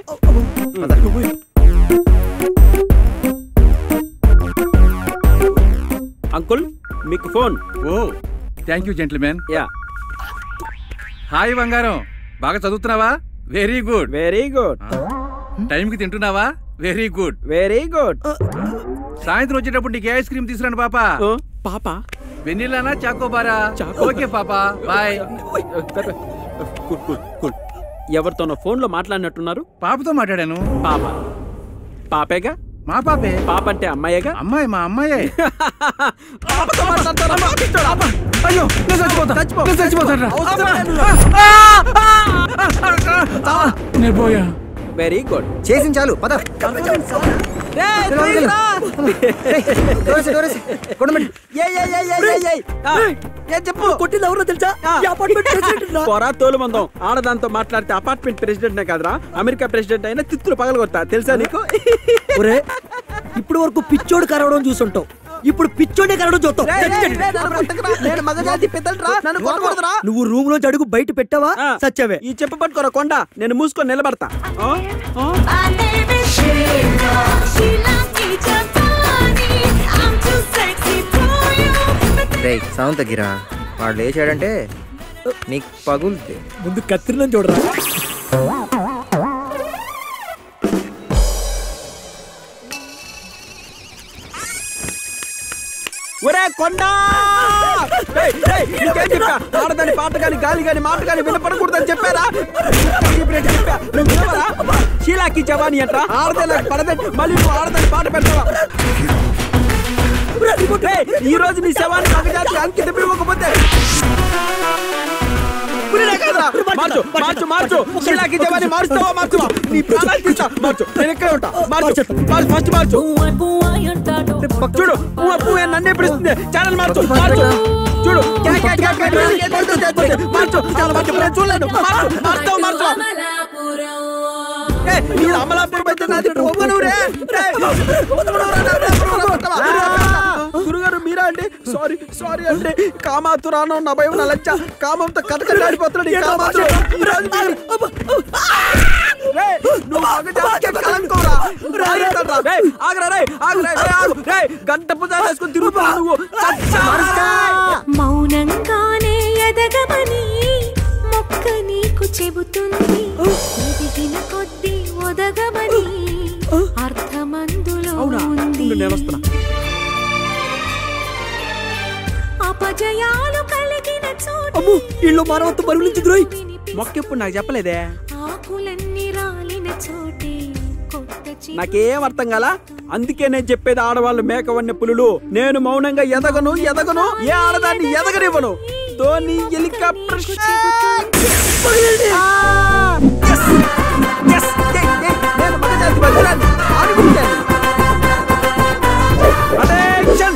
అంకుల్ మీకు phone oh thank you gentlemen yeah hi బంగారం బాగా చదువుతున్నావా వెరీ గుడ్ వెరీ గుడ్ టైంకి తింటున్నావా వెరీ గుడ్ వెరీ గుడ్ సాయంత్రం వచ్చేటప్పుడు నీకు ఏ ఐస్ క్రీమ్ తీసుకురండి పాప పాప వెన్నీలానా చాకోబారా ఓకే పాప బాయ్ కూల్ కూల్ కూల్ ఎవరితోనో ఫోన్ లో మాట్లాడినట్టున్నారు పాపతో మాట్లాడాను పాప పాపేగా మా పాపే పాప అంటే అమ్మాయేగా అమ్మాయి మా అమ్మాయే పాపతో మాట్లాడతారా? పాపిస్తాడా? అయ్యో నేను చచ్చిపోతా చచ్చిపో. నేను చచ్చిపోతాను అవసరం నేను పోయా వెరీ గుడ్ చేసింది చాలు పద చెప్పు కొట్టింది ఎవరో తెలుసా ఈ అపార్ట్మెంట్ ప్రెసిడెంట్ రా. పొరా తోలు మందం ఆడదాంతో మాట్లాడితే అపార్ట్మెంట్ ప్రెసిడెంట్ కాదురా అమెరికా ప్రెసిడెంట్ అయినా తిత్తులు పగలగొత్తా తెలుసా నీకు ఒరే ఇప్పుడు వరకు పిచ్చోడు కరవడం చూసుంటావు ఇప్పుడు పిచ్చోడే కరవడం చూస్తావు నేను మగజాతి పెద్దలరా నన్ను కొట్టకూడదురా నువ్వు రూమ్ లోంచి అడుగు బయట పెట్టావా సచ్చావే ఈ చెప్పు పట్టుకోరా కొండ నేను మూసుకొని నిలబడతా ఆ? ఆ? రే సౌండ్ తగ్గిరా వాడు లేచాడంటే నీకు పగులుతే ముందు కత్తిరిలో చూడరా ఒరే కొండ ఏయ్, ఏయ్, నీకేం చెప్పా ఆడదాని పాట గాని గాలి గాని మాట గాని వినపడకూడదని చెప్పారా చెప్పినట్టు చెప్పా నువ్వు వినవరా షీలాకి జవాని అంట ఆడదాని పడదండి మళ్ళీ నువ్వు ఆడదాని పాట పెడతావా ఏయ్, ఈ రోజు నీ శవాన్ని మగజాతి అంకితం ఇవ్వకపోతే పురినే కాదురా. మార్చు మార్చు మార్చు షీలాకి జవాని మారుస్తావా మార్చు నీ ప్రాణాలు తీస్తా మార్చు నేను ఇక్కడే ఉంటా మార్చు మార్చు ఫస్ట్ మార్చు చూడు పువ్వు పువ్వు నన్నే పిలుస్తుంది ఛానల్ మార్చు మార్చు చూడు క్యా, క్యా, క్యా, క్యా, క్యా, క్యా, క్యా, క్యా, క్యా, క్యా, మార్చు ఛానల్ మార్చు నేను చూడలేను మార్చు మార్చావు మార్చు ఏ, నీ అమలాపురం అయితే నాది ఒంగనూరే రేయ్, గురుగారు మీరా అండి సారీ సారీ అండి కామాతురాను నా భయం నా లజ్జ కామంతో కటకటాడిపోతున్నాడు ఈ కామాతు ఈ రోజు మీరు- రేయ్, నువ్వు మగజాతికే కలంకోరా. రాయిస్తాడ్రా. రేయ్, ఆగురా రేయ్, ఆగురా రేయ్, ఆగు. రేయ్, గంట పుజాలు వేసుకుని తిరుగుతున్నా నువ్వు చచ్చా. మౌనంగానే ఎదగమని మొక్క నీకు చెబుతుంది ఎదిగిన కొద్దీ ఒదగమని అర్థమందులో ఉంది ఉండు, నేను వస్తున్నా అపజయాలు కలిగిన చోటు అమ్ము ఇల్లు మానవత్వం మరుగులించి ద్రోయ్ మొక్క ఎప్పుడు నాకు చెప్పలేదే ఆకులన్నీ రాలిన చోటే కొత్త చిగురు నాకేం అర్థం కాలా అందుకే నేను చెప్పేది ఆడవాళ్ళు మేకవన్న పులులు నేను మౌనంగా ఎదగను ఎదగను ఏ ఆడదాన్ని ఎదగనివ్వను ధోని హెలికాప్టర్ షాట్. ఆ! Yes! Yes! Yes! Yes! నేను మగజాతి వజ్రాన్ని ఆడుకుంటాను. Attention!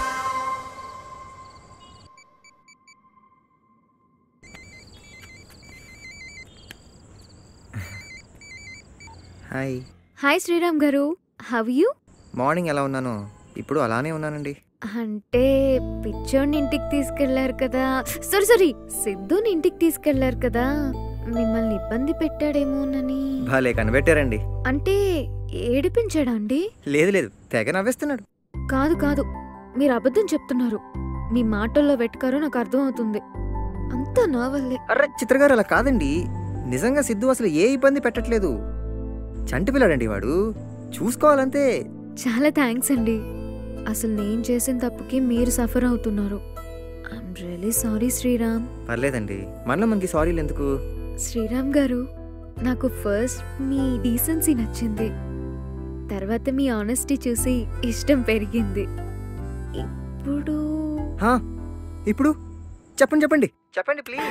హాయ్ హాయ్ శ్రీరామ్ గారు హవ్ యూ మార్నింగ్ ఎలా ఉన్నాను ఇప్పుడు అలానే ఉన్నానండి అంటే పిచ్చోడిని ఇంటికి తీసుకెళ్లారు కదా సారీ సారీ సిద్ధుని ఇంటికి తీసుకెళ్లారు కదా మిమ్మల్ని ఇబ్బంది పెట్టాడేమోనని భలే కనిపెట్టారండి అంటే ఏడిపించాడా అండి లేదు లేదు తెగ నవ్వేస్తున్నాడు కాదు కాదు మీరు అబద్ధం చెప్తున్నారు మీ మాటల్లో వెట్టుకారో నాకు అర్థం అవుతుంది అంతా నా వల్లే అరే చిత్రగారు అలా కాదండి నిజంగా సిద్ధు అసలు ఏ ఇబ్బంది పెట్టట్లేదు చంటి పిల్లాడండి వాడు చూసుకోవాలంతే చాలా థ్యాంక్స్ అండి అసలు నేను చేసిన తప్పుకి మీరు సఫర్ అవుతున్నారు ఐఎమ్ రియలీ సారీ శ్రీరామ్ పర్లేదండి మనలో మనకి సారీలు ఎందుకు శ్రీరామ్ గారు నాకు ఫస్ట్ మీ డీసెన్సీ నచ్చింది తర్వాత మీ ఆనెస్టీ చూసి ఇష్టం పెరిగింది ఇప్పుడు హా, ఇప్పుడు చెప్పండి చెప్పండి చెప్పండి ప్లీజ్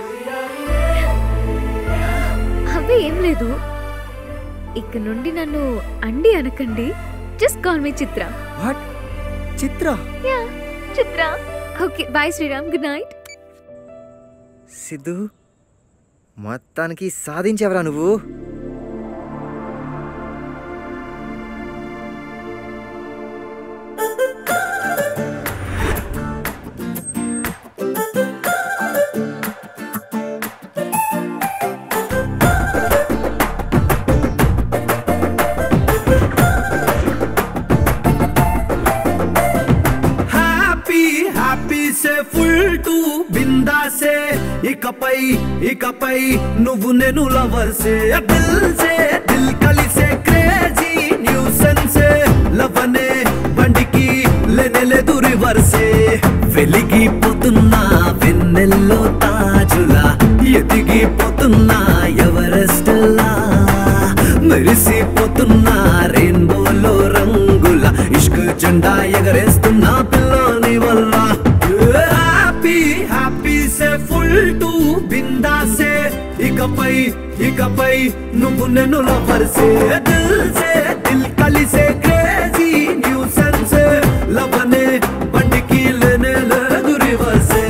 అవి ఏం లేదు ఇక నుండి నన్ను అండి అనకండి just call me Chitra what Chitra yeah Chitra okay bye Sriram good night Siddhu మొత్తానికి సాధించావరా నువ్వు happy happy say full to బిందాసే ఇకపై ఇకపై నువ్వు నేను లవర్సే దిల్ సే దిల్ కలిసే క్రేజీ న్యూసెన్సే లవనే బండికి లేనేలేదు రివర్సే వెలిగిపోతున్నా వెన్నెల్లో తాజులా ఎదిగిపోతున్నా ఎవరెస్టలా మెరిసిపోతున్నా రెయిన్బోలో రంగుల ఇష్క్ జెండా ఎగరేస్తున్నా పిల్లోని వల్ల happy happy say full to బిందాసే ఇకపై ఇకపై నువ్వు నేను లవర్సే దిల్ సే దిల్ కలిసే క్రేజీ న్యూసెన్స్ లవనే బండికి లేనే లేదు రివర్సే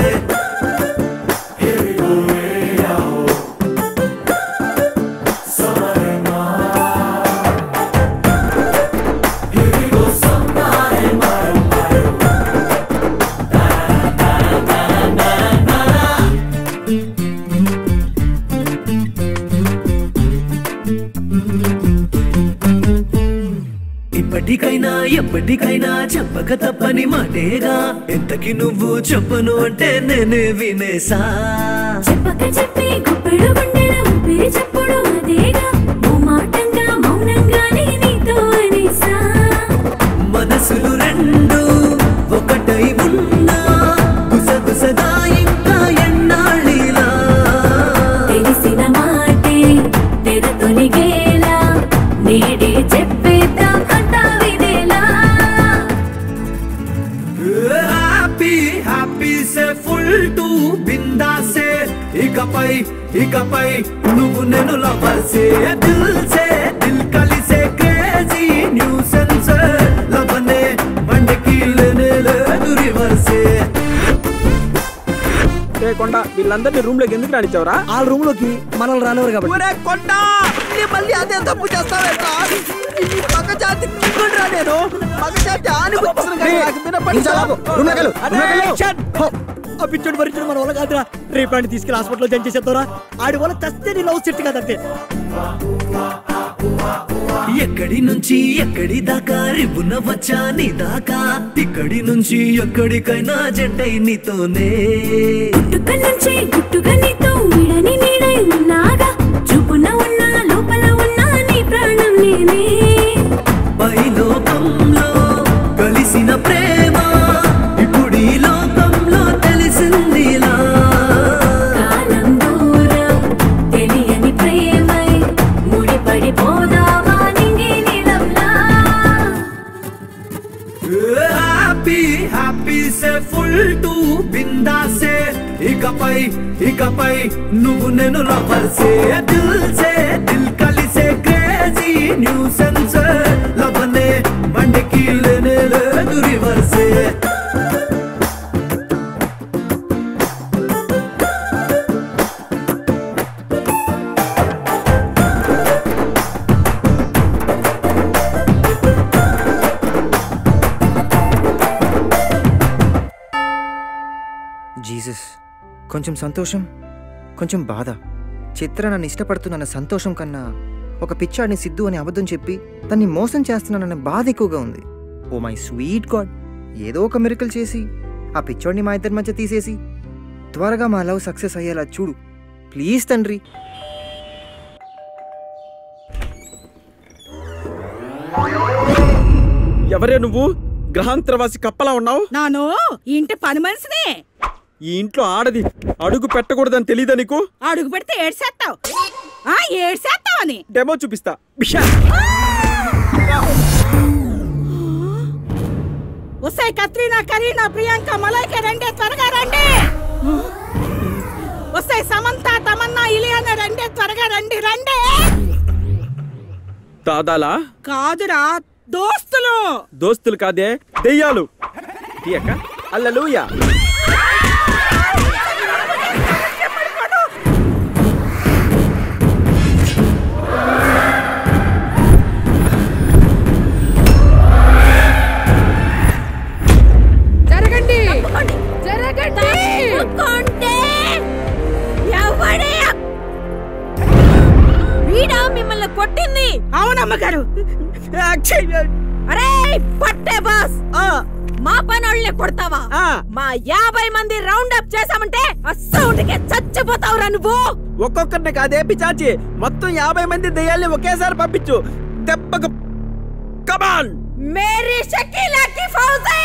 ఇప్పటికైనా ఎప్పటికైనా చెప్పక తప్పని మాటేగా ఎంతకి నువ్వు చెప్పను అంటే నేనే వినేసా చెప్పక చెప్పి గుప్పెడు గుండెల ఊపిరి చప్పుడు అదేగా ఓ మాటంగా మౌనంగానే నీతో అనేసా మనసులు రెండు ఒకటై ఉన్నా గుసగుసగా ఇంకా ఎన్నాళ్ళిలా తెలిసిన మాటే తెర తొలిగేలా నేడే చెప్పేద్దాం అంతా వినేలా happy happy say full to బిందాసే ఇకపై ఇకపై నువ్వు నేను లవర్సే దిల్ సే దిల్ కలిసే క్రేజీ న్యూసెన్స్ లవనే బండికి లేనే లేదు రివర్సే ఏ కొండ వీళ్ళందరినీ రూమ్ లోకి ఎందుకు రానిచ్చావరా ఆ రూమ్ లోకి మనల్ని రానివారు కాబట్టి ఒరే కొండ నీ మళ్ళీ అదే తప్పు చేస్తావేట్రా ఈ మగ జాతి కుక్కడురా నేను మగ జాతి ఆని పుత్రం కానీ నాకు వినపడి ఇంకా రాకు. రూమ్ లోకి వెళ్ళు. రూమ్ లోకి వెళ్ళు. షట్. హో. ఆ పిచ్చోడు భరించడం మన వల్ల కాదురా రేపు వాడిని తీసుకెళ్ళి హాస్పిటల్లో జాయిన్ చేసేద్దారా ఆడి వల్ల చస్తే నీ లవ్ సెట్ కాదంతే ఎక్కడి నుంచి ఎక్కడి దాకా రివ్వున వచ్చా నీ దాకా ఇక్కడి నుంచి ఎక్కడికైనా జంటై నీతోనే గుట్టుక నుంచి గుట్టుగా నీతో విడని నీడై ఉన్నాగా చూపున ఉన్నా లోపల ఉన్నా నీ ప్రాణం నేనే పై లోకంలో కలిసిన ప్రేమ ఇప్పుడు ఈ లోకంలో తెలిసిందిలా కాలం దూరం తెలియని ప్రేమై ముడిపడిపోదావా నింగి నీలంలా happy happy say full to బిందాసే ఇకపై ఇకపై నువ్వు నేను లవర్సే దిల్ సే దిల్ కలిసే క్రేజీ న్యూసెన్స్ లవనే బండికి లేనే లేదు రివర్సే జీసస్ కొంచెం సంతోషం కొంచెం బాధ చిత్ర నన్ను ఇష్టపడుతున్న సంతోషం కన్నా ఒక పిచ్చాడిని సిద్ధు అని అబద్ధం చెప్పి తన్ని మోసం చేస్తున్నానన్న బాధ ఎక్కువగా ఉంది ఓ మై స్వీట్ గాడ్ ఏదో ఒక మిరకల్ చేసి ఆ పిచ్చోడిని మా ఇద్దరి మధ్య తీసేసి త్వరగా మా లవ్ సక్సెస్ అయ్యేలా చూడు ప్లీజ్ తండ్రి ఎవరే నువ్వు గ్రహాంతరవాసి కప్పలా ఉన్నావు నాను ఇంటి పని మనిషిని ఈ ఇంట్లో ఆడది అడుగు పెట్టకూడదని తెలియదా నీకు అడుగు పెడితే ఏడ్సేస్తావు ఆ ఏడ్సేస్తావు అని డెమో చూపిస్తా బిషా వస్తాయి కత్రీనా కరీనా ప్రియాంక మలైక రండి త్వరగా రండి రండి త్వరగా రండి రండి దాదాలా కాదురా దోస్తులు దోస్తులు కాదే దెయ్యాలు తీయక్క అల్లలుయా జరగండి జరగండి ఎవడే వీడా మిమ్మల్ని కొట్టింది అవునమ్మగారు అరే పట్టే బాస్ మా పనోళ్ళని కొడతావా మా యాభై మంది రౌండ్ అప్ చేసామంటే అస్సౌండ్కే చచ్చిపోతావురా నువ్వు ఒక్కొక్కరిని కాదే పిచాచి మొత్తం యాభై మంది దెయ్యాల్ని ఒకేసారి పంపించు దెబ్బకు కమాన్ మేరీ షకీలా కి ఫౌజీ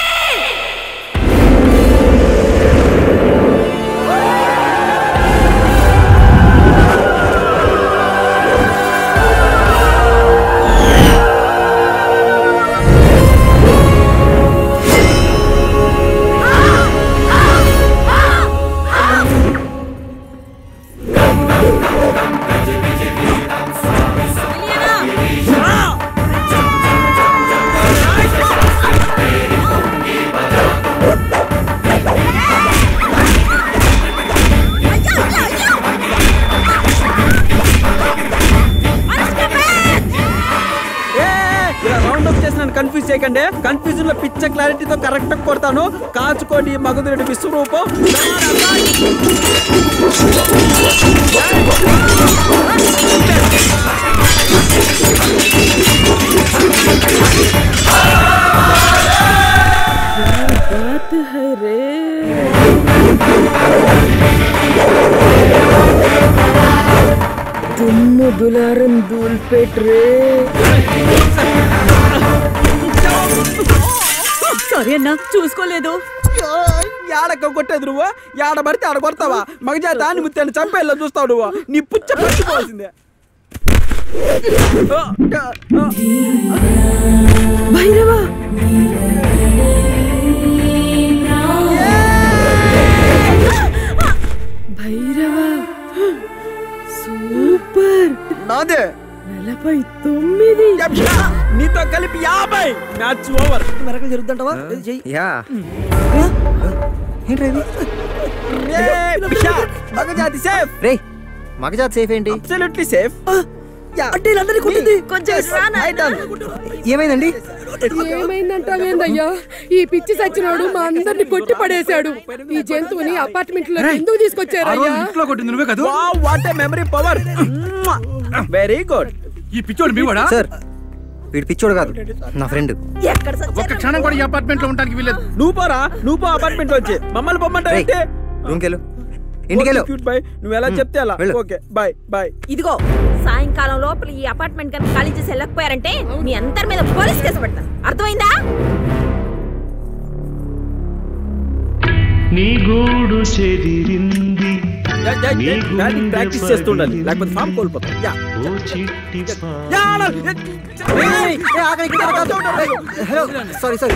ఇలా రౌండ్ అప్ చేసి నన్ను కన్ఫ్యూజ్ చేయకండి కన్ఫ్యూజన్ లో పిచ్చ క్లారిటీతో కరెక్ట్ కొడతాను కాచుకోండి మగధుడి విశ్వరూపం बात है रे దుమ్ము దులారం దూల్పేట్ రే సారీ అన్నా చూసుకోలేదు యాడక్క కొట్టేది నువ్వు యాడ పడితే ఆడ కొడతావా మగజా దాని ముత్యాన్ని చంపేలా చూస్తావు నువ్వు నీ పుచ్చ పచ్చిపోవాల్సిందే భైరవా భైరవా సూపర్ నాదే నలభై తొమ్మిది నీతో కలిపి యాభై మ్యాచ్ ఓవర్ మెరకలు జరుగుతుంటావా యా ఏంట్రా ఇది మగజాతి సేఫ్ రే మగజాత్ సేఫ్ ఏంటి అబ్సల్యూట్లీ సేఫ్ అంటే వీళ్ళందరినీ కొట్టింది కొంచెం ఏమైందండి ఏమైందంటావేందయ్యా ఈ పిచ్చి సచ్చినోడు మా అందరిని కొట్టి పడేశాడు ఈ జంతువుని అపార్ట్మెంట్ లో ఎందుకు తీసుకొచ్చారయ్యా ఇంట్లో కొట్టింది నువ్వే కదా what a memory power very good ఈ పిచ్చోడు మీ వాడా సార్ వీడు పిచ్చోడు కాదు నా ఫ్రెండ్ ఒక్క క్షణం కూడా ఈ అపార్ట్మెంట్ లో ఉండడానికి వీలేదు నువ్వు పోరా నువ్వు పో అపార్ట్మెంట్ వచ్చి మమ్మల్ని పొమ్మంటావు ఏంటి రూమ్కి వెళ్ళు ఇంటికెళ్ళు క్యూట్ బాయ్ నువ్వు ఎలా చెప్తే అలా వెళ్ళు. ఓకే బాయ్ బాయ్ ఇదిగో సాయంకాలం లోపల ఈ అపార్ట్మెంట్ కనుక ఖాళీ చేసి వెళ్ళకపోయారంటే మీ అందరి మీద పోలీస్ కేసు పెడతాను అర్థమైందా నీ గూడు చెదిరింది బ్యాటింగ్ ప్రాక్టీస్ చేస్తూ ఉండాలి లేకపోతే ఫామ్ కోల్పోతాం యా ఓ చిట్టి యా, అలా. ఏయ్, ఏయ్, ఆగండి, ఇక్కడ కాదు. ఏయ్, హలో సారీ సారీ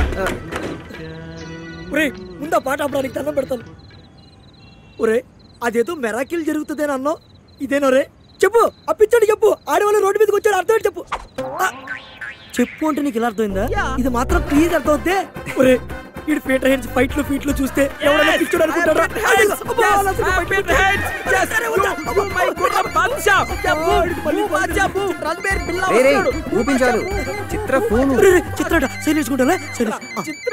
ఒరే ముందు ఆ పాట ఆపడానికి దండం పెడతాను ఒరే అదేదో మెరాకిల్ జరుగుతుందేని అన్నావు ఇదేనో రే చెప్పు ఆ పిచ్చోడి చెప్పు ఆడవాళ్ళు రోడ్డు మీదకి వచ్చాడు అర్థం ఏంటి చెప్పు ఆ, చెప్పు అంటే నీకు ఇలా అర్థమైందా ఇది మాత్రం క్లియర్ అర్థం అవుతే ఒరే వీడు పీటర్ హెడ్స్ ఫైట్ లో ఫీట్ లో చూస్తే ఎవరైనా పిచ్చోడు అనుకుంటారా అదిగో, అబ్బా, అలా అసలు fight లో రే రే ఊపించారు చిత్ర ఫోను రే, రే, చిత్రట సైలెన్స్ కుంటా silence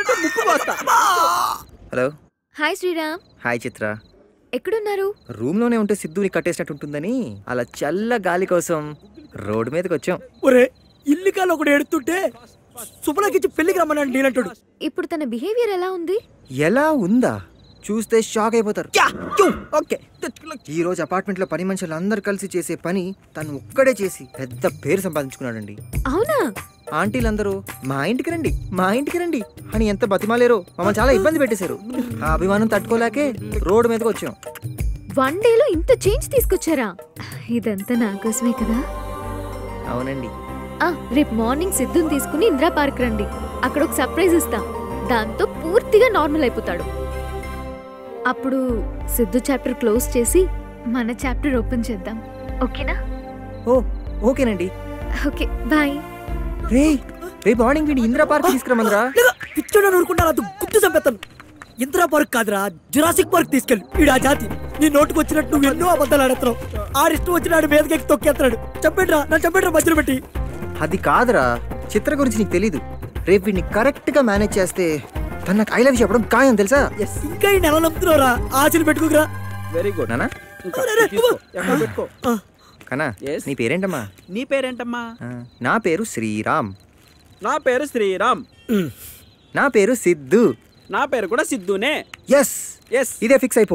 hello hi Sriram hi Chitra ఎక్కడున్నారు రూమ్ లోనే ఉంటే సిద్ధుని కట్టేసినట్టు ఉంటుందని అలా చల్ల గాలి కోసం రోడ్డు మీదకి వచ్చాం ఒరే ఇల్లు కాలు ఒకడు ఎడుతుంటే సుపలకిచ్చి పెళ్లికి రమ్మన్నాడు నేనంటాడు ఇప్పుడు తన బిహేవియర్ ఎలా ఉంది ఎలా ఉందా చూస్తే షాక్ అయిపోతారు ఓకే ఈ రోజు అపార్ట్మెంట్ లో పని మనుషులు అందరు కలిసి చేసే పని తను ఒక్కడే చేసి పెద్ద పేరు సంపాదించుకున్నాడండి అవునా ఆంటీలందరూ మా ఇంటికి రండి మా ఇంటికి రండి అని ఎంత బతిమాలేరో మమ్మల్ని చాలా ఇబ్బంది పెట్టేశారు ఆ అభిమానం తట్టుకోలేకే రోడ్డు మీదకి వచ్చాం వన్ డేలో ఇంత చేంజ్ తీసుకొచ్చారా ఇదంతా నా కోసమే కదా అవునండి ఆ రేపు మార్నింగ్ సిద్ధుని తీసుకుని ఇందిరా పార్క్ రండి అక్కడ ఒక సర్ప్రైజ్ ఇస్తాం దాంతో పూర్తిగా నార్మల్ అయిపోతాడు అప్పుడు సిద్ధు చాప్టర్ క్లోజ్ చేసి మన చాప్టర్ ఓపెన్ చేద్దాం ఓకేనా ఓ ఓకేనండి ఓకే బాయ్ రే రేపు మార్నింగ్ వీడి ఇందిరా పార్క్ తీసుకురమందిరా పిచ్చోడ నూరుకుంటా అది గుర్తు చంపేస్తాను ఇందిరా పార్క్ కాదురా జురాసిక్ పార్క్ తీసుకెళ్ళి వీడు ఆ జాతి నీ నోటుకు వచ్చినట్టు నువ్వు ఎన్నో అబద్ధాలు ఆడుతున్నావు ఆడిష్టం వచ్చినాడు మీదకి తొక్కేస్తున్నాడు చెప్పండిరా నా చెప్పండిరా మధ్యలో పెట్టి అది కాదురా చిత్ర గురించి నీకు తెలీదు రేపు వీడిని కరెక్ట్ గా మేనేజ్ చేస్తే తను నాకు ఐ లవ్ చెప్పడం ఖాయం తెలుసా ఇంకా ఈ నెల నమ్ముతున్నావురా ఆశలు పెట్టుకురా వెరీ గుడ్ నానా పెట్టుకో కనా నీ పేరేంటమ్మా నీ పేరేంటమ్మా ఆ, నా పేరు శ్రీరామ్ నా పేరు శ్రీరామ్ నా పేరు సిద్ధు నా పేరు కూడా సిద్ధునే ఎస్ ఎస్ ఇదే ఫిక్స్ అయిపో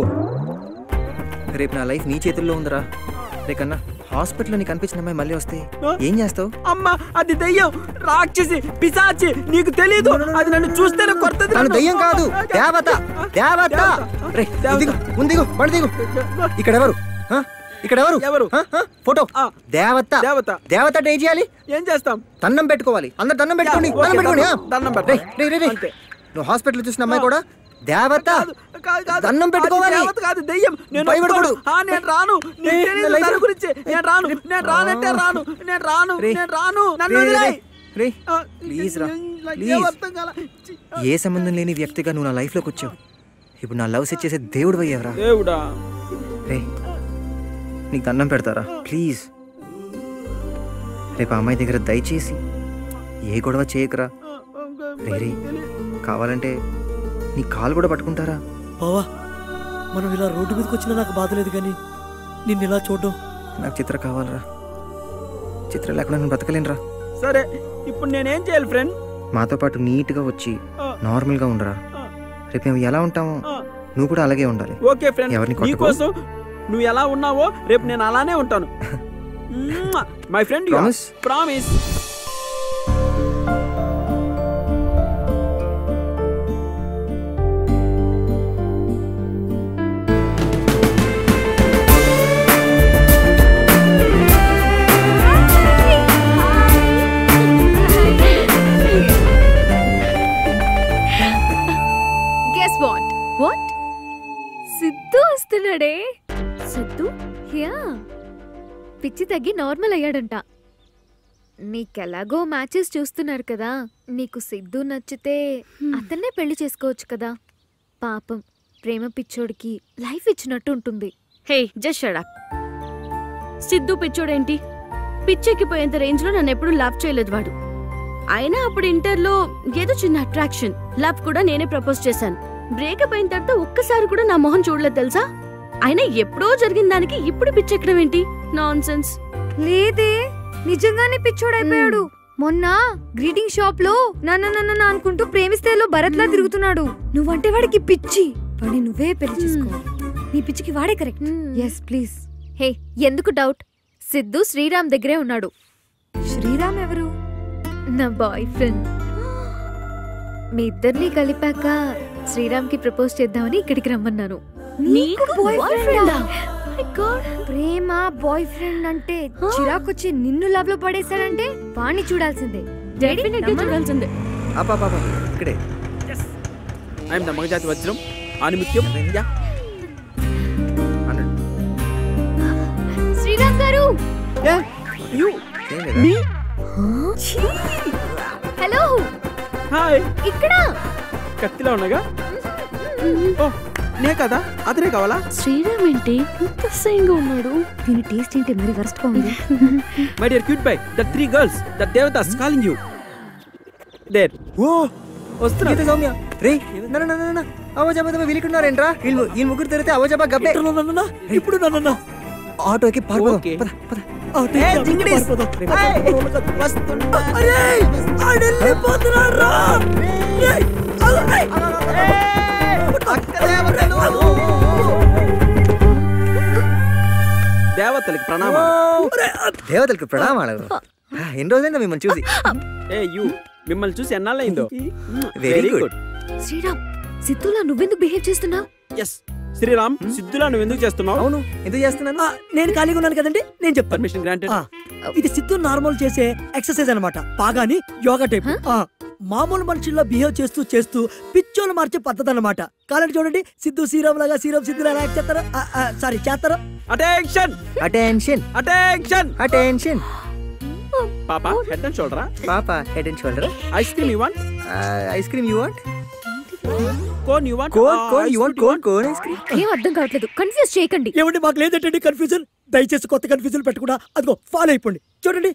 రేపు నా లైఫ్ నీ చేతుల్లో ఉందిరా రేకన్నా హాస్పిటల్లో నీకు కనిపించిన అమ్మాయి మళ్ళీ వస్తే ఏం చేస్తావు అమ్మా అది దెయ్యం రాక్షసి పిశాచి నీకు తెలీదు అది నన్ను చూస్తేనే కొత్తది తను దయ్యం కాదు దేవత దేవత రే దిగు ముందు దిగు బండి దిగు ఇక్కడ ఎవరు ఆ? ఇక్కడ ఎవరు ఎవరు ఫోటో దేవత దేవత దేవత అంటే ఏం చేయాలి ఏం చేస్తాం దండం పెట్టుకోవాలి అందరు దండం పెట్టుకోండి ఓకే, దండం పెట్టుకోండి ఆ? దండం- దండం రేయ్, పెడతాం. రేయ్, రేయ్, రేయ్. అంతే. నువ్వు హాస్పిటల్ చూసిన అమ్మాయి కూడా దేవత కాదు, కాదు. దండం అది పెట్టుకోవాలి దేవత కాదు దెయ్యం నేను భయపడకూడదు. ఒప్పుకోను. ఆ, నేను రాను నీకు రేయ్, తెలీదు నా లైఫ్ దాని గురించి నేను రాను నేను రానంటే రాను నేను రాను రేయ్. నేను రాను నన్ను రేయ్, వదిలేయ్. రేయ్, రేయ్. ఆ, ప్లీజ్ రా నాకు ప్లీజ్ ఏం అర్థం కాల. చి, ఏ సంబంధం లేని వ్యక్తిగా నువ్వు నా లైఫ్లోకి వచ్చావు ఇప్పుడు నా లవ్ సెట్ చేసే దేవుడు అయ్యావరా దేవుడా రే నీకు దండం పెడతారా ప్లీజ్ రేపు ఆ అమ్మాయి దగ్గర దయచేసి ఏ గొడవ చేయకురా రే రే కావాలంటే నీ కాలు కూడా పట్టుకుంటారా బావా మనం ఇలా రోడ్డు మీదకి వచ్చినా నాకు బాధ లేదు కానీ నిన్ను ఇలా చూడడం నాకు చిత్ర కావాలరా చిత్ర లేకుండా నేను బతకలేనురా సరే ఇప్పుడు నేనేం చేయాలి ఫ్రెండ్ మాతో పాటు నీట్గా వచ్చి నార్మల్గా ఉండరా రేపు మేము ఎలా ఉంటామో నువ్వు కూడా అలాగే ఉండాలి ఓకే ఫ్రెండ్ ఎవరిని కొట్టకు. నీకోసం నువ్వు ఎలా ఉన్నావో రేపు నేను అలానే ఉంటాను my friend Promise? Promise guess what what Sidhu వస్తున్నాడే సిద్ధు యా పిచ్చి తగ్గి నార్మల్ అయ్యాడంట నీకెలాగో మ్యాచెస్ చూస్తున్నారు కదా నీకు సిద్ధు నచ్చితే అతన్నే పెళ్లి చేసుకోవచ్చు కదా పాపం ప్రేమ పిచ్చోడికి లైఫ్ ఇచ్చినట్టు ఉంటుంది hey just shut up Sidhu పిచ్చోడేంటి పిచ్చెక్కిపోయేంత రేంజ్ లో నన్ను ఎప్పుడు లవ్ చేయలేదు వాడు అయినా అప్పుడు ఇంటర్లో ఏదో చిన్న అట్రాక్షన్ లవ్ కూడా నేనే ప్రపోజ్ చేశాను బ్రేకప్ అయిన తర్వాత ఒక్కసారి కూడా నా మొహం చూడలేదు తెలుసా అయినా ఎప్పుడో జరిగిన దానికి ఇప్పుడు పిచ్చెక్కడం ఏంటి నాన్ సెన్స్ లేదే నిజంగానే పిచ్చోడైపోయాడు మొన్న గ్రీటింగ్ షాప్ లో నన్ను నన్ను అనుకుంటూ ప్రేమిస్తేలో భరత్ లా తిరుగుతున్నాడు నువ్వంటే వాడికి పిచ్చి వాడిని నువ్వే పెళ్లి చేసుకో నీ పిచ్చికి వాడే కరెక్ట్ ఎస్ ప్లీజ్ హే ఎందుకు డౌట్ సిద్ధు శ్రీరామ్ దగ్గరే ఉన్నాడు శ్రీరామ్ ఎవరు నా బాయ్ ఫ్రెండ్ మీ ఇద్దరిని కలిపాక శ్రీరామ్కి ప్రపోజ్ చేద్దామని ఇక్కడికి రమ్మన్నాను నీకు బాయ్ boyfriend ఆ? ప్రేమ బాయ్ ఫ్రెండ్ అంటే చిరాకొచ్చి నిన్ను లవ్ లో పడేశాడంటే వాణ్ణి చూడాల్సిందే Definitely చూడాల్సిందే ఆపా పాపా ఇక్కడే ఐఎమ్ ద మగజాతి వజ్రం ఆనిమిత్యం యా శ్రీరామ్ గారు యు ఏం లేదా? మీ హలో హాయ్ ఇక్కడ కత్తిలో ఉండగా ఓ నే కదా అతనే కావాలా శ్రీరామ్ ఏంటి ఇంత అసహ్యంగా ఉన్నాడు దీని టేస్ట్ ఏంటి మరి వరస్ట్ గా ఉంది my dear cute by the three girls the దేవతాస్ కాలింగ్ యూ దేర్ ఓ వస్తున్నా గీత సౌమ్య రే నన్ను నన్ను నన్ను అవజాబా వీలుకున్నారేంట్రా వీళ్ళు ఈ ముగ్గురు తిరిగితే అవజాబా గబ్బే ఇప్పుడు నన్ను ఆటోకి పారిపోదాం ఓకే. పద పద ఏ, జింగిడీస్. ఏయ్, వస్తుంటా. దేవతలకి ప్రణామాలు దేవతలకు ప్రణామాలు ఆ, ఎన్ని రోజులైందా మిమ్మల్ని చూసి ఏ యు మిమ్మల్ని చూసి ఎన్నాళ్ళైందో వెరీ గుడ్ శ్రీరామ్ సిద్ధులా నువ్వెందుకు బిహేవ్ చేస్తున్నావు ఎస్ శ్రీరామ్ సిద్ధులా నువ్వు ఎందుకు చేస్తున్నావు అవును ఎందుకు చేస్తున్నాను ఆ, నేను ఖాళీగా ఉన్నాను కదండి నేను చెప్తాను పర్మిషన్ గ్రాంటెడ్ ఆ, ఇది సిద్ధు నార్మల్ చేసే ఎక్సర్సైజ్ అన్నమాట బాగాని యోగా టైప్ ఆ, మామూలు మనుషుల్లో బిహేవ్ చేస్తూ చేస్తూ పిచ్చోలు మార్చే పద్ధతి అన్నమాట కాలండి చూడండి సిద్ధు శ్రీరామ్ లాగా శ్రీరామ్ సిద్ధు ఎలా యాక్ట్ చేస్తారో సారీ చేస్తారో అటెన్షన్ అటెన్షన్ అటెన్షన్ అటెన్షన్ పాప హెడ్ అండ్ షోల్డరా పాప head and shoulder ice cream you want ice cream you want cone you want cone cone you want cone cone ice cream ఏం అర్థం కావట్లేదు కన్ఫ్యూజ్ చేయకండి ఏమండి మాకు లేదంటే కన్ఫ్యూజన్ దయచేసి కొత్త కన్ఫ్యూజన్ పెట్టకుండా అదిగో ఫాలో అయిపోండి చూడండి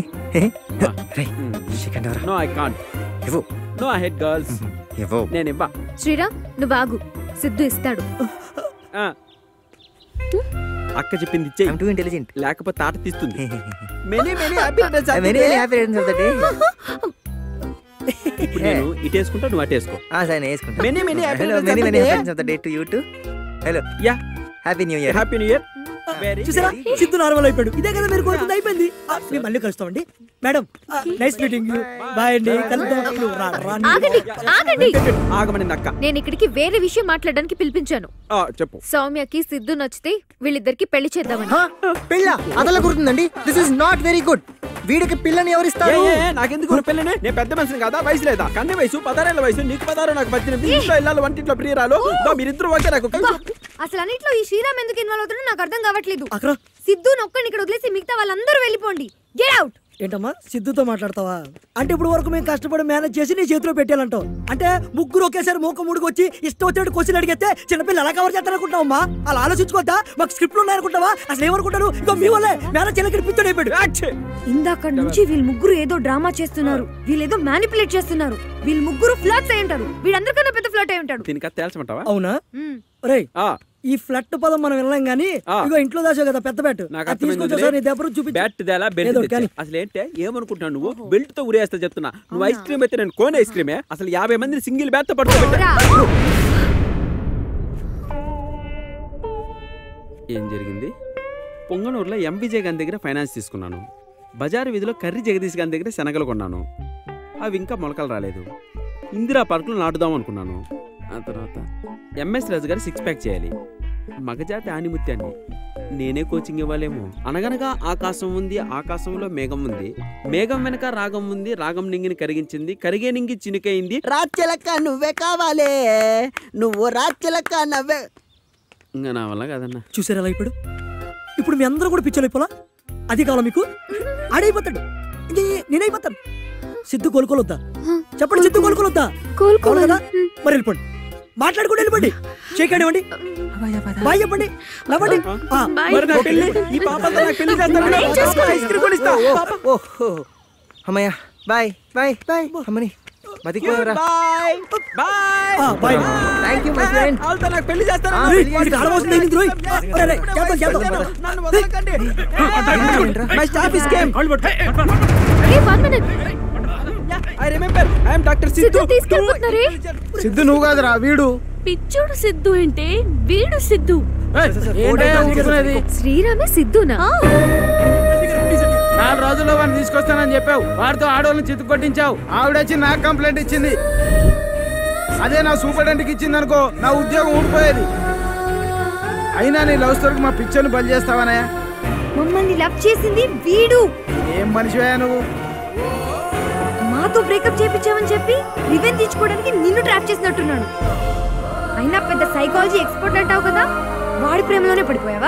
second hour no I can't ఇవ్వు నో ఐ హెడ్ గర్ల్స్ ఇవ్వు నేను ఇవ్వ శ్రీరామ్ నువ్వు ఆగు సిద్ధు ఇస్తాడు ఆ. అక్క చెప్పింది ఇచ్చే టూ ఇంటెలిజెంట్ లేకపోతే తాట తీస్తుంది many many happy very very happy returns of the day ఇప్పుడు నేను ఇటు వేసుకుంటా నువ్వు అటు వేసుకో ఆ సరే నేను వేసుకుంటా Many, many happy hello returns many of the many day. Happy of the day to you to hello yeah happy new year happy new year very చూసారా సిద్ధు నార్మల్ అయిపోయాడు ఇదే కదా మీరు కోరుకుంది అయిపోయింది ఆ, మేము మళ్ళీ కలుస్తామండి మేడం నైస్ మీటింగ్ బాయ్ అండి కలుద్దాం నువ్వు రా, రా, నీ- ఆగండి ఆగండి ఆగమనింది అక్క నేను ఇక్కడికి వేరే విషయం మాట్లాడడానికి పిలిపించాను ఆ, చెప్పు సౌమ్యకి సిద్ధు నచ్చితే వీళ్ళిద్దరికి పెళ్లి చేద్దామని పిల్ల అదల గుర్తుందండి this is not very good వీడికి పిల్లని ఎవరిస్తారు ఏ, ఏ, నాకెందుకు పెళ్ళని నేను పెద్ద మనిషిని కదా వయసు లేదా కన్నే వయసు పదారేళ్ళ వయసు నీకు పదారు నాకు పద్దెనిమిది ఇంట్లో ఇల్లాలు వంటింట్లో ప్రియురాలు ఇదో మీరిద్దరు ఓకే నాకు అసలు అన్నిట్లో ఈ శ్రీరామ్ ఎందుకు ఇన్వాల్వ్ అవుతుందో నాకు అర్థం కావట్లేదు అక్కడ సిద్ధు నొక్కని ఇక్కడ వదిలేసి మిగతా వాళ్ళందరూ వెళ్ళిపోండి గెట్ అవుట్ ఏంటమ్మా సిద్ధుతో మాట్లాడతావా అంటే ఇప్పుడు వరకు మేము కష్టపడి మేనేజ్ చేసి నీ చేతిలో పెట్టాలంటావు అంటే ముగ్గురు ఒకేసారి మూక ముడికి వచ్చి ఇష్టం వచ్చినట్టు క్వశ్చన్ అడిగితే చిన్నపిల్లలు ఎలా కవర్ చేస్తారనుకుంటావమ్మా అలా ఆలోచించుకోవద్దా మాకు స్క్రిప్ట్లు ఉన్నాయనుకుంటావా అసలు ఏమనుకుంటారు ఇంకో మీ వల్లే మేనేజ్ చేయలేక పిచ్చోడు అయిపోయాడు ఇందాక నుంచి వీళ్ళు ముగ్గురు ఏదో డ్రామా చేస్తున్నారు వీళ్ళు ఏదో మ్యానిపులేట్ చేస్తున్నారు వీళ్ళు ముగ్గురు ఫ్లర్ట్స్ అయి ఉంటారు వీళ్ళందరికన్నా పెద్ద ఫ్లర్ట్ అయి ఉంటాడు దీనికి అది తేల్చమంటావా అవునా మ్మ్. రేయ్ ఈ ఫ్లట్ పదం మనం వినలేం గానీ ఇగో ఇంట్లో దాచావు కదా పెద్ద బ్యాట్ నాకు అది తీసుకొచ్చి ఒకసారి నీ దెబ్బ చూపించు బ్యాట్ తేలా బెల్ట్ ఏదో తెచ్చా. కానీ. అసలు ఏంటే ఏమనుకుంటున్నావు నువ్వు బెల్ట్ తో ఉరేస్తా చెప్తున్నా నువ్వు ఐస్ క్రీమ్ అయితే నేను కోన్ ఐస్ క్రీమే అసలు యాభై మందిని సింగిల్ బ్యాట్ తో పడుకోబెట్టా ఏం జరిగింది పొంగనూరులో ఎం విజయ్ గారి దగ్గర ఫైనాన్స్ తీసుకున్నాను బజారు వీధిలో కర్రీ జగదీష్ గారి దగ్గర శనగలు కొన్నాను అవి ఇంకా మొలకలు రాలేదు ఇందిరా పార్కులో నాటుదాం అనుకున్నాను ఆ తర్వాత ఎంఎస్ రాజు గారు సిక్స్ ప్యాక్ చేయాలి మగజాతి ఆనిముత్యాన్ని నేనే కోచింగ్ ఇవ్వాలేమో అనగనగా ఆకాశం ఉంది ఆకాశంలో మేఘం ఉంది మేఘం వెనక రాగం ఉంది రాగం నింగిని కరిగించింది కరిగే నింగి చినుకైంది రాజ్యలక్క నువ్వే కావాలే నువ్వు రాజ్యలక్క నవ్వే ఇంకా నా వల్ల కదన్నా చూసారా ఎలా ఇప్పుడు ఇప్పుడు మీ అందరూ కూడా పిచ్చోలు అయిపోలా అది కావాలా మీకు ఆడైపోతాడు ఇంకే నేనైపోతాను సిద్ధు కోలుకోలొద్దా చెప్పండి సిద్ధు కోలుకోలొద్దా అవును కదా మరి వెళ్ళిపోండి మాట్లాడుకుంటూ వెళ్ళిపోండి చేయకండి ఇవ్వండి బాయ్ చెప్పండి నవ్వండి ఆ, మరి నా పెళ్లి ఈ పాపతో నాకు పెళ్లి చేస్తాను ఏం చేసుకో, ఐస్ క్రీమ్ కొనిస్తా. ఓహో అమ్మయ్య బాయ్ బాయ్ బాయ్ అమ్మని బతికిపోయారా బాయ్ బాయ్ ఆ, bye thank you my friend వాళ్ళతో నాకు పెళ్లి చేస్తాను ఆ, రేయ్, ఇది కాడవలసింది ఏంది రోయ్? ఆ, ఒరేయ్, రేయ్, చేద్దాం, చేద్దాం. నన్ను వదలకండి my staff is came I remember I am doctor Sidhu తీసుకెళ్ళిపోతున్నారే సిద్ధు నువ్వు కాదురా వీడు పిచ్చోడు సిద్ధు అంటే వీడు సిద్ధు శ్రీరామే సిద్ధునా నాలుగు రోజుల్లో వాడిని తీసుకొస్తానని చెప్పావు వాడితో ఆడవాళ్ళని చిత్తు కొట్టించావు ఆవిడొచ్చి నాకు కంప్లైంట్ ఇచ్చింది అదే నా సూపరింటెండెంట్కి ఇచ్చింది అనుకో నా ఉద్యోగం ఊడిపోయేది అయినా నీ లవ్ స్టోరీకి మా పిక్చర్ని బలి చేస్తావనే మమ్మల్ని లవ్ చేసింది వీడు ఏం మనిషివే నువ్వు మాతో బ్రేకప్ చేపించామని చెప్పి రివెంజ్ తీర్చుకోవడానికి నిన్ను ట్రాప్ చేసినట్టున్నాడు అయినా పెద్ద సైకాలజీ ఎక్స్పర్ట్ అంటావు కదా వాడి ప్రేమలోనే పడిపోయావా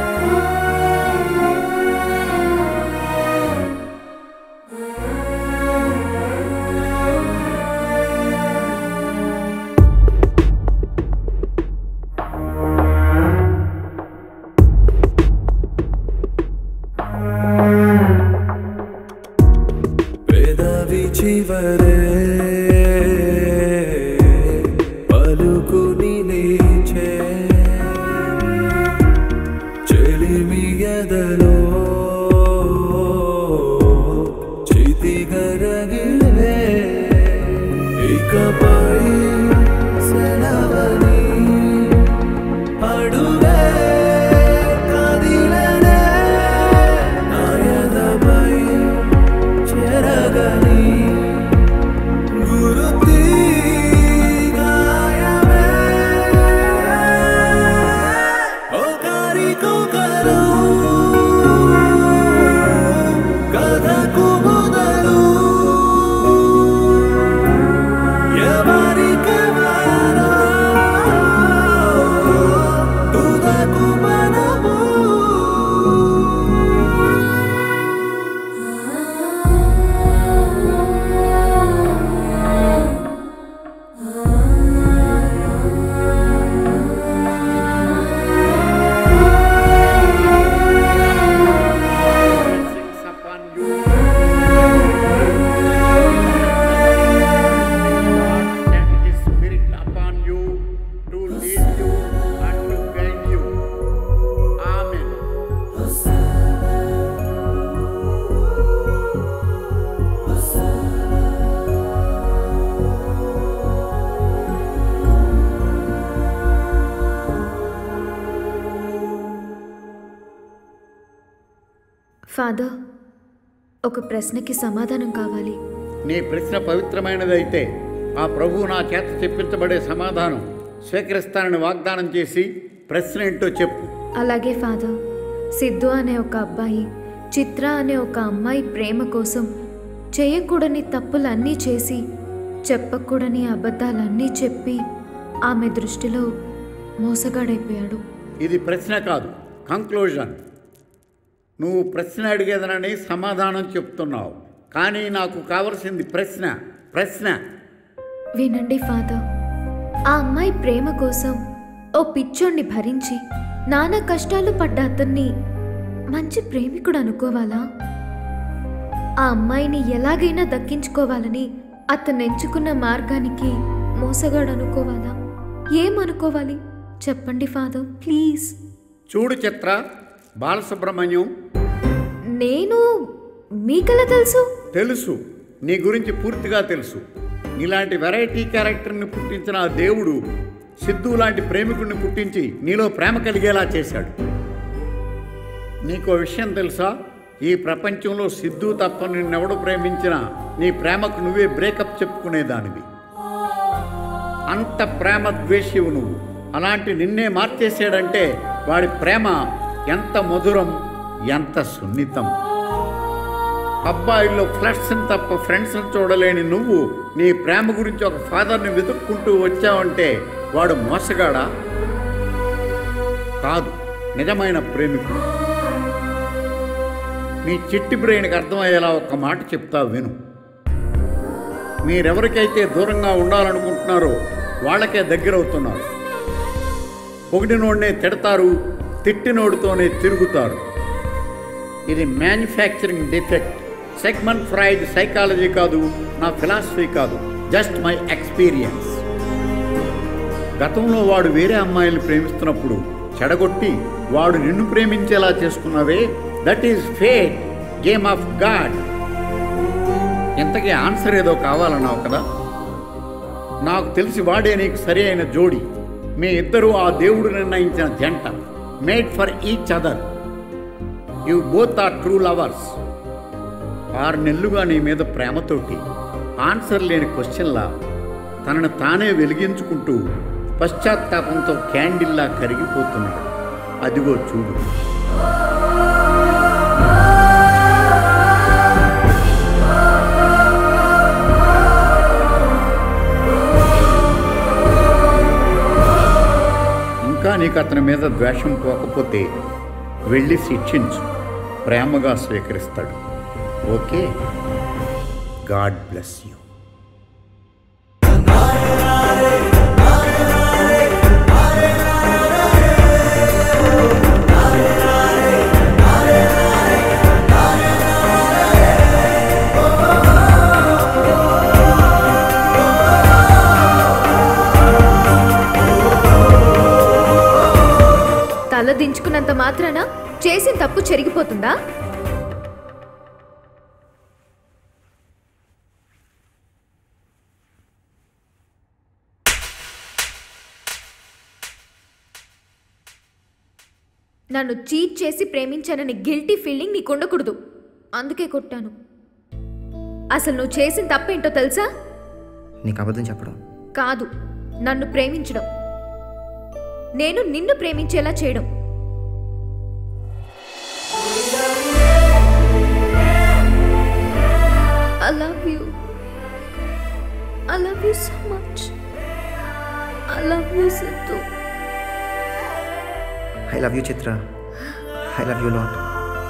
ఆ ఫాదర్ ఒక ప్రశ్నకి సమాధానం కావాలి నీ ప్రశ్న పవిత్రమైనదైతే ఆ ప్రభువు నా చేత చెప్పించబడే సమాధానం స్వీకరిస్తానని వాగ్దానం చేసి ప్రశ్న ఏంటో చెప్పు అలాగే ఫాదర్ సిద్ధు అనే ఒక అబ్బాయి చిత్ర అనే ఒక అమ్మాయి ప్రేమ కోసం చేయకూడని తప్పులన్నీ చేసి చెప్పకూడని అబద్ధాలన్నీ చెప్పి ఆమె దృష్టిలో మోసగాడైపోయాడు ఇది ప్రశ్న కాదు కంక్లూజన్ నువ్వు ప్రశ్న అడిగేదనని సమాధానం చెప్తున్నావు కానీ నాకు కావలసింది ప్రశ్న ప్రశ్న వినండి ఫాదర్ ఆ అమ్మాయి ప్రేమ కోసం ఓ పిచ్చోణ్ణి భరించి నానా కష్టాలు పడ్డ అతన్ని మంచి ప్రేమికుడు అనుకోవాలా ఆ అమ్మాయిని ఎలాగైనా దక్కించుకోవాలని అతను ఎంచుకున్న మార్గానికి మోసగాడు అనుకోవాలా ఏమనుకోవాలి చెప్పండి ఫాదర్ ప్లీజ్ చూడు చిత్ర బాలసుబ్రహ్మణ్యం నేను మీకెలా తెలుసు తెలుసు నీ గురించి పూర్తిగా తెలుసు ఇలాంటి వెరైటీ క్యారెక్టర్ని పుట్టించిన ఆ దేవుడు సిద్ధు లాంటి ప్రేమికుడిని పుట్టించి నీలో ప్రేమ కలిగేలా చేశాడు నీకో విషయం తెలుసా ఈ ప్రపంచంలో సిద్ధు తప్ప నిన్నెవడు ప్రేమించినా నీ ప్రేమకు నువ్వే బ్రేకప్ చెప్పుకునేదానివి అంత ప్రేమ ద్వేషివు నువ్వు అలాంటి నిన్నే మార్చేసాడంటే వాడి ప్రేమ ఎంత మధురం ఎంత సున్నితం అబ్బాయిల్లో ఫ్లడ్స్ని తప్ప ఫ్రెండ్స్ని చూడలేని నువ్వు నీ ప్రేమ గురించి ఒక ఫాదర్ని వెతుక్కుంటూ వచ్చావంటే వాడు మోసగాడా కాదు నిజమైన ప్రేమికుడు నీ చిట్టి బ్రెయిన్కి అర్థమయ్యేలా ఒక మాట చెప్తా విను మీరెవరికైతే దూరంగా ఉండాలనుకుంటున్నారో వాళ్ళకే దగ్గరవుతున్నారు పొగిడినోడినే తిడతారు తిట్టినోడితోనే తిరుగుతారు ఇది manufacturing defect segment fried psychology కాదు నా ఫిలాసఫీ కాదు జస్ట్ మై ఎక్స్పీరియన్స్ గతంలో వాడు వేరే అమ్మాయిల్ని ప్రేమిస్తున్నప్పుడు చెడగొట్టి వాడు నిన్ను ప్రేమించేలా చేసుకున్నావే that is fate game of God ఇంతకీ ఆన్సర్ ఏదో కావాలన్నావు కదా నాకు తెలిసి వాడే నీకు సరి అయిన జోడి మీ ఇద్దరూ ఆ దేవుడు నిర్ణయించిన జంట made for each other you both are true lovers ఆరు నెలలుగా నీ మీద ప్రేమతోటి ఆన్సర్ లేని క్వశ్చన్లా తనను తానే వెలిగించుకుంటూ పశ్చాత్తాపంతో క్యాండిల్లా కరిగిపోతున్నాడు అదిగో చూడు ఇంకా నీకు అతని మీద ద్వేషం పోకపోతే వెళ్ళి శిక్షించు ప్రేమగా స్వీకరిస్తాడు ఓకే గాడ్ బ్లెస్ యూ తల దించుకున్నంత మాత్రాన చేసిన తప్పు చెరిగిపోతుందా నన్ను చీట్ చేసి ప్రేమించానని గిల్టీ ఫీలింగ్ నీకు ఉండకూడదు అందుకే కొట్టాను అసలు నువ్వు చేసిన తప్పేంటో తెలుసా నీకు అబద్ధం చెప్పడం కాదు నన్ను ప్రేమించడం నేను నిన్ను ప్రేమించేలా చేయడం I love you. I love you so much. I love you, Sidhu. I love you Chitra I love you lot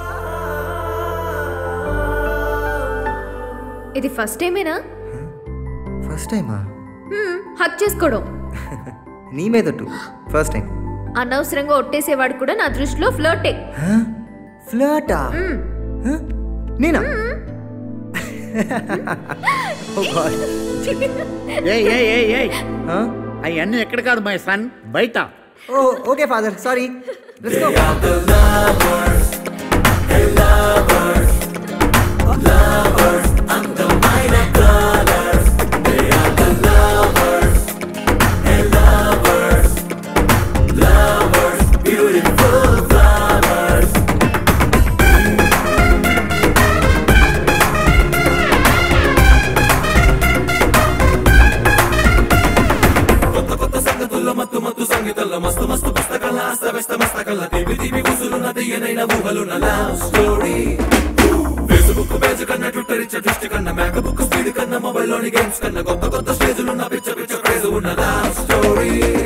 ఇది ఫస్ట్ టైమేనా ఫస్ట్ టైమా హక్ చేసుకోవడం నీ మీదట్టు ఫస్ట్ టైం అనవసరంగా ఒట్టేసేవాడు కూడా నా దృష్టిలో ఫ్లర్టే ఫ్లర్టా నేనా ఓ గాడ్ ఏయ్ ఏయ్ ఏయ్ ఏయ్ అవన్నీ ఎక్కడ కాదు మై సన్ బయట oh okay father sorry let's go Beautiful flowers. సంగతుల్లో మత్తు మత్తు సంగీతంలో మస్తు మస్తు పుస్తకాల అస్తవ్యస్త మస్తకల్ల తీపి తీపి గుసులున్న తీయనైన ఊహలున్న లవ్ స్టోరీ ఫేస్బుక్ పేజ్ కన్నా ట్విట్టర్ ఇచ్చే దృష్టి కన్నా మేక బుక్ స్పీడ్ కన్నా మొబైల్ లోని గేమ్స్ కన్నా కొత్త కొత్త స్టేజ్లున్న పిచ్చ పిచ్చ క్రేజ్ ఉన్న లవ్ స్టోరీ